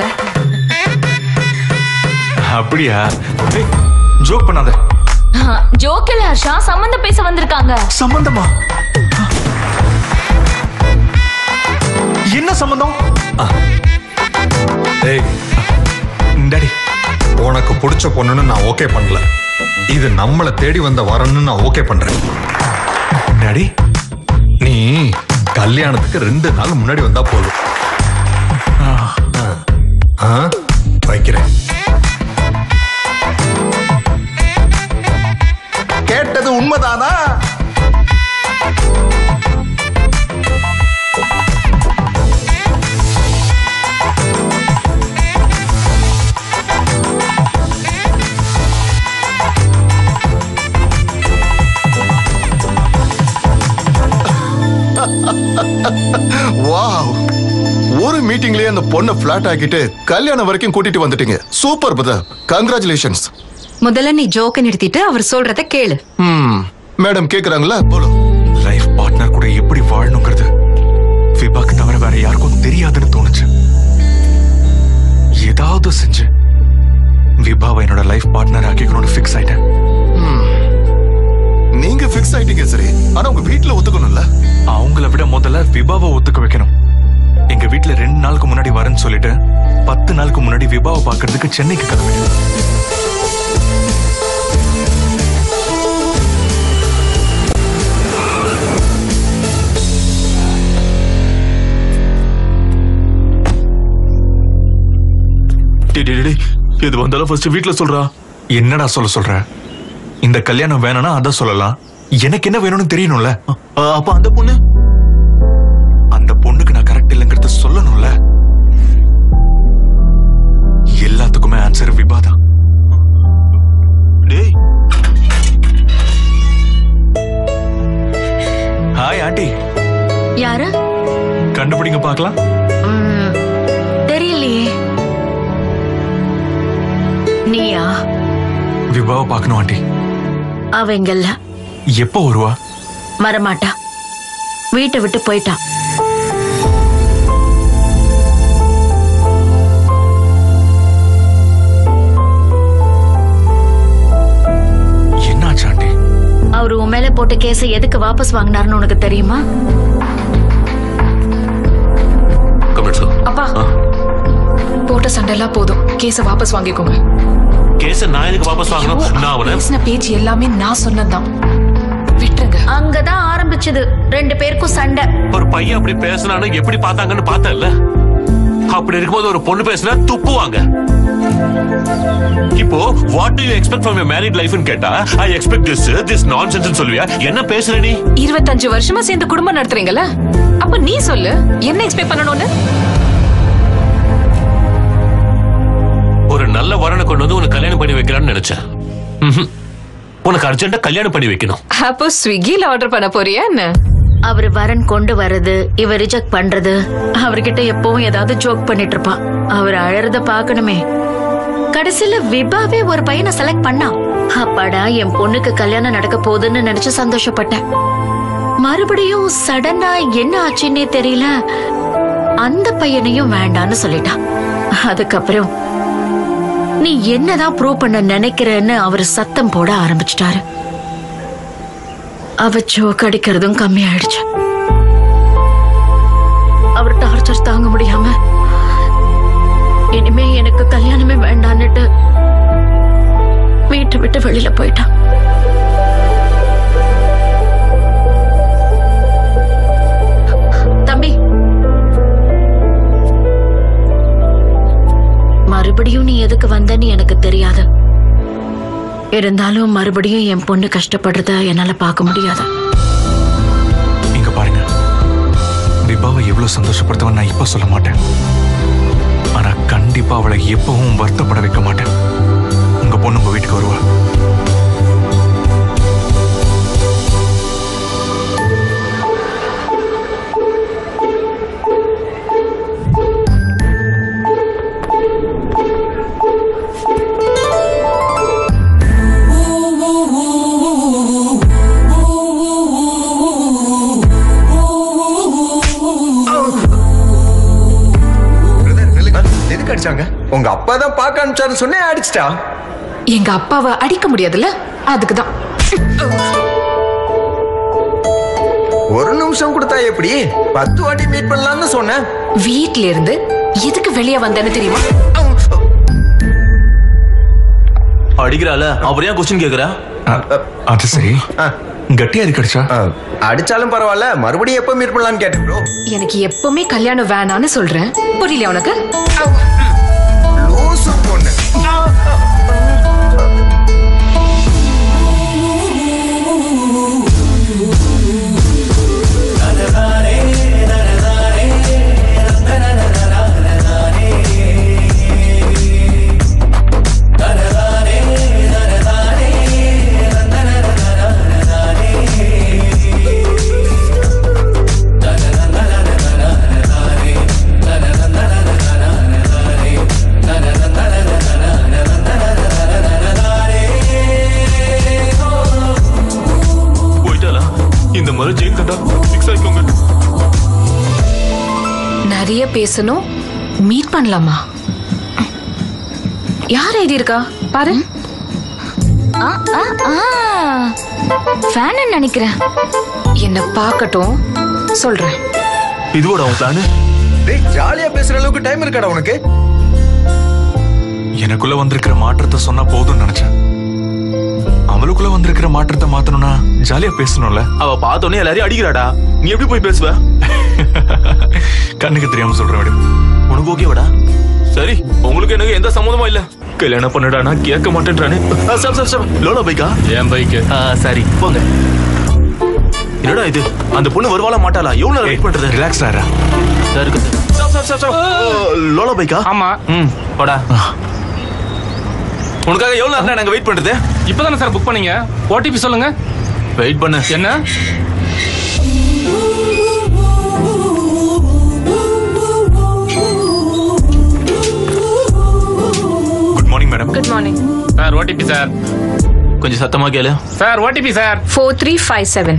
[SPEAKER 8] அப்படியா ஜோக் பண்ணாத
[SPEAKER 19] ஜோக் இல்ல ஹர்ஷா சம்மந்தம் பேச வந்திருக்காங்க
[SPEAKER 8] சம்பந்தமா என்ன சம்பந்தம்
[SPEAKER 16] டேய்
[SPEAKER 8] டாடி
[SPEAKER 16] உனக்கு பிடிச்ச பொண்ணுன்னு நான் ஓகே பண்ணல இது நம்மள தேடி வந்த வரன்னு நான் ஓகே பண்றேன்
[SPEAKER 8] டாடி
[SPEAKER 16] நீ கல்யாணத்துக்கு ரெண்டு நாள் முன்னாடி வந்தா போதும் ஆ, வைக்கிறேன்
[SPEAKER 10] கேட்டது உண்மைதானா
[SPEAKER 7] வாவ் ஒரு மீட்டிங்லயே அந்த பொண்ணை ஃபிளாட் ஆக்கிட்டு கல்யாணம் வரைக்கும் கூட்டிட்டு வந்துட்டீங்க சூப்பர் பிரதர் கங்க்ராச்சுலேஷன்ஸ்
[SPEAKER 6] முதல்ல நீ ஜோக்க நிறுத்திட்டு அவர் சொல்றத கேளு
[SPEAKER 7] ம் மேடம் கேக்குறாங்களா போலும்
[SPEAKER 8] லைஃப் பார்ட்னர் கூட எப்படி வாழணுங்கிறது விபாக்கு தவிர வேற யாருக்கும் தெரியாதுன்னு தோணுச்சு ஏதாவது செஞ்சு விபாவை என்னோட லைஃப் பார்ட்னர் ஆக்கிக்கணும்னு ஃபிக்ஸ் ஆயிட்டேன்
[SPEAKER 7] நீங்க ஃபிக்ஸ் ஆயிட்டீங்க சரி ஆனா உங்க வீட்ல ஒத்துக்கணும்ல
[SPEAKER 8] அவங்கள விட முதல்ல விபாவை ஒத்துக்க வைக்கணும் எங்க வீட்ல ரெண்டு நாளுக்கு முன்னாடி வரேன்னு சொல்லிட்டு பத்து நாளுக்கு முன்னாடி விபாவை பார்க்கறதுக்கு சென்னைக்கு கிளம்பிட்டேன் டேய், டேய், டேய், எது வந்தாலும் ஃபர்ஸ்ட் வீட்ல சொல்றா என்னடா சொல்ல சொல்ற இந்த கல்யாணம் வேணும்னா அதான் சொல்லலாம் எனக்கு என்ன வேணும்னு தெரியணும்ல அப்ப அந்த பொண்ணு அந்த பொண்ணுக்கு நான் கரெக்ட் இல்லைங்கிறத சொல்லணும்ல எல்லாத்துக்குமே ஆன்சர் விபாதா டேய் ஹாய் ஆண்டி
[SPEAKER 19] யாரு
[SPEAKER 8] கண்டுபிடிங்க பார்க்கலாம்
[SPEAKER 19] ம், தெரியலையே நீயா
[SPEAKER 8] விபாவை பார்க்கணும் ஆண்டி
[SPEAKER 19] அவங்கல்ல
[SPEAKER 8] எப்போ வருவா
[SPEAKER 19] வரமாட்டா வீட்டை விட்டு போயிட்டா
[SPEAKER 8] என்னாச்சு ஆண்டி
[SPEAKER 19] அவர் உன் மேல போட்ட கேஸை எதுக்கு வாபஸ் வாங்கினாருன்னு உனக்கு தெரியுமா
[SPEAKER 1] அப்பா போட்ட சண்டைலாம் போதும் கேஸ வாபஸ் வாங்கிக்கோங்க
[SPEAKER 12] கேஸ நான் எதுக்கு வாபஸ் வாங்கணும் நான் அவனை
[SPEAKER 1] பேசின பேச்சு எல்லாமே நான் சொன்னதுதான் விட்டுருங்க
[SPEAKER 19] அங்கதான் ஆரம்பிச்சது ரெண்டு பேருக்கும் சண்டை
[SPEAKER 12] ஒரு பையன் அப்படி பேசினானு எப்படி பார்த்தாங்கன்னு பார்த்தேன்ல அப்படி இருக்கும்போது ஒரு பொண்ணு பேசினா துப்புவாங்க இப்போ what do you expect from your married லைஃப்னு கேட்டா I expect this this nonsense சொல்லுவியா என்ன பேசுற நீ
[SPEAKER 1] இருபத்தஞ்சு வருஷமா சேர்ந்து குடும்பம் நடத்துறீங்கல்ல அப்ப நீ சொல்லு என்ன எக்ஸ்பெக்ட் பண்ணணும்னு
[SPEAKER 12] ஒரு நல்ல வரனை கொண்டு வந்து உனக்கு கல்யாணம் பண்ணி வைக்கலாம்னு நினைச்சேன் ம்ஹும். உனக்கு அர்ஜென்ட்டா கல்யாணம் பண்ணி வைக்கணும்
[SPEAKER 1] அப்போ ஸ்விக்கில ஆர்டர் பண்ண போறியா என்ன
[SPEAKER 19] அவர் வரன் கொண்டு வர்றது இவ ரிஜெக்ட் பண்றது அவர்கிட்ட எப்பவும் ஏதாவது ஜோக் பண்ணிட்டு இருப்பா அவர் அழறத பாக்கணுமே கடைசியில விபாவே ஒரு பையனை செலக்ட் பண்ணா அப்பாடா என் பொண்ணுக்கு கல்யாணம் நடக்க போகுதுன்னு நினைச்சு சந்தோஷப்பட்டேன் மறுபடியும் சடனா என்ன ஆச்சுன்னே தெரியல அந்த பையனையும் வேண்டான்னு சொல்லிட்டான் அதுக்கப்புறம் நீ என்னதான் ப்ரூவ் பண்ண நினைக்கிறன்னு அவர் சத்தம் போட ஆரம்பிச்சிட்டாரு அவ ஜோக் அடிக்கிறதும் கம்மி ஆயிடுச்சு அவர் டார்ச்சர் தாங்க முடியாம இனிமே எனக்கு கல்யாணமே வேண்டான்னுட்டு வீட்டை விட்டு வெளியில போயிட்டான் தம்பி மறுபடியும் நீ எதுக்கு வந்தன்னு எனக்கு தெரியாது இருந்தாலும் மறுபடியும் என் பொண்ணு கஷ்டப்படுறத என்னால பார்க்க முடியாது
[SPEAKER 8] இங்க பாருங்க அப்பாவை எவ்வளவு சந்தோஷப்படுத்தவன் நான் இப்ப சொல்ல மாட்டேன் ஆனா கண்டிப்பா அவளை எப்பவும் வருத்தப்பட வைக்க மாட்டேன் உங்க பொண்ணு உங்க வீட்டுக்கு வருவா
[SPEAKER 18] எதுக்கு அடிச்சாங்க உங்க அப்பா தான் பார்க்க அனுப்பிச்சாருன்னு சொன்னேன் அடிச்சிட்டா
[SPEAKER 1] எங்க அப்பாவை அடிக்க முடியாதுல்ல அதுக்குதான்
[SPEAKER 18] ஒரு நிமிஷம் கொடுத்தா எப்படி பத்து வாட்டி மீட் பண்ணலாம்னு சொன்னேன்
[SPEAKER 1] வீட்ல இருந்து எதுக்கு வெளியே வந்தேன்னு தெரியுமா
[SPEAKER 17] அடிக்கிறாள அப்புறம் ஏன் கொஸ்டின் கேக்குறா
[SPEAKER 8] அது சரி கட்டியா எதுக்கு அடிச்சா
[SPEAKER 18] அடிச்சாலும் பரவாயில்ல மறுபடியும் எப்போ மீட் பண்ணலாம்னு கேட்டேன் ப்ரோ
[SPEAKER 1] எனக்கு எப்பவுமே கல்யாணம் வேணான்னு சொல்றேன் புரியல உனக்கு
[SPEAKER 18] லூசு பொண்ணு
[SPEAKER 17] போயிட்டாளா இந்த முறை ஜெயிக்கட்டா ஃபிக்ஸ் ஆயிக்கோங்க
[SPEAKER 1] நிறைய பேசணும் மீட் பண்ணலாமா யார் எழுதி இருக்கா பாரு
[SPEAKER 19] ஃபேன் நினைக்கிறேன்
[SPEAKER 1] என்ன பார்க்கட்டும் சொல்றேன்
[SPEAKER 17] இதுவோட அவன் பிளானு
[SPEAKER 18] டேய் ஜாலியா பேசுற அளவுக்கு டைம் இருக்காடா உனக்கு
[SPEAKER 8] எனக்குள்ள வந்திருக்கிற மாற்றத்தை சொன்னா போதும்னு நினைச்சேன் அவளுக்குள்ள வந்திருக்கிற மாற்றத்தை மாத்தணும்னா ஜாலியா பேசணும்ல
[SPEAKER 17] அவ பார்த்தோன்னே எல்லாரையும் அடிக்கிறாடா நீ எப்படி போய் பேசுவ
[SPEAKER 8] கண்ணுக்கு தெரியாம சொல்றேன் விடு
[SPEAKER 17] உனக்கு ஓகேவாடா சரி உங்களுக்கு எனக்கு எந்த சம்மந்தமும் இல்ல கல்யாணம் பண்ணுடா நான் கேட்க மாட்டேன்றானே ஆ, சார் சார் சார் லோலோ பைக்கா
[SPEAKER 13] என் பைக்கு
[SPEAKER 17] சரி போங்க என்னடா இது அந்த பொண்ணு வருவாளா மாட்டாளா எவ்வளவு நேரம் வெயிட் பண்றது
[SPEAKER 8] ரிலாக்ஸ் ஆறா
[SPEAKER 17] சார் இருக்கு சார் சார் சார் சார் லோலோ பைக்கா
[SPEAKER 3] ஆமா
[SPEAKER 17] ம் போடா உனக்காக எவ்வளவு நேரம் நாங்க வெயிட் பண்றது
[SPEAKER 3] இப்பதானே சார் புக் பண்ணீங்க ஓடிபி சொல்லுங்க
[SPEAKER 17] வெயிட் பண்ணு
[SPEAKER 3] என்ன
[SPEAKER 8] good morning madam
[SPEAKER 1] good morning
[SPEAKER 3] sir OTP sir
[SPEAKER 17] கொஞ்சம் சத்தமா கேளு
[SPEAKER 3] sir OTP sir
[SPEAKER 1] four three five seven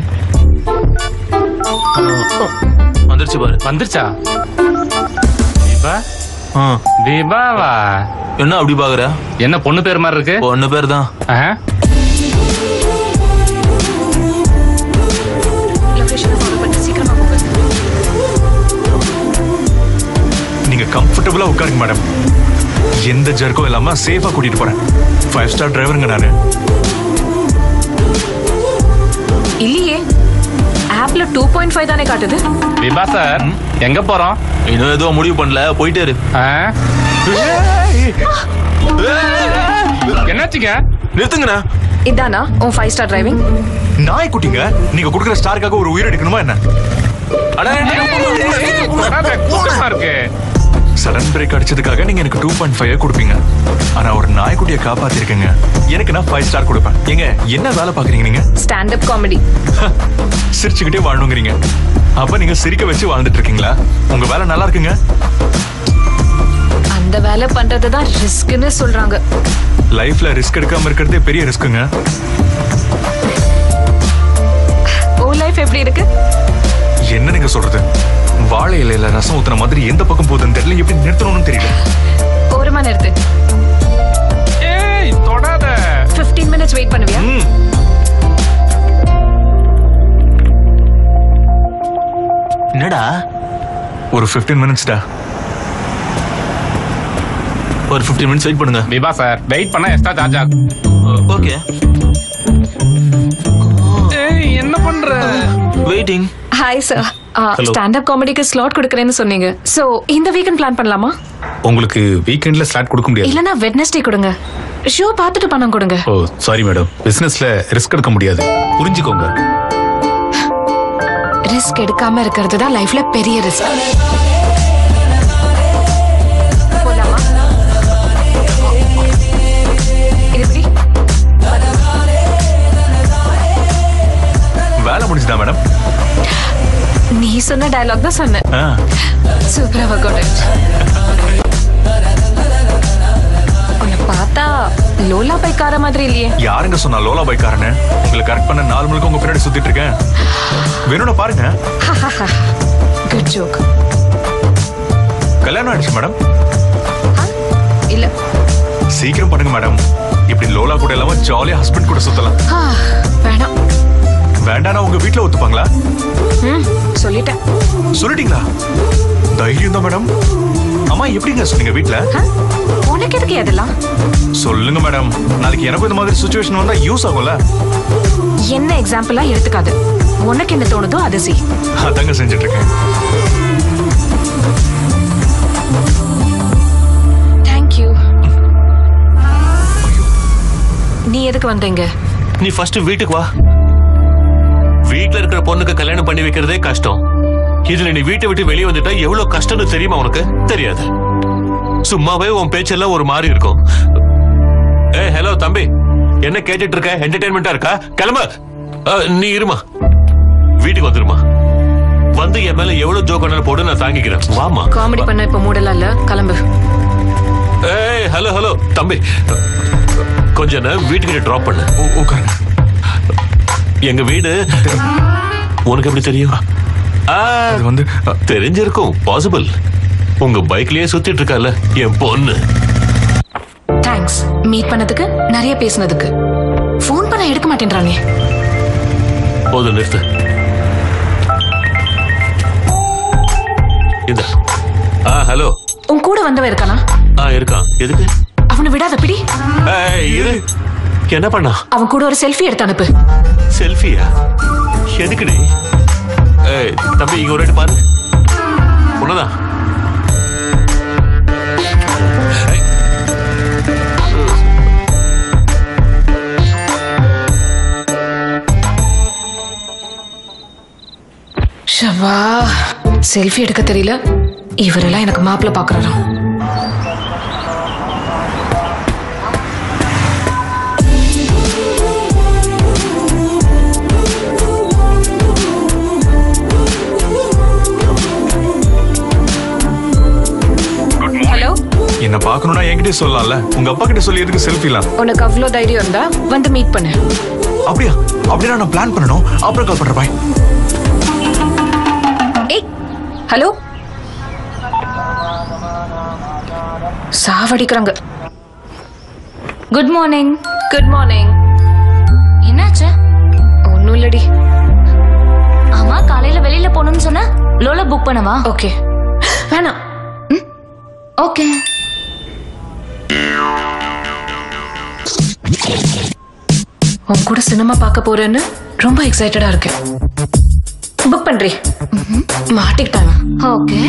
[SPEAKER 17] வந்துருச்சு பாரு
[SPEAKER 3] வந்துருச்சா தீபா தீபாவா
[SPEAKER 17] என்ன அப்படி பாக்குற
[SPEAKER 3] என்ன பொண்ணு பேர் மாதிரி இருக்கு
[SPEAKER 17] பொண்ணு பேர் தான்
[SPEAKER 8] நீங்க கம்ஃபர்டபுளா உட்காருங்க மேடம் எந்த ஜர்க்கும் இல்லாம சேஃபா கூட்டிட்டு போறேன் ஃபைவ் ஸ்டார் டிரைவருங்க நானு
[SPEAKER 1] இல்லையே ஆப்ல டூ பாயிண்ட் ஃபைவ் தானே காட்டுது
[SPEAKER 3] தீபா சார் எங்க போறோம்
[SPEAKER 17] இன்னும் எதுவும் முடிவு பண்ணல போயிட்டே இரு
[SPEAKER 3] என்னாச்சுங்க
[SPEAKER 17] நிறுத்துங்கண்ணா
[SPEAKER 1] இதானா உன் ஃபைவ் ஸ்டார் டிரைவிங்
[SPEAKER 8] நாய் குட்டிங்க நீங்க கொடுக்குற ஸ்டாருக்காக ஒரு உயிர் எடுக்கணுமா என்ன
[SPEAKER 3] இருக்கு
[SPEAKER 8] சடன் பிரேக் அடிச்சதுக்காக நீங்க எனக்கு டூ பாயிண்ட் ஃபைவ் கொடுப்பீங்க ஆனா ஒரு நாய்க்குட்டியை காப்பாத்திருக்கீங்க எனக்கு நான் ஃபைவ் ஸ்டார் கொடுப்பேன் ஏங்க என்ன வேலை பாக்குறீங்க நீங்க
[SPEAKER 1] ஸ்டாண்ட் அப் காமெடி
[SPEAKER 8] சிரிச்சுக்கிட்டே வாழணுங்கிறீங்க அப்ப நீங்க சிரிக்க வச்சு வாழ்ந்துட்டு இருக்கீங்களா உங்க வேலை நல்லா இருக்குங்க
[SPEAKER 1] அந்த வேலை பண்றது தான் ரிஸ்க்னு சொல்றாங்க
[SPEAKER 8] லைஃப்ல ரிஸ்க் எடுக்காம இருக்கிறதே பெரிய ரிஸ்க்குங்க
[SPEAKER 1] ஓ லைஃப் எப்படி இருக்கு
[SPEAKER 8] என்ன நீங்க சொல்றது வாழை இலையில ரசம் ஊத்துன மாதிரி எந்த பக்கம் போகுதுன்னு தெரியல எப்படி நிறுத்தணும்னு தெரியல
[SPEAKER 1] ஓரமா நிறுத்து
[SPEAKER 3] ஏய் தொடாத
[SPEAKER 1] 15 மினிட்ஸ் வெயிட் பண்ணுவியா
[SPEAKER 17] என்னடா
[SPEAKER 8] ஒரு 15 மினிட்ஸ்டா
[SPEAKER 17] ஒரு 15 மினிட்ஸ் வெயிட் பண்ணுங்க
[SPEAKER 3] தீபா சார் வெயிட் பண்ணா எக்ஸ்ட்ரா சார்ஜ் ஆகும்
[SPEAKER 17] ஓகே
[SPEAKER 3] ஏய் என்ன பண்ற
[SPEAKER 17] waiting
[SPEAKER 1] hi sir
[SPEAKER 8] Hello.
[SPEAKER 1] Stand up காமெடிக்கு ஸ்லாட் கொடுக்குறேன்னு சொன்னீங்க சோ இந்த வீக்கெண்ட் பிளான் பண்ணலாமா
[SPEAKER 16] உங்களுக்கு வீக்கெண்ட்ல ஸ்லாட் கொடுக்க முடியாது
[SPEAKER 1] இல்லனா வெட்னஸ்டே கொடுங்க ஷோ பார்த்துட்டு பணம் கொடுங்க
[SPEAKER 16] ஓ சாரி மேடம் பிசினஸ்ல ரிஸ்க் எடுக்க முடியாது புரிஞ்சுக்கோங்க
[SPEAKER 1] ரிஸ்க் எடுக்காம இருக்கிறது தான் லைஃப்ல பெரிய ரிஸ்க் போலாமா இது எப்படி
[SPEAKER 8] வேலை முடிஞ்சுதா மேடம்
[SPEAKER 1] நீ சொன்ன டயலாக் தான் சொன்னேன்
[SPEAKER 8] ஆ
[SPEAKER 1] சூப்பரா ஒர்க் அவுட் உன்னை பார்த்தா லோலா பைக்கார மாதிரி இல்லையே
[SPEAKER 8] யாருங்க சொன்னா லோலா பைக்காரன்னு உங்களை கரெக்ட் பண்ண நாலு மணிக்கு உங்க பின்னாடி சுத்திட்டு இருக்கேன் வேணும்னா பாருங்க
[SPEAKER 1] குட் ஜோக்
[SPEAKER 8] கல்யாணம் ஆயிடுச்சு மேடம்
[SPEAKER 1] இல்ல
[SPEAKER 8] சீக்கிரம் பண்ணுங்க மேடம் இப்படி லோலா கூட இல்லாம ஜாலியா ஹஸ்பண்ட் கூட சுத்தலாம்
[SPEAKER 1] ஆ, வேணாம்
[SPEAKER 8] வேண்டானா உங்க வீட்ல ஒத்துப்பாங்களா
[SPEAKER 1] ம் சொல்லிட்டேன்
[SPEAKER 8] சொல்லிட்டீங்களா தைரியம் தான் மேடம் அம்மா எப்படிங்க சொன்னீங்க வீட்ல
[SPEAKER 1] உனக்கு எதுக்கு அதெல்லாம்
[SPEAKER 8] சொல்லுங்க மேடம் நாளைக்கு எனக்கும் இந்த மாதிரி சுச்சுவேஷன் வந்தா யூஸ் ஆகும்ல
[SPEAKER 1] என்ன எக்ஸாம்பிளா எடுத்துக்காது உனக்கு என்ன தோணுதோ அதை செய்
[SPEAKER 8] அதாங்க செஞ்சுட்டு இருக்கேன்
[SPEAKER 1] தேங்க்யூ நீ எதுக்கு வந்தீங்க
[SPEAKER 12] நீ ஃபர்ஸ்ட் வீட்டுக்கு வா வீட்ல இருக்கிற பொண்ணுக்கு கல்யாணம் பண்ணி வைக்கிறதே கஷ்டம் இதுல நீ வீட்டை விட்டு வெளியே வந்துட்டா எவ்வளவு கஷ்டம்னு தெரியுமா உனக்கு தெரியாது சும்மாவே உன் பேச்செல்லாம் ஒரு மாதிரி இருக்கும் ஏ ஹலோ தம்பி என்ன கேட்டுட்டு இருக்க என்டர்டைன்மெண்டா இருக்கா கிளம்ப நீ இருமா வீட்டுக்கு வந்துருமா வந்து என் மேல எவ்வளவு ஜோக் வேணாலும் போடு நான் தாங்கிக்கிறேன் வாமா
[SPEAKER 1] காமெடி பண்ண இப்ப மூடலாம் இல்ல கிளம்பு
[SPEAKER 12] ஏய் ஹலோ ஹலோ தம்பி கொஞ்ச நேரம் வீட்டுக்கிட்ட டிராப் பண்ணு
[SPEAKER 8] உட்காருங்க
[SPEAKER 12] எங்க வீடு உனக்கு எப்படி தெரியும் அது
[SPEAKER 8] வந்து
[SPEAKER 12] தெரிஞ்சிருக்கும் பாசிபிள் உங்க பைக்லயே சுத்திட்டு இருக்கால என் பொண்ணு
[SPEAKER 1] தேங்க்ஸ் மீட் பண்ணதுக்கு நிறைய பேசினதுக்கு ஃபோன் பண்ண எடுக்க மாட்டேன்றானே
[SPEAKER 12] போதும் நிறுத்து இந்த ஆ ஹலோ
[SPEAKER 1] உன் கூட வந்தவன் இருக்கானா
[SPEAKER 12] ஆ இருக்கான் எதுக்கு
[SPEAKER 1] அவனை விடாத பிடி
[SPEAKER 12] ஏய், இரு என்ன பண்ணா
[SPEAKER 1] அவன் கூட ஒரு செல்ஃபி எடுத்து அனுப்பு
[SPEAKER 12] செல்ஃபியா எதுக்குடி ஏய் தம்பி இங்க ஒரு வாட்டி பாரு உன்னதான் ஏய்.
[SPEAKER 1] ஷவா செல்ஃபி எடுக்க தெரியல இவரெல்லாம் எனக்கு மாப்பிள்ள பாக்குறாராம் ஹலோ
[SPEAKER 8] என்ன பார்க்கணும்னா என்கிட்ட சொல்லலாம்ல உங்க அப்பா கிட்ட சொல்லி எதுக்கு செல்ஃபிலாம்
[SPEAKER 1] உனக்கு அவ்வளோ தைரியம் இருந்தா வந்து மீட் பண்ணு
[SPEAKER 8] அப்படியா அப்படின்னா நான் பிளான் பண்ணணும் அப்புறம் கால் பண்றேன் பாய்
[SPEAKER 1] ஏய் ஹலோ சாவடிக்கிறாங்க குட் மார்னிங் குட் மார்னிங்
[SPEAKER 19] என்னாச்சு
[SPEAKER 1] ஒன்றும் இல்லடி
[SPEAKER 19] ஆமா காலையில வெளியில போகணும்னு சொன்ன லோலா புக் பண்ணவா
[SPEAKER 1] ஓகே வேணாம்
[SPEAKER 19] ஓகே
[SPEAKER 1] உன் கூட சினிமா பார்க்க போறேன்னு ரொம்ப எக்ஸைட்டடா இருக்கு புக் பண்றி மாட்டிக்கிட்டாங்க
[SPEAKER 19] ஓகே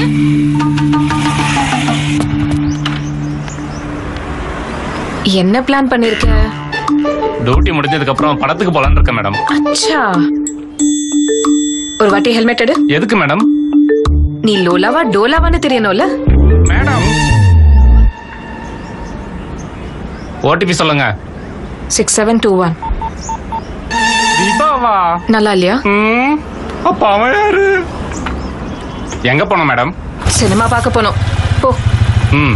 [SPEAKER 1] என்ன பிளான் பண்ணிருக்க
[SPEAKER 3] டியூட்டி முடிஞ்சதுக்கு அப்புறம் படத்துக்கு போலான்னு இருக்கேன் மேடம்
[SPEAKER 1] அச்சா ஒரு வாட்டி ஹெல்மெட் எடு
[SPEAKER 3] எதுக்கு மேடம்
[SPEAKER 1] நீ லோலாவா டோலாவான்னு தெரியணும்ல
[SPEAKER 3] மேடம் ஓடிபி சொல்லுங்க
[SPEAKER 1] சிக்ஸ் செவன் டூ ஒன்
[SPEAKER 3] தீபாவா
[SPEAKER 1] நல்லா இல்லையா
[SPEAKER 3] அப்ப அவன் யாரு எங்க போனோம் மேடம்
[SPEAKER 1] சினிமா பார்க்க போனோம் போ
[SPEAKER 3] ம்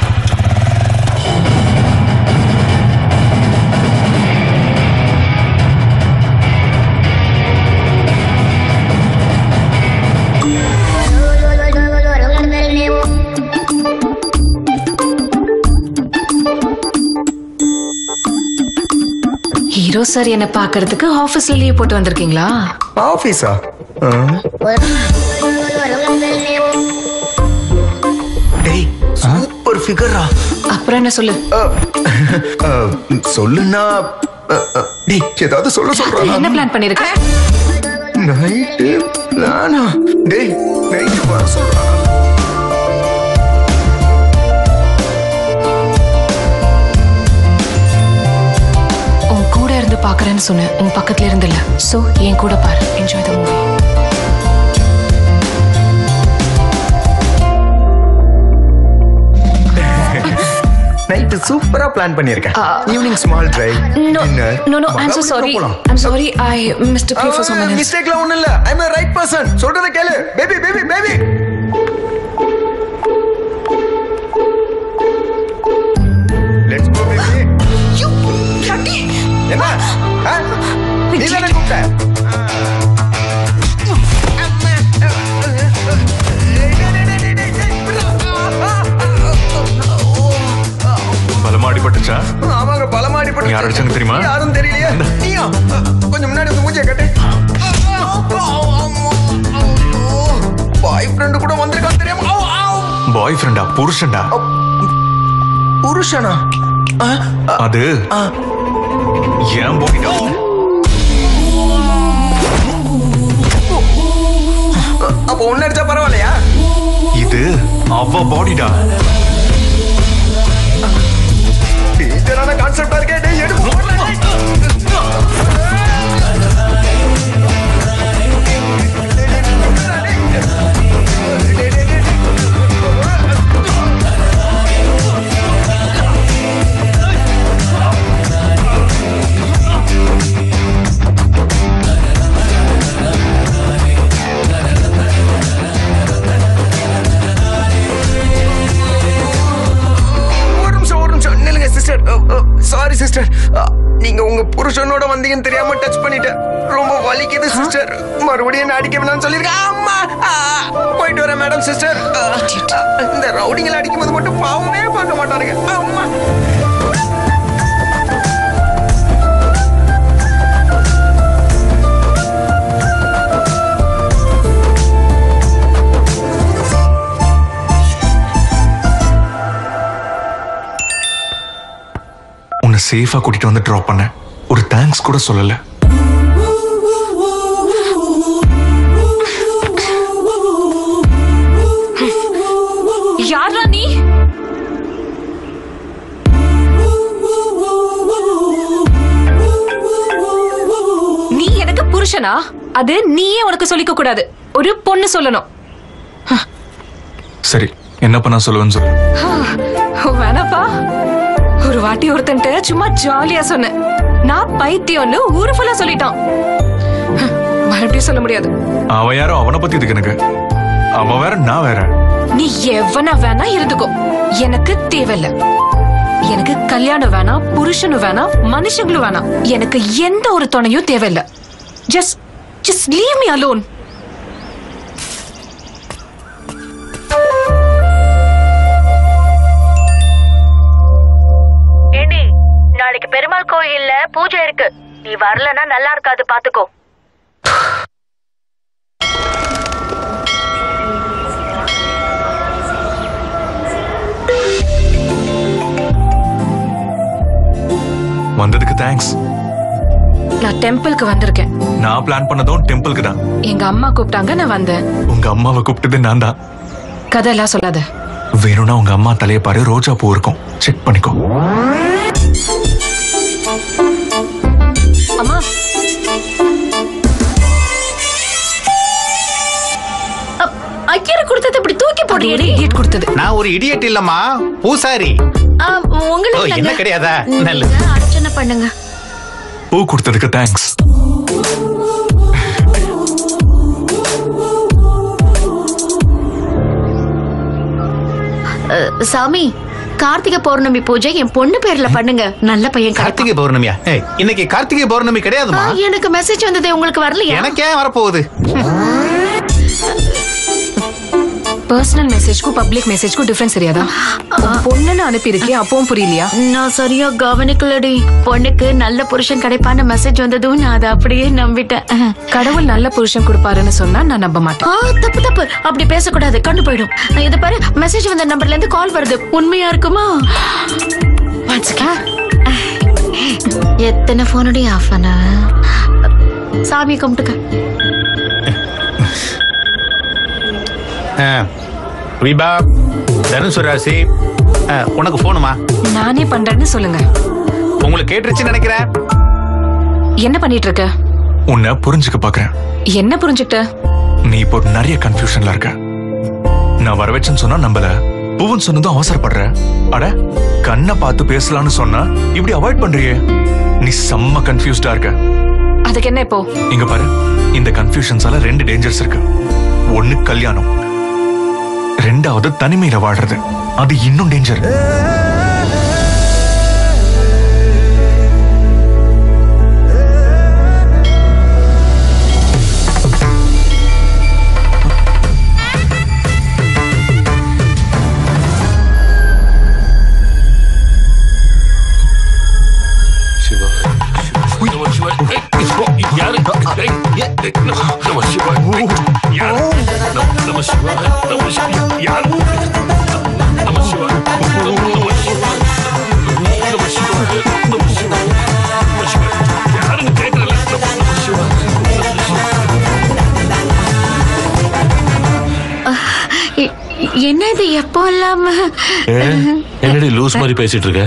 [SPEAKER 1] ஹீரோ சார் என்ன பார்க்கிறதுக்கு ஆபீஸ்ல லீவ் போட்டு வந்திருக்கீங்களா
[SPEAKER 18] ஆபீஸா டேய் சூப்பர் ஃபிகரா
[SPEAKER 1] அப்புறம் என்ன சொல்லு
[SPEAKER 18] சொல்லுன்னா அஹ், அஹ், டேய் ஏதாவது சொல்ல சொல்றானா
[SPEAKER 1] என்ன பிளான் பண்ணிருக்க
[SPEAKER 18] நைட்டு பிளானா டேய் நைட்டு வர சொல்றானா
[SPEAKER 1] உன் கூட இருந்து பாக்குறேன்னு சொன்னேன் உன் பக்கத்துல இருந்து இல்ல சோ என் கூட பாரு என்ஜாய் த மூவி
[SPEAKER 18] நைட் சூப்பரா பிளான் பண்ணிருக்கேன் evening small drive
[SPEAKER 1] No, no, no, I'm so sorry. I'm sorry, I missed a play for someone else.
[SPEAKER 18] மிஸ்டேக்லாம் ஒண்ணும் இல்ல ஐ அம் ரைட் பர்சன் சொல்றத கேளு baby baby baby let's go baby என்ன ஆ? நீ தானே கூப்பிட்ட
[SPEAKER 8] பலமா அடிபட்டுச்சா
[SPEAKER 18] ஆமாங்க பலமாடி பட்டு
[SPEAKER 8] யார் அடிச்சாங்க தெரியுமா?
[SPEAKER 18] யாரும் தெரியலையே நீயா கொஞ்சம் முன்னாடி வந்து மூஞ்சிய கட்டு பாய் ஃப்ரெண்ட் கூட வந்திருக்கான் தெரியாம ஆவ், ஆவ்.
[SPEAKER 8] பாய் ஃப்ரெண்டா புருஷன்டா
[SPEAKER 18] புருஷனா
[SPEAKER 8] அது ஏன் போயிட்டா
[SPEAKER 18] அப்போ ஒன்னு அடிச்சா பரவாயில்லையா
[SPEAKER 8] இது அவ பாடிடா
[SPEAKER 18] டீச்சரான கான்செப்டா இருக்கே டேய் எடு போடலாம், டேய். ஒரு நிமிஷம் ஒரு நிமிஷம் நில்லுங்க சிஸ்டர் சாரி சிஸ்டர் நீங்க உங்க புருஷனோட வந்தீங்கன்னு தெரியாம டச் பண்ணிட்டேன் ரொம்ப வலிக்குது சிஸ்டர் மறுபடியும் என்ன அடிக்க வேணாம்னு சொல்லிருக்கேன் அம்மா ஆ, போயிட்டு வரேன் மேடம் சிஸ்டர் இந்த ரவுடிங்களை அடிக்கும்போது மட்டும் பாவமே பார்க்க மாட்டாருங்க அம்மா
[SPEAKER 8] உன்னை சேஃபா கூட்டிட்டு வந்து ட்ராப் பண்ண ஒரு தேங்க்ஸ் கூட சொல்லல
[SPEAKER 1] யாரா நீ நீ எனக்கு புருஷனா அது நீயே உனக்கு சொல்லிக்க கூடாது ஒரு பொண்ணு சொல்லணும்
[SPEAKER 8] சரி என்ன பண்ண சொல்லுவேன்னு சொல்லு
[SPEAKER 1] வேணாப்பா ஒரு வாட்டி ஒருத்தன்ட்ட சும்மா ஜாலியா சொன்னேன் நான் பைத்தியம்னு ஊரு ஃபுல்லா சொல்லிட்டான் மறுபடியும் சொல்ல முடியாது
[SPEAKER 8] அவ யாரோ அவனை பத்தி இதுக்கு எனக்கு அவ வேற நான் வேற
[SPEAKER 1] நீ எவனா வேணா இருந்துக்கோ எனக்கு தேவையில்ல எனக்கு கல்யாணம் வேணாம் புருஷனும் வேணாம் மனுஷங்களும் வேணாம் எனக்கு எந்த ஒரு துணையும் தேவையில்ல just just leave me alone
[SPEAKER 5] ஏண்டி நாளைக்கு பெருமாள் கோயில்ல பூஜை இருக்கு நீ வரலன்னா நல்லா இருக்காது பாத்துக்கோ
[SPEAKER 8] வந்ததுக்கு தேங்க்ஸ்
[SPEAKER 1] நான் டெம்பிளுக்கு வந்திருக்கேன்
[SPEAKER 8] நான் பிளான் பண்ணதும் டெம்பிளுக்கு தான்
[SPEAKER 1] எங்க அம்மா கூப்பிட்டாங்க நான் வந்தேன்
[SPEAKER 8] உங்க அம்மாவை கூப்பிட்டது நான் தான்
[SPEAKER 1] கதையெல்லாம் சொல்லாத
[SPEAKER 8] வேணும்னா உங்க அம்மா தலையை பாரு ரோஜா பூ இருக்கும் செக் பண்ணிக்கோ
[SPEAKER 1] அம்மா
[SPEAKER 19] ஐயர் கொடுத்தது இப்படி தூக்கி போடுறீ
[SPEAKER 1] இடியட் கொடுத்தது
[SPEAKER 4] நான் ஒரு இடியட் இல்லம்மா பூசாரி ஓ,
[SPEAKER 19] உங்களுக்கு
[SPEAKER 4] என்ன கிடையாதா நல்லது
[SPEAKER 19] நீங்க அர்ச்சனை பண்ணுங்க
[SPEAKER 8] பூ கொடுத்ததுக்கு தேங்க்ஸ்
[SPEAKER 19] அஹ், சாமி கார்த்திகை பௌர்ணமி பூஜை என் பொண்ணு பேர்ல பண்ணுங்க நல்ல பையன் கிடைப்பான்.
[SPEAKER 4] கார்த்திகை பௌர்ணமியா ஏய், இன்னைக்கு கார்த்திகை பௌர்ணமி கிடையாதுமா
[SPEAKER 19] ஆ, எனக்கு மெசேஜ் வந்தது உங்களுக்கு வரலையா
[SPEAKER 4] எனக்கு ஏன் வரப்போகுது
[SPEAKER 1] பர்சனல் மெசேஜ்க்கும் பப்ளிக் மெசேஜ்க்கும் டிஃபரன்ஸ் தெரியாதா உன் பொண்ணுன்னு அனுப்பியிருக்கேன் அப்பவும் புரியலையா
[SPEAKER 19] நான் சரியா கவனிக்கலடி பொண்ணுக்கு நல்ல புருஷன் கிடைப்பான்னு மெசேஜ் வந்ததும் நான் அதை அப்படியே நம்பிட்டேன்
[SPEAKER 1] கடவுள் நல்ல புருஷன் கொடுப்பாருன்னு சொன்னா நான் நம்ப மாட்டேன்
[SPEAKER 19] ஆ தப்பு தப்பு அப்படி பேசக்கூடாது கண்டு போயிடும் இது பாரு மெசேஜ் வந்த நம்பர்ல இருந்து கால் வருது உண்மையா இருக்குமா எத்தனை போனடி ஆஃப் பண்ண சாமி கும்பிட்டுக்க
[SPEAKER 4] ஆ, விபா தனுசு ராசி ஆ, உனக்கு போனுமா
[SPEAKER 1] நானே பண்றேன்னு சொல்லுங்க
[SPEAKER 4] உங்களுக்கு கேட்டுருச்சுன்னு நினைக்கிறேன்
[SPEAKER 1] என்ன பண்ணிட்டு இருக்க
[SPEAKER 8] உன்னை புரிஞ்சுக்க பாக்குறேன்
[SPEAKER 1] என்ன புரிஞ்சுக்கிட்ட
[SPEAKER 8] நீ இப்போ நிறைய கன்ஃபியூஷன்ல இருக்க நான் வர வச்சேன்னு சொன்னா நம்பல பூவன் சொன்னதும் அவசரப்படுற அட கண்ணை பார்த்து பேசலாம்னு சொன்னா இப்படி அவாய்ட் பண்றியே நீ செம்ம கன்ஃபியூஸ்டா இருக்க
[SPEAKER 1] அதுக்கு என்ன இப்போ
[SPEAKER 8] இங்க பாரு இந்த கன்ஃபியூஷன்ஸால ரெண்டு டேஞ்சர்ஸ் இருக்கு ஒண்ணு கல்யாணம் ரெண்டாவது தனிமையில வாழ்றது அது இன்னும் டேஞ்சர்
[SPEAKER 19] எ- என்ன இது எப்போ இல்லாம
[SPEAKER 12] என்னடி லூஸ் மாதிரி பேசிட்டு இருக்க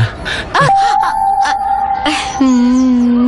[SPEAKER 19] ம்.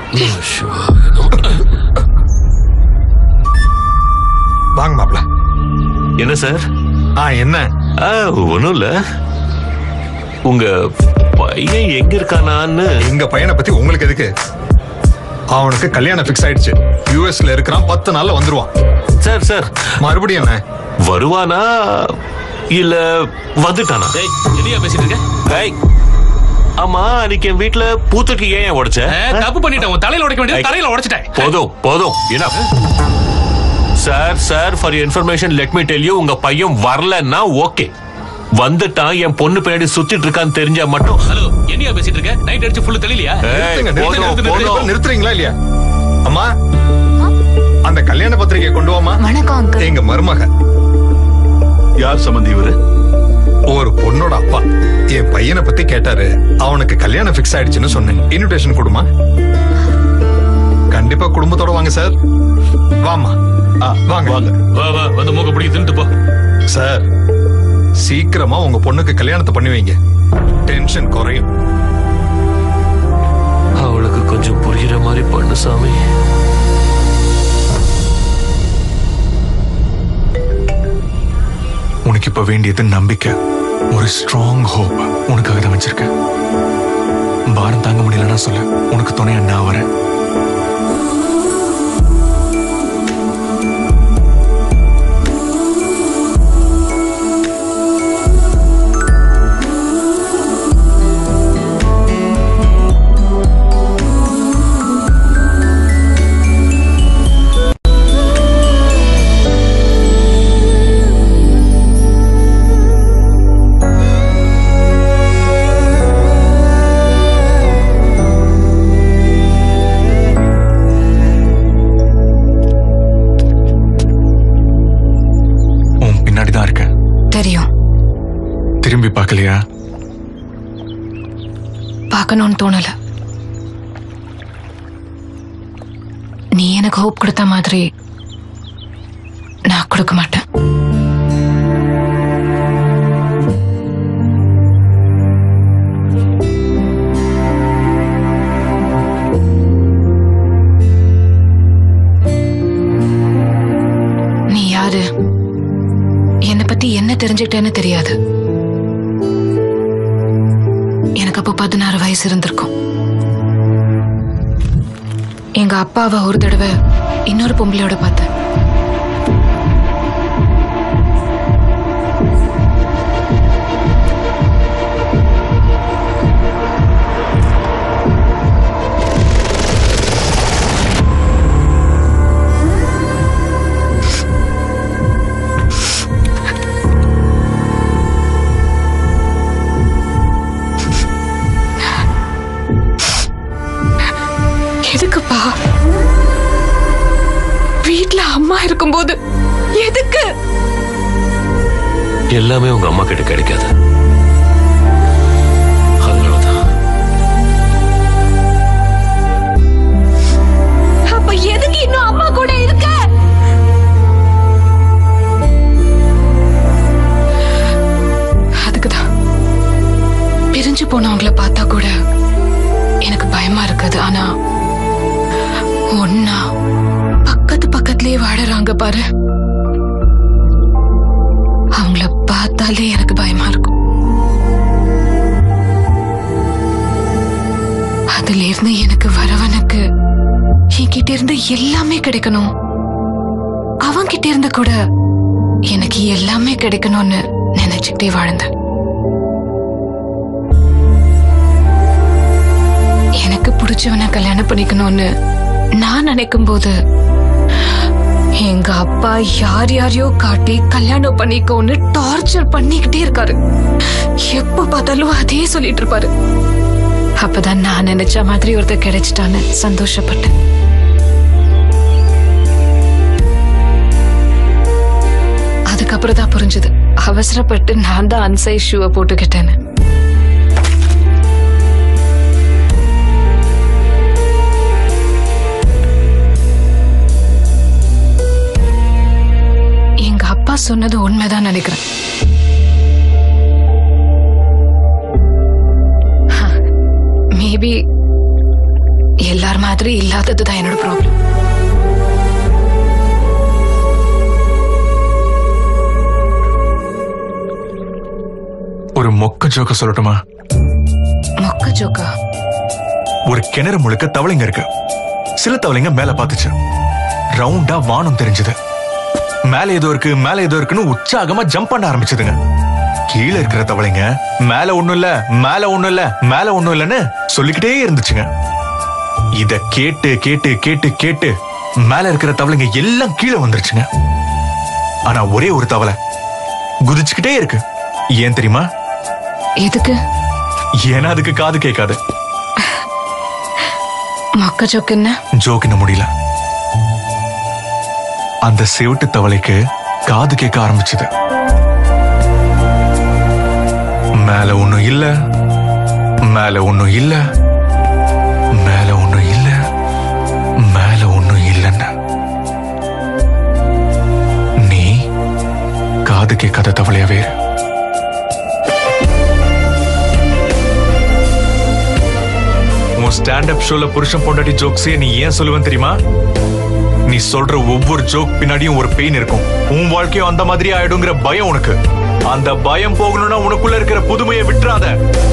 [SPEAKER 16] வாங்க மாப்ள
[SPEAKER 12] என்ன சார்
[SPEAKER 16] ஆ என்ன
[SPEAKER 12] ஒண்ணும் இல்ல உங்க பையன் எங்க இருக்கானான்னு
[SPEAKER 16] எங்க பையனை பத்தி உங்களுக்கு எதுக்கு அவனுக்கு கல்யாணம் ஃபிக்ஸ் ஆயிடுச்சு யூஎஸ்ல இருக்கிறான் பத்து நாள்ல வந்துருவான்
[SPEAKER 12] சார் சார்
[SPEAKER 16] மறுபடியும் என்ன
[SPEAKER 12] வருவானா இல்ல வந்துட்டானா
[SPEAKER 13] என்னையா பேசிட்டு இருக்க
[SPEAKER 12] ஏய், ஆமா அன்னைக்கு என் வீட்டுல பூத்தொட்டி ஏன் உடைச்ச
[SPEAKER 13] தப்பு பண்ணிட்டேன் உன் தலையில உடைக்க வேண்டியது தலையில உடைச்சிட்டேன்
[SPEAKER 12] போதும் போதும் enough sir sir for information let me tell you உங்க பையன் வரலன்னா ஓகே வந்துட்டான் என் பொண்ணு பின்னாடி சுத்திட்டு இருக்கான்னு தெரிஞ்சா மட்டும்
[SPEAKER 13] ஹலோ என்னையா பேசிட்டு இருக்க நைட் அடிச்சு ஃபுல்லு தெரியலையா
[SPEAKER 16] நிறுத்துங்க, நிறுத்துங்க,
[SPEAKER 12] போதும்,
[SPEAKER 16] நிறுத்துங்க,
[SPEAKER 12] போதும்.
[SPEAKER 16] நிறுத்துங்க, நிறுத்துறீங்களா இல்லையா அம்மா அந்த கல்யாண பத்திரிகை கொண்டு வாமா
[SPEAKER 11] வணக்கம்
[SPEAKER 16] எங்க மருமக
[SPEAKER 15] யார் சம்பந்தி இவரு
[SPEAKER 16] ஒரு பொண்ணோட அப்பா என் பையனை பத்தி கேட்டாரு அவனுக்கு கல்யாணம் ஃபிக்ஸ் ஆயிடுச்சுன்னு சொன்னேன் இன்விடேஷன் கொடுமா கண்டிப்பா குடும்பத்தோட வாங்க சார் வாமா வாங்க வாங்க
[SPEAKER 13] வா வா வந்து மூக்க பிடிக்க தின்ட்டு போ
[SPEAKER 16] சார் சீக்கிரமா உங்க பொண்ணுக்கு கல்யாணத்தை பண்ணி வைங்க டென்ஷன் குறையும்
[SPEAKER 12] அவளுக்கு கொஞ்சம் புரியுற மாதிரி பண்ணு சாமி
[SPEAKER 8] உனக்கு இப்ப வேண்டியது நம்பிக்கை ஒரு ஸ்ட்ராங் ஹோப் உனக்காக தான் வச்சிருக்கேன் பாரம் தாங்க முடியலன்னா சொல்லு உனக்கு துணையா நான் வரேன் உன் பின்னாடி தான் இருக்கேன்
[SPEAKER 1] தெரியும்
[SPEAKER 8] திரும்பி பார்க்கலையா
[SPEAKER 1] பார்க்கணும்னு தோணல நீ எனக்கு ஹோப் கொடுத்த மாதிரி நான் கொடுக்க மாட்டேன் நீ யாரு என்னை பத்தி என்ன தெரிஞ்சுக்கிட்டேன்னு தெரியாது எனக்கு அப்போ பதினாறு வயசு இருந்திருக்கும் எங்க அப்பாவை ஒரு தடவை இன்னொரு பொம்பளையோட பார்த்தேன் எதுக்குப்பா வீட்ல அம்மா இருக்கும்போது எதுக்கு
[SPEAKER 12] எல்லாமே உங்க அம்மா கிட்ட கிடைக்காது அதனாலதான்
[SPEAKER 1] அப்ப எதுக்கு இன்னும் அம்மா கூட இருக்க அதுக்குதான் பிரிஞ்சு போனவங்கள பார்த்தா கூட எனக்கு பயமா இருக்குது ஆனா ஒன்னா பக்கத்து பக்கத்துலயே வாழறாங்க பாரு அவங்கள பார்த்தாலே எனக்கு பயமா இருக்கும் அதுல இருந்து எனக்கு வரவனுக்கு என்கிட்ட இருந்து எல்லாமே கிடைக்கணும் அவன்கிட்ட இருந்து கூட எனக்கு எல்லாமே கிடைக்கணும்னு நினைச்சுக்கிட்டே வாழ்ந்தேன் எனக்கு பிடிச்சவனை கல்யாணம் பண்ணிக்கணும்னு நான் நினைக்கும் போது எங்க அப்பா யார் யாரையோ காட்டி கல்யாணம் பண்ணிக்கோன்னு டார்ச்சர் பண்ணிக்கிட்டே இருக்காரு எப்ப பார்த்தாலும் அதே சொல்லிட்டு இருப்பாரு அப்பதான் நான் நினைச்ச மாதிரி ஒருத்தர் கிடைச்சிட்டான்னு சந்தோஷப்பட்டேன் அதுக்கப்புறம் தான் புரிஞ்சது அவசரப்பட்டு நான் தான் அன்சைஸ் ஷூவை போட்டுக்கிட்டேன்னு எங்க அப்பா சொன்னது உண்மைதான் நினைக்கிறேன் மேபி எல்லார் மாதிரி இல்லாததுதான் என்னோட ப்ராப்ளம்
[SPEAKER 8] ஒரு மொக்க ஜோக்க சொல்லட்டுமா
[SPEAKER 1] மொக்க ஜோக்கா
[SPEAKER 8] ஒரு கிணறு முழுக்க தவளைங்க இருக்கு சில தவளைங்க மேல பாத்துச்சு ரவுண்டா வானம் தெரிஞ்சது மேல ஏதோ இருக்கு மேல ஏதோ இருக்குன்னு உற்சாகமா ஜம்ப் பண்ண ஆரம்பிச்சதுங்க கீழே இருக்கிற தவளைங்க மேல ஒண்ணும் இல்ல மேல ஒண்ணும் இல்ல மேல ஒண்ணும் இல்லன்னு சொல்லிக்கிட்டே இருந்துச்சுங்க இத கேட்டு கேட்டு கேட்டு கேட்டு மேல இருக்கிற தவளைங்க எல்லாம் கீழே வந்துருச்சுங்க ஆனா ஒரே ஒரு தவளை குதிச்சுக்கிட்டே இருக்கு ஏன் தெரியுமா
[SPEAKER 1] எதுக்கு
[SPEAKER 8] ஏன்னா அதுக்கு காது கேட்காது
[SPEAKER 1] மொக்க ஜோக்கு என்ன
[SPEAKER 8] ஜோக்கின முடியல அந்த செவிட்டு தவளைக்கு காது கேட்க ஆரம்பிச்சது மேல ஒண்ணும் இல்ல மேல ஒண்ணும் இல்ல மேல ஒண்ணும் இல்ல மேல ஒண்ணும் இல்லன்னு நீ காது கேட்காத தவளையா வேறு உன் ஸ்டாண்ட் அப் ஷோல புருஷன் பொண்டாட்டி ஜோக்ஸே நீ ஏன் சொல்லுவேன் தெரியுமா நீ சொல்ற ஒவ்வொரு ஜோக் பின்னாடியும் ஒரு பெயின் இருக்கும் உன் வாழ்க்கையும் அந்த மாதிரி ஆயிடுங்கிற பயம் உனக்கு அந்த பயம் போகணும்னா உனக்குள்ள இருக்கிற புதுமையை விட்டுறாத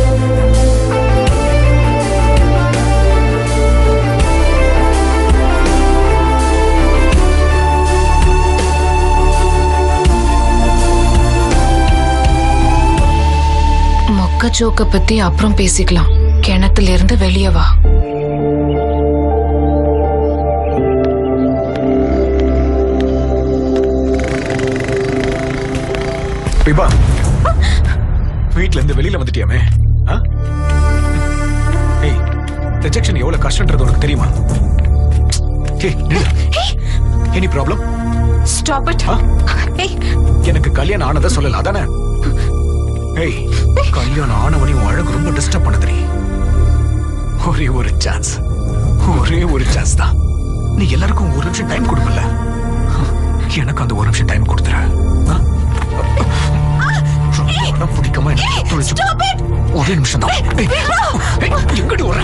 [SPEAKER 1] மொக்க ஜோக்க பத்தி அப்புறம் பேசிக்கலாம் கிணத்துல இருந்து வெளியே வா
[SPEAKER 22] விபா வீட்ல இருந்து வெளியில வந்துட்டியாமே ஆ? ஏய் ரிஜெக்ஷன் எவ்வளவு கஷ்டன்றது உனக்கு தெரியுமா எனி ப்ராப்ளம்
[SPEAKER 1] ஸ்டாப் இட்
[SPEAKER 22] எனக்கு கல்யாணம் ஆனதை சொல்லல அதானே ஏய் கல்யாணம் ஆனவனையும் உன் அழகு ரொம்ப டிஸ்டர்ப் பண்ணுது நீ ஒரே ஒரு சான்ஸ் ஒரே ஒரு சான்ஸ் தான் நீ எல்லாருக்கும் ஒரு நிமிஷம் டைம் கொடுக்கல எனக்கு அந்த ஒரு நிமிஷம் டைம் கொடுத்துற ஆ? ரொம்ப இடம் பிடிக்காம எனக்கு துடிச்சு ஒரே நிமிஷம் தான் ஏய், ஏய், எங்கடி வர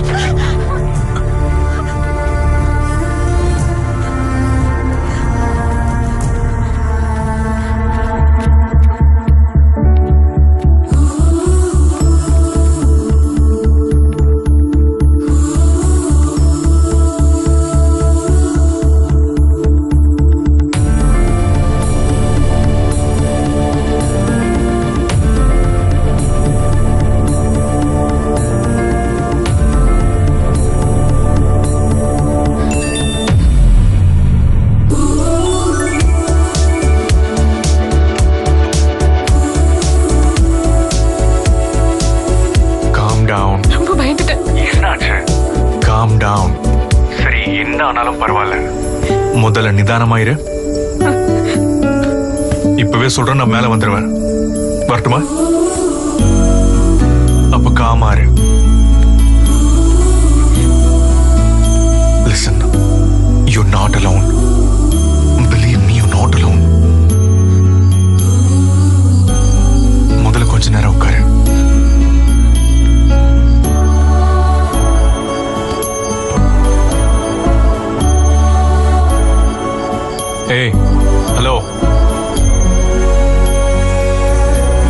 [SPEAKER 8] காம் டவுன்
[SPEAKER 1] ரொம்ப பயந்துட்டேன்
[SPEAKER 8] என்னாச்சு காம் டவுன் சரி என்ன ஆனாலும் பரவாயில்ல முதல்ல நிதானமாயிரு இப்பவே சொல்றேன் நான் மேல வந்துருவேன் வரட்டுமா அப்ப காமாரு listen you not alone believe me you not alone முதல்ல கொஞ்ச நேரம் உட்காரு ஏய் ஹலோ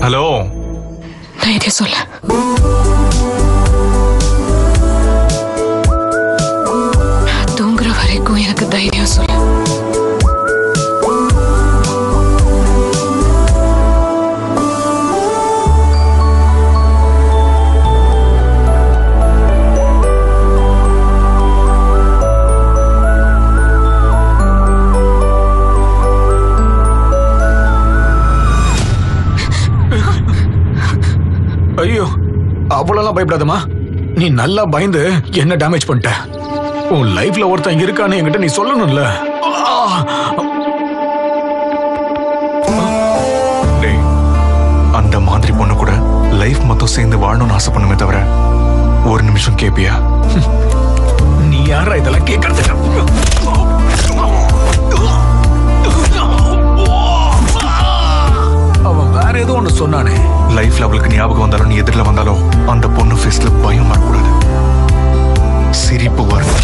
[SPEAKER 16] ஹலோ
[SPEAKER 11] தைரியம் சொல்ல நான் தூங்குற வரைக்கும் எனக்கு தைரியம் சொல்ல
[SPEAKER 22] ஐயோ அவ்வளோலாம் பயப்படாதம்மா நீ நல்லா பயந்து என்ன டேமேஜ் பண்ணிட்ட உன் லைஃப்ல ஒருத்தன் இங்க இருக்கான்னு என்கிட்ட நீ சொல்லணும்ல ஆ!
[SPEAKER 8] டேய் அந்த மாதிரி பொண்ணு கூட லைஃப் மொத்தம் சேர்ந்து வாழணும்னு ஆசை பண்ணுமே தவிர ஒரு நிமிஷம் கேப்பியா
[SPEAKER 22] நீ யாரா இதெல்லாம் கேட்கறது அவன் வேற ஏதோ ஒண்ணு சொன்னானே
[SPEAKER 8] லைஃப்ல அவளுக்கு ஞாபகம் வந்தாலும் நீ எதிரில் வந்தாலும் அந்த பொண்ணு ஃபேஸ்ல பயம் வரக்கூடாது சிரிப்பு வரும்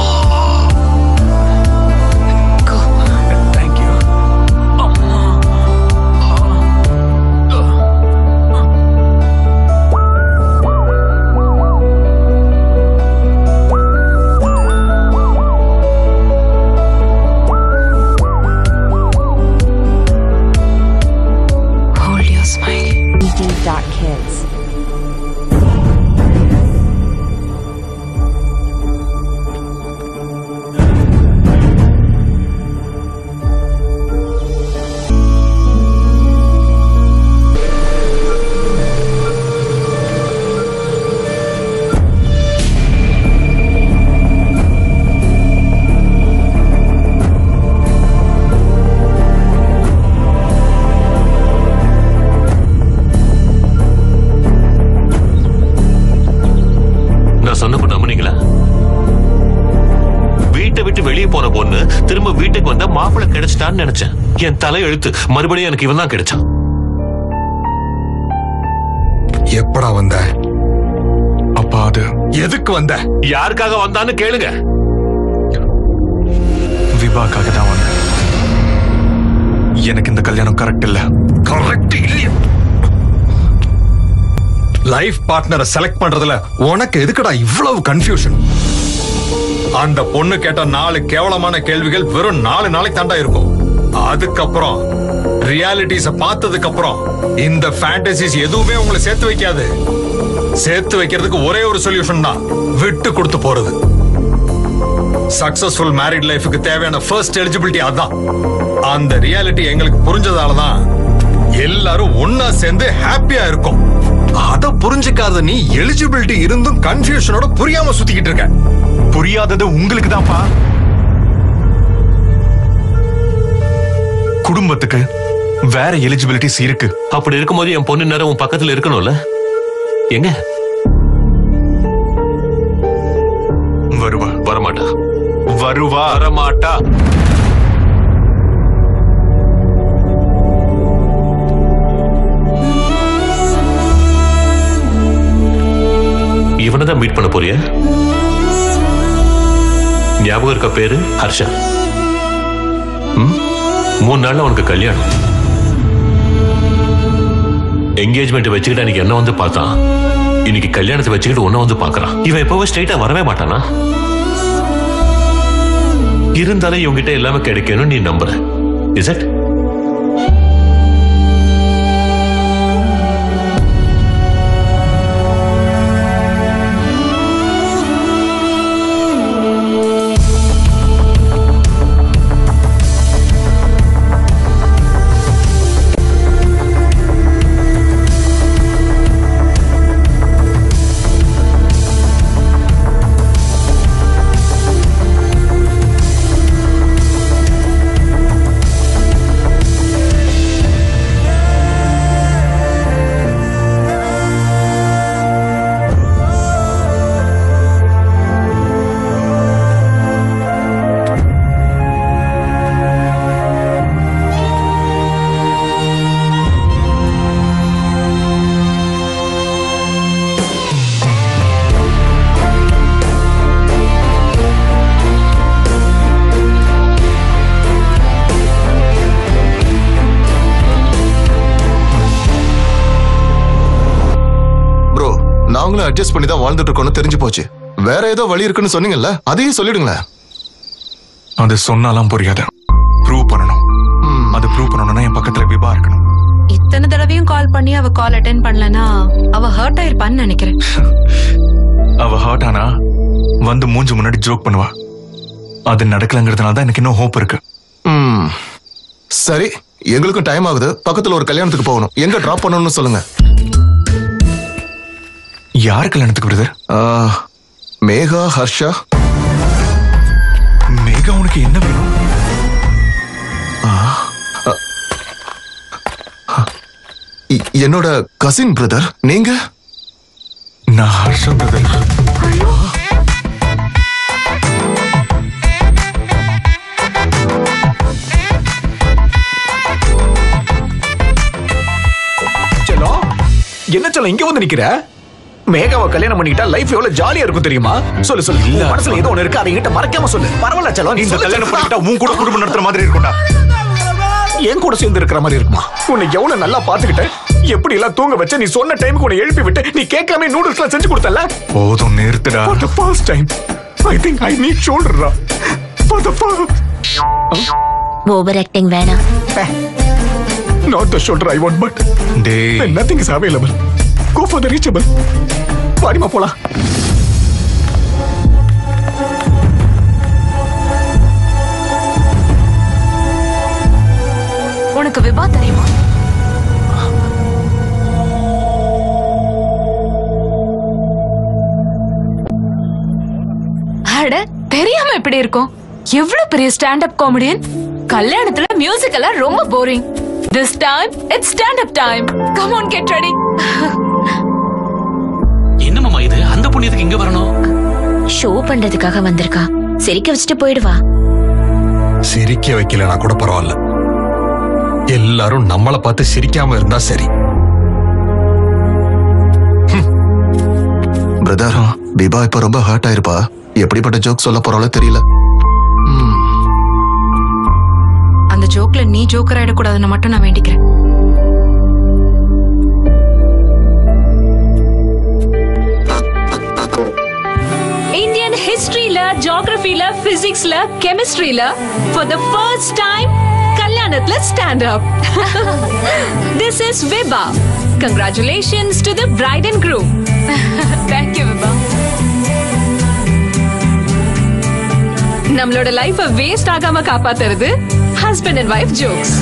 [SPEAKER 11] Hold your smile.
[SPEAKER 14] ED.kids.
[SPEAKER 12] நான் சொன்னப்ப நம்புனீங்களா வீட்டை விட்டு வெளியே போன பொண்ணு திரும்ப வீட்டுக்கு வந்தா மாப்பிள்ளை கிடைச்சிட்டான்னு நினைச்சேன் என் தலை எழுத்து மறுபடியும் எனக்கு இவன் தான் கிடைச்சான்
[SPEAKER 16] எப்படா வந்த அப்பா அது எதுக்கு வந்த
[SPEAKER 12] யாருக்காக வந்தான்னு கேளுங்க
[SPEAKER 8] விபாக்காக தான் வந்தேன் எனக்கு இந்த கல்யாணம் கரெக்ட் இல்ல
[SPEAKER 16] கரெக்ட் இல்லையா லைஃப் பார்ட்னரை செலக்ட் பண்றதுல உனக்கு எதுக்குடா இவ்வளவு கன்ஃபியூஷன் அந்த பொண்ணு கேட்ட நாலு கேவலமான கேள்விகள் வெறும் நாலு நாளைக்கு தாண்டா இருக்கும் அதுக்கப்புறம் ரியாலிட்டிஸ பார்த்ததுக்கு அப்புறம் இந்த ஃபேண்டசிஸ் எதுவுமே உங்களை சேர்த்து வைக்காது சேர்த்து வைக்கிறதுக்கு ஒரே ஒரு சொல்யூஷன் தான் விட்டு கொடுத்து போறது சக்சஸ்ஃபுல் மேரிட் லைஃபுக்கு தேவையான ஃபர்ஸ்ட் எலிஜிபிலிட்டி அதான் அந்த ரியாலிட்டி எங்களுக்கு புரிஞ்சதால தான் எல்லாரும் ஒன்னா சேர்ந்து ஹாப்பியா இருக்கும் அத புரிஞ்சுக்காத நீ எலிஜிபிலிட்டி இருந்தும் கன்ஃபியூஷனோட புரியாம சுத்திக்கிட்டு இருக்க
[SPEAKER 8] புரியாதது உங்களுக்கு தான்ப்பா குடும்பத்துக்கு வேற எலிஜிபிலிட்டிஸ் இருக்கு
[SPEAKER 12] அப்படி இருக்கும்போது என் பொண்ணு நேரம் உன் பக்கத்துல இருக்கணும்ல எங்க
[SPEAKER 8] வருவா
[SPEAKER 12] வரமாட்டா
[SPEAKER 8] வருவா
[SPEAKER 12] வரமாட்டா இவனை தான் மீட் பண்ண போறியா ஞாபகம் இருக்க பேரு ஹர்ஷா ம்? மூணு நாள்ல உனக்கு கல்யாணம் என்கேஜ்மெண்ட் வச்சுக்கிட்டு அன்னைக்கு என்ன வந்து பார்த்தான் இன்னைக்கு கல்யாணத்தை வச்சுக்கிட்டு உன்ன வந்து பார்க்கறான் இவன் எப்பவும் ஸ்ட்ரைட்டா வரவே மாட்டானா இருந்தாலும் இவங்கிட்ட எல்லாமே கிடைக்கணும் நீ நம்புற இஸ் இட்
[SPEAKER 7] நாங்களும் அட்ஜஸ்ட் பண்ணி தான் வாழ்ந்துட்டு இருக்கோம்னு தெரிஞ்சு போச்சு வேற ஏதோ வழி இருக்குன்னு சொன்னீங்கல்ல அதையும் சொல்லிடுங்களேன்
[SPEAKER 8] அது சொன்னாலாம் புரியாது ப்ரூவ் பண்ணணும் அது ப்ரூவ் பண்ணணும்னா என் பக்கத்துல விபா இருக்கணும்
[SPEAKER 6] இத்தனை தடவையும் கால் பண்ணி அவ கால் அட்டென்ட் பண்ணலனா அவ ஹர்ட் ஆயிருப்பான்னு நினைக்கிறேன்
[SPEAKER 8] அவ ஹர்ட் ஆனா வந்து மூஞ்சி முன்னாடி ஜோக் பண்ணுவா அது நடக்கலங்கிறதுனால தான் எனக்கு இன்னும் ஹோப் இருக்கு
[SPEAKER 7] ம். சரி எங்களுக்கும் டைம் ஆகுது பக்கத்துல ஒரு கல்யாணத்துக்கு போகணும் எங்க டிராப் பண்ணணும்னு சொல்லுங்க
[SPEAKER 8] யார் கல்யாணத்துக்கு பிரதர்
[SPEAKER 7] மேகா ஹர்ஷா
[SPEAKER 8] மேகா உனக்கு என்ன வேணும்
[SPEAKER 7] இ- என்னோட கசின் பிரதர் நீங்க
[SPEAKER 8] நான் ஹர்ஷா பிரதர்
[SPEAKER 22] செல்லம் என்ன செல்லம் இங்க வந்து நிக்கிற மேகாவை கல்யாணம் பண்ணிக்கிட்டா லைஃப் எவ்வளவு ஜாலியா இருக்கும் தெரியுமா சொல்லு சொல்லு உன் மனசுல ஏதோ ஒண்ணு இருக்கு அதை என்கிட்ட மறைக்காம சொல்லு பரவாயில்ல செல்லம் நீ
[SPEAKER 8] இந்த
[SPEAKER 22] சொல்லு,
[SPEAKER 8] கல்யாணம்
[SPEAKER 22] செல்லம்.
[SPEAKER 8] பண்ணிக்கிட்டா உன் கூட குடும்பம் நடத்துற மாதிரி இருக்கும்டா
[SPEAKER 22] என் கூட சேர்ந்து இருக்கிற மாதிரி இருக்குமா உன்னை எவ்வளவு நல்லா பாத்துக்கிட்ட எப்படி எல்லாம் தூங்க வச்ச நீ சொன்ன டைமுக்கு உன்னை எழுப்பி விட்டு நீ கேட்காம நூடுல்ஸ் எல்லாம் செஞ்சு கொடுத்தல
[SPEAKER 8] போதும் நிறுத்துடா
[SPEAKER 22] For the first time, I think I need shoulder. ரா. For the first...
[SPEAKER 5] over acting வேணாம்
[SPEAKER 22] Not the shoulder I want, but
[SPEAKER 8] டேய்
[SPEAKER 22] when nothing is available, go for the reachable. வாடிமா போலாம்
[SPEAKER 2] உனக்கு விபா தெரியுமா
[SPEAKER 1] அட தெரியாம எப்படி இருக்கும் எவ்வளவு பெரிய ஸ்டாண்ட் அப் காமெடியன் கல்யாணத்துல மியூசிக் எல்லாம் ரொம்ப boring this time it's stand up time come on get ready
[SPEAKER 13] என்னமாமா இது அந்த புண்ணியத்துக்கு இங்க வரணும்
[SPEAKER 5] ஷோ பண்றதுக்காக வந்திருக்கா சிரிக்க வச்சுட்டு போயிடுவா
[SPEAKER 16] சிரிக்க வைக்கலனா கூட பரவாயில்ல எல்லாரும் நம்மள பார்த்து சிரிக்காம இருந்தா சரி
[SPEAKER 7] பிரதர் பிபா இப்ப ரொம்ப ஹர்ட் ஆயிருப்பா எப்படிப்பட்ட ஜோக் சொல்ல போறாளோ தெரியல
[SPEAKER 6] அந்த ஜோக்ல நீ ஜோக்கர் ஆயிடக்கூடாதுன்னு மட்டும் நான் வேண்டிக்கிறேன்
[SPEAKER 1] இந்தியன் ஹிஸ்டரியில ஜியோகிரபில பிசிக்ஸ்ல கெமிஸ்ட்ரியில ஃபார் த ஃபர்ஸ்ட் டைம் கல்யாணத்துல stand up this is Vibha congratulations to the bride and groom thank you Vibha நம்மளோட லைஃப வேஸ்ட் ஆகாம காப்பாத்துறது ஹஸ்பண்ட் அண்ட் வைஃப் ஜோக்ஸ்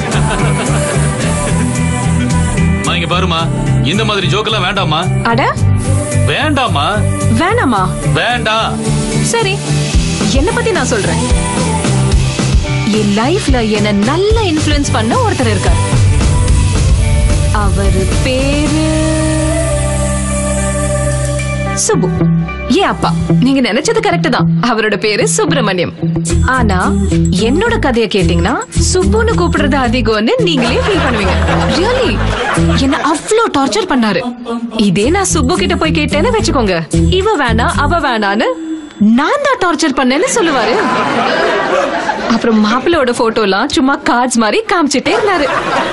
[SPEAKER 13] மா, இங்க பாருமா இந்த மாதிரி ஜோக் எல்லாம் வேண்டாமா
[SPEAKER 1] அட
[SPEAKER 13] வேண்டாமா
[SPEAKER 1] வேணாமா
[SPEAKER 13] வேண்டாம்
[SPEAKER 1] சரி என்ன பத்தி நான் சொல்றேன் என் லைஃப்ல என்ன நல்ல இன்ஃப்ளூயன்ஸ் பண்ண ஒருத்தர் இருக்கார் அவரு பேரு சுப்பு ஏன் அப்பா நீங்க நினைச்சது கரெக்ட் தான் அவரோட பேரு சுப்பிரமணியம் ஆனா என்னோட கதைய கேட்டீங்கன்னா சுப்புன்னு கூப்பிடுறது அதிகம்னு நீங்களே ஃபீல் பண்ணுவீங்க ரியலி என்ன அவ்வளோ டார்ச்சர் பண்ணாரு இதே நான் சுப்பு கிட்ட போய் கேட்டேன்னு வச்சுக்கோங்க இவ வேணா அவ வேணான்னு நான் தான் டார்ச்சர் பண்ணேன்னு சொல்லுவாரு அப்புறம் மாப்பிள்ளையோட போட்டோலாம் சும்மா கார்ட்ஸ் மாதிரி காமிச்சிட்டே இருந்தாரு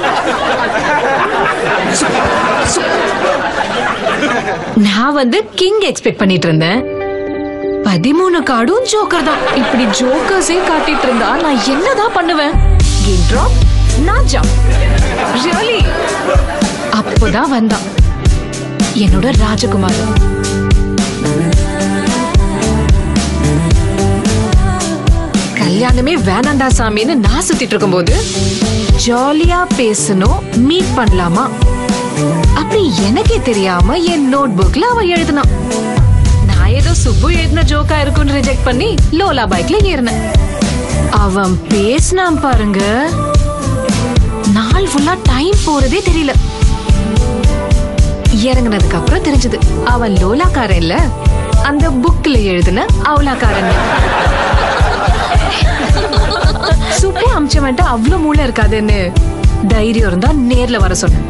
[SPEAKER 1] நான் வந்து கிங் எக்ஸ்பெக்ட் பண்ணிட்டு இருந்தேன் பதிமூணு கார்டும் ஜோக்கர் தான் இப்படி ஜோக்கர்ஸே காட்டிட்டு இருந்தா நான் என்னதான் பண்ணுவேன் கேம் ட்ராப் நான் ஜம்ப் ரியலி அப்போதான் வந்தான் என்னோட ராஜகுமார் கல்யாணமே வேணாண்டா சாமின்னு நான் சுத்திட்டு இருக்கும்போது ஜாலியா பேசணும் மீட் பண்ணலாமா அப்படி எனக்கே தெரியாம என் நோட் புக்ல அவ எழுதினான் நான் ஏதோ சுப்பு எழுதின ஜோக்கா இருக்கும்னு ரிஜெக்ட் பண்ணி லோலா பைக்ல ஏறினேன் அவன் பேசினான் பாருங்க நாள் ஃபுல்லா டைம் போறதே தெரியல இறங்குனதுக்கு அப்புறம் தெரிஞ்சது அவன் லோலாக்காரன் இல்ல அந்த புக்ல எழுதின அவலாக்காரன் சுப்பு அமிச்சம் வந்துட்டு அவ்வளவு மூளை இருக்காதுன்னு தைரியம் இருந்தா நேர்ல வர சொன்னேன்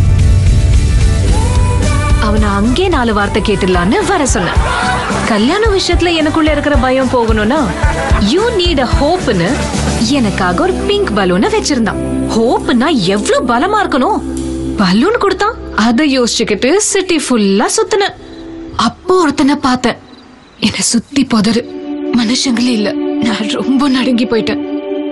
[SPEAKER 1] அவனை அங்கே நாலு வார்த்தை கேட்டுடலான்னு வர சொன்னேன் கல்யாண விஷயத்துல எனக்குள்ள இருக்கிற பயம் போகணும்னா யூ நீட் அ ஹோப்னு எனக்காக ஒரு பிங்க் பலூனை வச்சிருந்தான் ஹோப்னா எவ்வளவு பலமா இருக்கணும் பலூன் கொடுத்தான் அதை யோசிச்சுக்கிட்டு சிட்டி ஃபுல்லா சுத்தினேன் அப்போ ஒருத்தனை பார்த்தேன் என்னை சுத்தி புதரு மனுஷங்களே இல்ல நான் ரொம்ப நடுங்கி போயிட்டேன்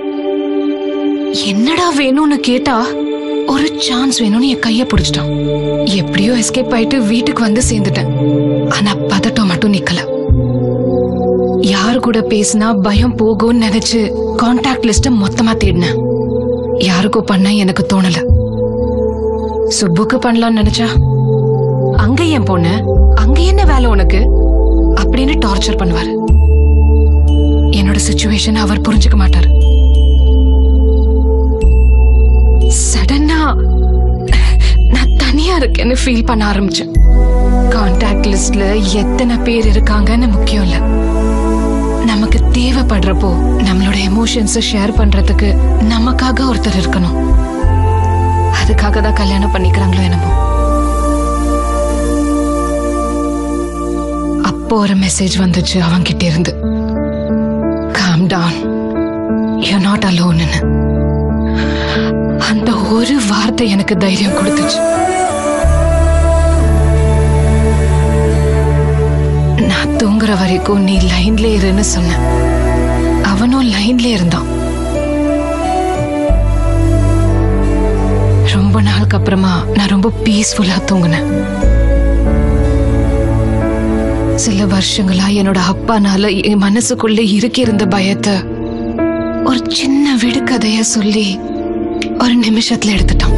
[SPEAKER 1] என்னடா வேணும்னு கேட்டா ஒரு சான்ஸ் வேணும்னு என் கைய பிடிச்சிட்டான் எப்படியோ எஸ்கேப் ஆயிட்டு வீட்டுக்கு வந்து சேர்ந்துட்டேன் ஆனா பதட்டம் மட்டும் நிக்கல யார் கூட பேசினா பயம் போகும்னு நினைச்சு கான்டாக்ட் லிஸ்ட மொத்தமா தேடினேன் யாருக்கோ பண்ண எனக்கு தோணல சுப்புக்கு பண்ணலாம்னு நினைச்சா அங்க ஏன் போன அங்க என்ன வேலை உனக்கு அப்படின்னு டார்ச்சர் பண்ணுவாரு என்னோட சுச்சுவேஷன் அவர் புரிஞ்சுக்க மாட்டாரு சடனா நான் தனியா இருக்கேன்னு ஃபீல் பண்ண ஆரம்பிச்சேன் கான்டாக்ட் லிஸ்ட்ல எத்தனை பேர் இருக்காங்கன்னு முக்கியம் இல்ல நமக்கு தேவைப்படுறப்போ நம்மளோட எமோஷன்ஸை ஷேர் பண்றதுக்கு நமக்காக ஒருத்தர் இருக்கணும் அதுக்காக தான் கல்யாணம் பண்ணிக்கிறாங்களோ என்னமோ அப்போ ஒரு மெசேஜ் வந்துச்சு அவன்கிட்ட இருந்து காம் டவுன் யூ நாட் அலோன்னு அந்த ஒரு வார்த்தை எனக்கு தைரியம் கொடுத்துச்சு நான் தூங்குற வரைக்கும் நீ லைன்ல இருன்னு சொன்ன அவனும் லைன்ல இருந்தான் ரொம்ப நாளுக்கு அப்புறமா நான் ரொம்ப பீஸ்ஃபுல்லா தூங்கினேன் சில வருஷங்களா என்னோட அப்பானால என் மனசுக்குள்ள இருக்கி இருந்த பயத்தை ஒரு சின்ன விடுகதைய சொல்லி ஒரு நிமிஷத்துல எடுத்துட்டான்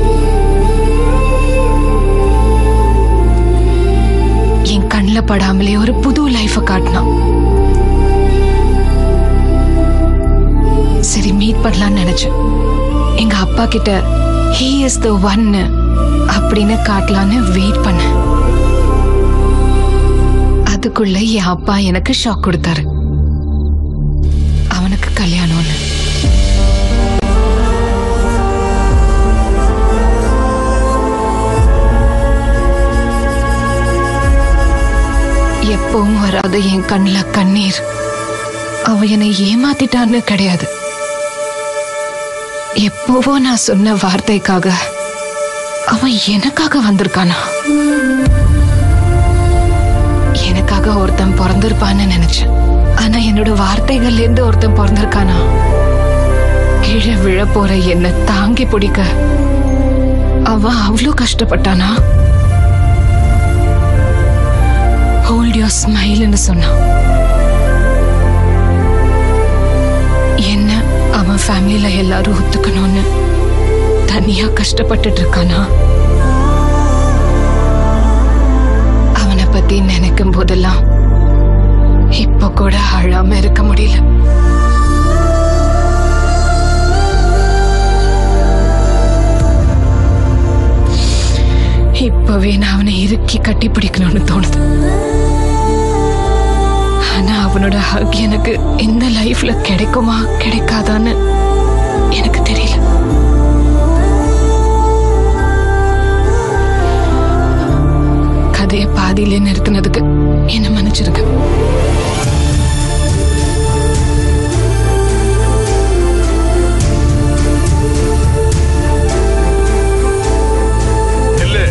[SPEAKER 1] என் கண்ணில் படாமலே ஒரு புது லைஃப காட்டினான் சரி மீட் பண்ணலாம்னு நினைச்சேன் எங்க அப்பா கிட்ட ஹீ இஸ் த ஒன் அப்படின்னு காட்டலான்னு வெயிட் பண்ணேன் அதுக்குள்ள என் அப்பா எனக்கு ஷாக் கொடுத்தாரு அவனுக்கு கல்யாணம்னு எப்பவும் வராத என் கண்ணுல கண்ணீர் அவ என்னை ஏமாத்திட்டான்னு கிடையாது எப்போவோ நான் சொன்ன வார்த்தைக்காக அவன் எனக்காக வந்திருக்கானா எனக்காக ஒருத்தன் பிறந்திருப்பான்னு நினைச்சேன் ஆனா என்னோட வார்த்தைகள்ல இருந்து ஒருத்தன் பிறந்திருக்கானா கீழே விழ போற என்ன தாங்கி பிடிக்க அவன் அவ்வளோ கஷ்டப்பட்டானா ஹோல்ட் யோர் ஸ்மைல்னு சொன்னான் என்ன அவன் ஃபேமிலியில எல்லாரும் ஒத்துக்கணும்னு தனியா கஷ்டப்பட்டுட்டு இருக்கானா அவனை பத்தி நினைக்கும் போதெல்லாம் இப்ப கூட அழாம இருக்க முடியல இப்பவே நான் அவனை இறுக்கி கட்டி பிடிக்கணும்னு தோணுது ஆனா அவனோட ஹக் எனக்கு இந்த லைஃப்ல கிடைக்குமா கிடைக்காதான்னு எனக்கு தெரியல கதையை பாதியிலே நிறுத்தினதுக்கு என்ன மன்னிச்சிருங்க
[SPEAKER 16] நில்லு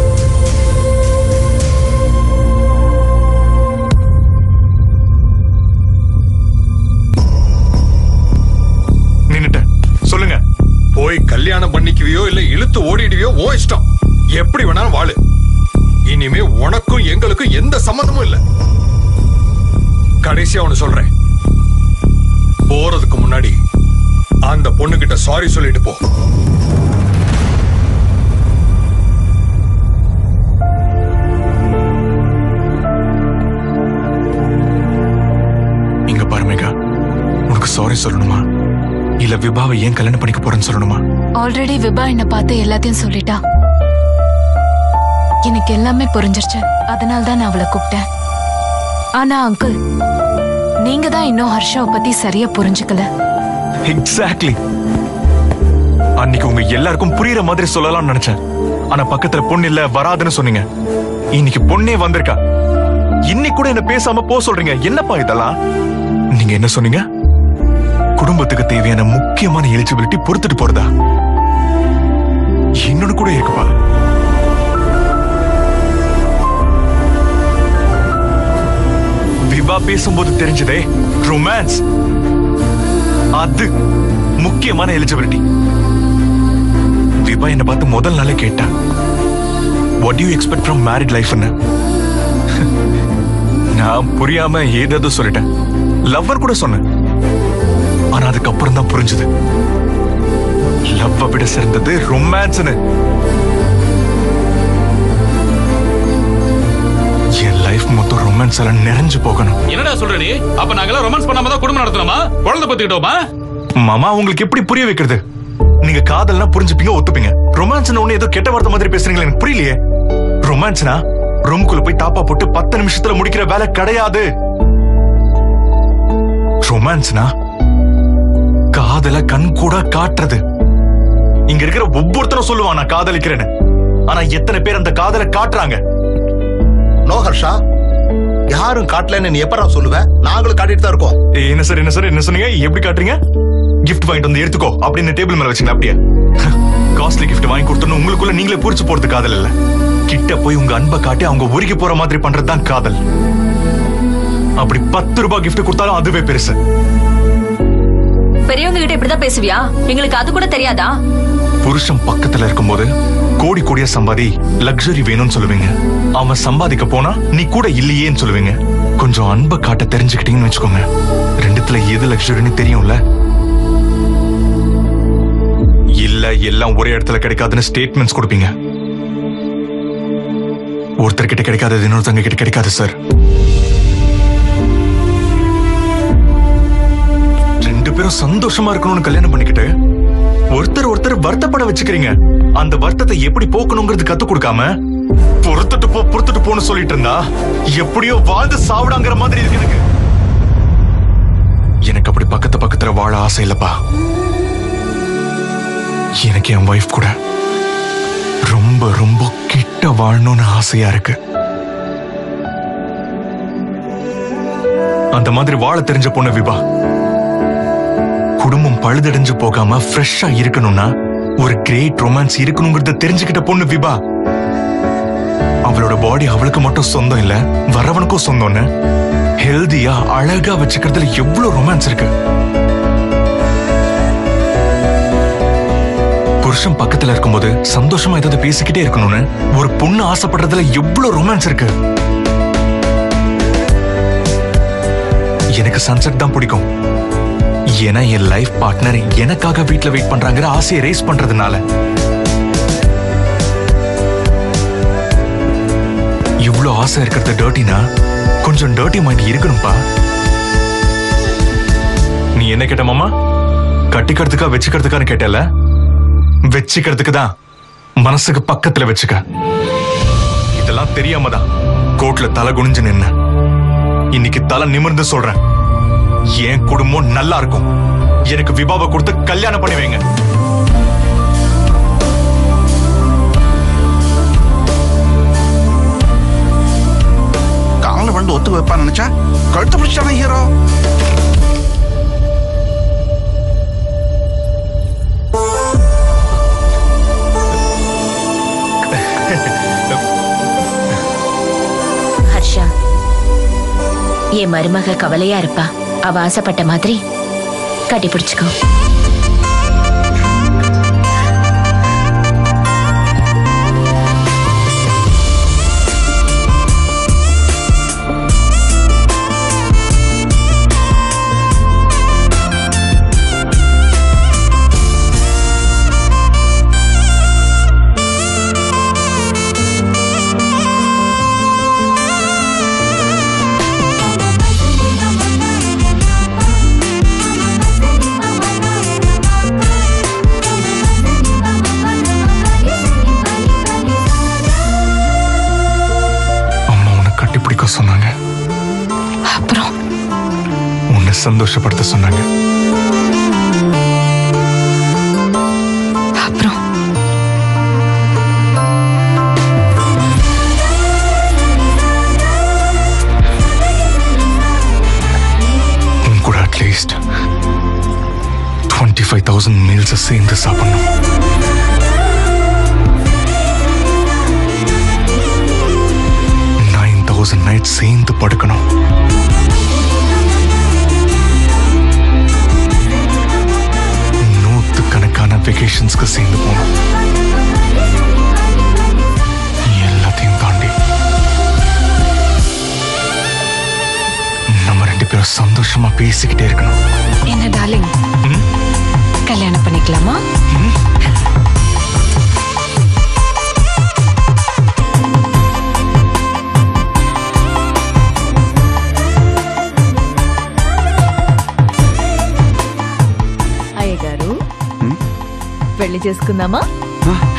[SPEAKER 16] நின்னுட்டேன் சொல்லுங்க போய் கல்யாணம் பண்ணிக்குவியோ இல்ல இழுத்து ஓடிடுவியோ ஓ இஷ்டம் எப்படி வேணாலும் வாழு இனிமே உனக்கும் எங்களுக்கும் எந்த சம்பந்தமும் இல்ல கடைசியா ஒண்ணு சொல்றேன் போறதுக்கு முன்னாடி அந்த பொண்ணுகிட்ட சாரி சொல்லிட்டு போ
[SPEAKER 8] இங்க பாரு மேகா உனக்கு சாரி சொல்லணுமா இல்ல விபாவை ஏன் கல்யாணம் பண்ணிக்க போறேன்னு சொல்லணுமா
[SPEAKER 11] ஆல்ரெடி விபா என்ன பார்த்து எல்லாத்தையும் சொல்லிட்டா எனக்கு எல்லாமே புரிஞ்சிருச்சு அதனால தான் நான் அவளை கூப்பிட்டேன் ஆனா அங்கிள் நீங்க தான் இன்னும் ஹர்ஷாவை பத்தி சரியா புரிஞ்சுக்கல
[SPEAKER 8] எக்ஸாக்ட்லி அன்னைக்கு உங்க எல்லாருக்கும் புரியுற மாதிரி சொல்லலாம்னு நினைச்சேன் ஆனா பக்கத்துல பொண்ணு இல்ல வராதுன்னு சொன்னீங்க இன்னைக்கு பொண்ணே வந்திருக்கா இன்னைக்கு கூட என்ன பேசாம போ சொல்றீங்க என்னப்பா இதெல்லாம் நீங்க என்ன சொன்னீங்க குடும்பத்துக்கு தேவையான முக்கியமான எலிஜிபிலிட்டி பொறுத்துட்டு போறதா இன்னொன்னு கூட இருக்குப்பா விவா பேசும்போது தெரிஞ்சதே ரொமான்ஸ் அது முக்கியமான எலிஜிபிலிட்டி விவா என்ன பார்த்து முதல் நாளே கேட்டா what you expect from married லைஃப்னு நான் புரியாம ஏதாவது சொல்லிட்டேன் லவ்வர் கூட சொன்னேன் ஆனா அதுக்கப்புறம் தான் புரிஞ்சது லவ்வ விட சிறந்தது ரொமான்ஸ்னு என் லைஃப் மொத்தம் ரொமான்ஸ் எல்லாம் நிறைஞ்சு போகணும்
[SPEAKER 13] என்னடா சொல்ற நீ அப்ப நாங்கெல்லாம் ரொமான்ஸ் பண்ணாம தான் குடும்பம் நடத்தணுமா குழந்தை பத்துக்கிட்டோமா
[SPEAKER 8] மாமா உங்களுக்கு எப்படி புரிய வைக்கிறது நீங்க காதல்னா புரிஞ்சுப்பீங்க ஒத்துப்பீங்க ரொமான்ஸ் ஒண்ணு ஏதோ கெட்ட வார்த்தை மாதிரி பேசுறீங்களா எனக்கு புரியலையே ரொமான்ஸ்னா ரூம்குள்ள போய் தாப்பா போட்டு பத்து நிமிஷத்துல முடிக்கிற வேலை கிடையாது ரொமான்ஸ்னா காதல கண் கூட காட்டுறது இங்க இருக்கிற ஒவ்வொருத்தரும் சொல்லுவான் நான் காதலிக்கிறேன்னு ஆனா எத்தனை பேர் அந்த காதலை காட்டுறாங்க
[SPEAKER 10] நோ ஹர்ஷா யாரும் காட்டலன்னு நீ எப்படா சொல்லுவ நாங்களும் காட்டிட்டு தான் இருக்கோம்
[SPEAKER 8] ஏய், என்ன சார் என்ன சார் என்ன சொன்னீங்க எப்படி காட்டுறீங்க கிஃப்ட் வாங்கிட்டு வந்து எடுத்துக்கோ அப்படின்னு டேபிள் மேல வச்சுங்க அப்படியே காஸ்ட்லி கிஃப்ட் வாங்கி கொடுத்தோன்னு உங்களுக்குள்ள நீங்களே புரிச்சு போறது காதல் இல்ல கிட்ட போய் உங்க அன்பை காட்டி அவங்க உருகி போற மாதிரி பண்றது தான் காதல் அப்படி பத்து ரூபாய் கிஃப்ட் கொடுத்தாலும் அதுவே பெருசு
[SPEAKER 2] பெரியவங்க கிட்ட இப்படிதான் பேசுவியா எங்களுக்கு அது கூட தெரியாதா
[SPEAKER 8] புருஷன் பக்கத்துல இருக்கும்போது கோடி கோடியா சம்பாதி லக்ஸரி வேணும்னு சொல்லுவீங்க அவன் சம்பாதிக்க போனா நீ கூட இல்லையேன்னு சொல்லுவீங்க கொஞ்சம் அன்பை காட்ட தெரிஞ்சுக்கிட்டீங்கன்னு வச்சுக்கோங்க ரெண்டுத்துல எது லக்ஸரின்னு தெரியும்ல இல்ல எல்லாம் ஒரே இடத்துல கிடைக்காதுன்னு ஸ்டேட்மெண்ட்ஸ் கொடுப்பீங்க ஒருத்தர் கிட்ட கிடைக்காதது இன்னொருத்தங்க கிட்ட கிடைக்காது சார் ரெண்டு பேரும் சந்தோஷமா இருக்கணும்னு கல்யாணம் பண்ணிக்கிட்டு ஒருத்தர் ஒருத்தர் வருத்தப்பட வச்சுக்கிறீங்க அந்த வருத்தத்தை எப்படி போக்கணுங்கிறது கத்து கொடுக்காம பொறுத்துட்டு போ பொறுத்துட்டு போன்னு சொல்லிட்டு இருந்தா எப்படியோ வாழ்ந்து சாவிடாங்கிற மாதிரி இருக்கு எனக்கு எனக்கு அப்படி பக்கத்து பக்கத்துல வாழ ஆசை இல்லப்பா எனக்கு என் ஒய்ஃப் கூட ரொம்ப ரொம்ப கிட்ட வாழணும்னு ஆசையா இருக்கு அந்த மாதிரி வாழ தெரிஞ்ச பொண்ணு விபா குடும்பம் பழுதடைஞ்சு போகாம ஃப்ரெஷ்ஷா இருக்கணும்னா ஒரு கிரேட் ரொமான்ஸ் இருக்கணுங்கிறத தெரிஞ்சுக்கிட்ட பொண்ணு விபா அவளோட பாடி அவளுக்கு மட்டும் சொந்தம் இல்ல வரவனுக்கும் சொந்தம்னு ஹெல்தியா அழகா வச்சுக்கிறதுல எவ்வளவு ரொமான்ஸ் இருக்கு புருஷன் பக்கத்துல இருக்கும்போது சந்தோஷமா ஏதாவது பேசிக்கிட்டே இருக்கணும்னு ஒரு பொண்ணு ஆசைப்படுறதுல எவ்வளவு ரொமான்ஸ் இருக்கு எனக்கு சன்செட் தான் பிடிக்கும் ஏன்னா என் லைஃப் பார்ட்னர் எனக்காக வீட்ல வெயிட் பண்றாங்கிற ஆசையை ரேஸ் பண்றதுனால இவ்ளோ ஆசை இருக்கிறது டர்ட்டினா கொஞ்சம் டர்ட்டி மைண்ட் இருக்கணும்பா நீ என்ன கேட்ட மாமா கட்டிக்கிறதுக்கா வச்சுக்கிறதுக்கான்னு கேட்டல வச்சுக்கிறதுக்கு தான் மனசுக்கு பக்கத்துல வச்சுக்க இதெல்லாம் தெரியாம தான் கோர்ட்ல தலை குனிஞ்சு நின்ன இன்னைக்கு தலை நிமிர்ந்து சொல்றேன் என் குடும்பம் நல்லா இருக்கும் எனக்கு விபாவை கொடுத்து கல்யாணம் பண்ணி வைங்க
[SPEAKER 15] காலில் விழுந்து ஒத்து வைப்பான்னு நினைச்சா கழுத்து பிடிச்சான ஹீரோ
[SPEAKER 5] ஹர்ஷா என் மருமக கவலையா இருப்பா அவ ஆசைப்பட்ட மாதிரி கட்டி பிடிச்சுக்கோ
[SPEAKER 8] அம்மா உன்னை கட்டி பிடிக்க சொன்னாங்க
[SPEAKER 11] அப்புறம்
[SPEAKER 8] உன்னை சந்தோஷப்படுத்த சொன்னாங்க
[SPEAKER 11] அப்புறம்
[SPEAKER 8] உன் கூட at least twenty five thousand meals சேர்ந்து சாப்பிடணும் நைன் தௌசண்ட் நைட் சேர்ந்து படுக்கணும் வெக்கேஷன்ஸ்க்கு சேர்ந்து போனோம் எல்லாத்தையும் தாண்டி நம்ம ரெண்டு பேரும் சந்தோஷமா பேசிக்கிட்டே இருக்கணும்
[SPEAKER 1] என்ன டார்லிங் கல்யாணம் பண்ணிக்கலாமா
[SPEAKER 20] అయ్యగారు పెళ్లి చేసుకుందామా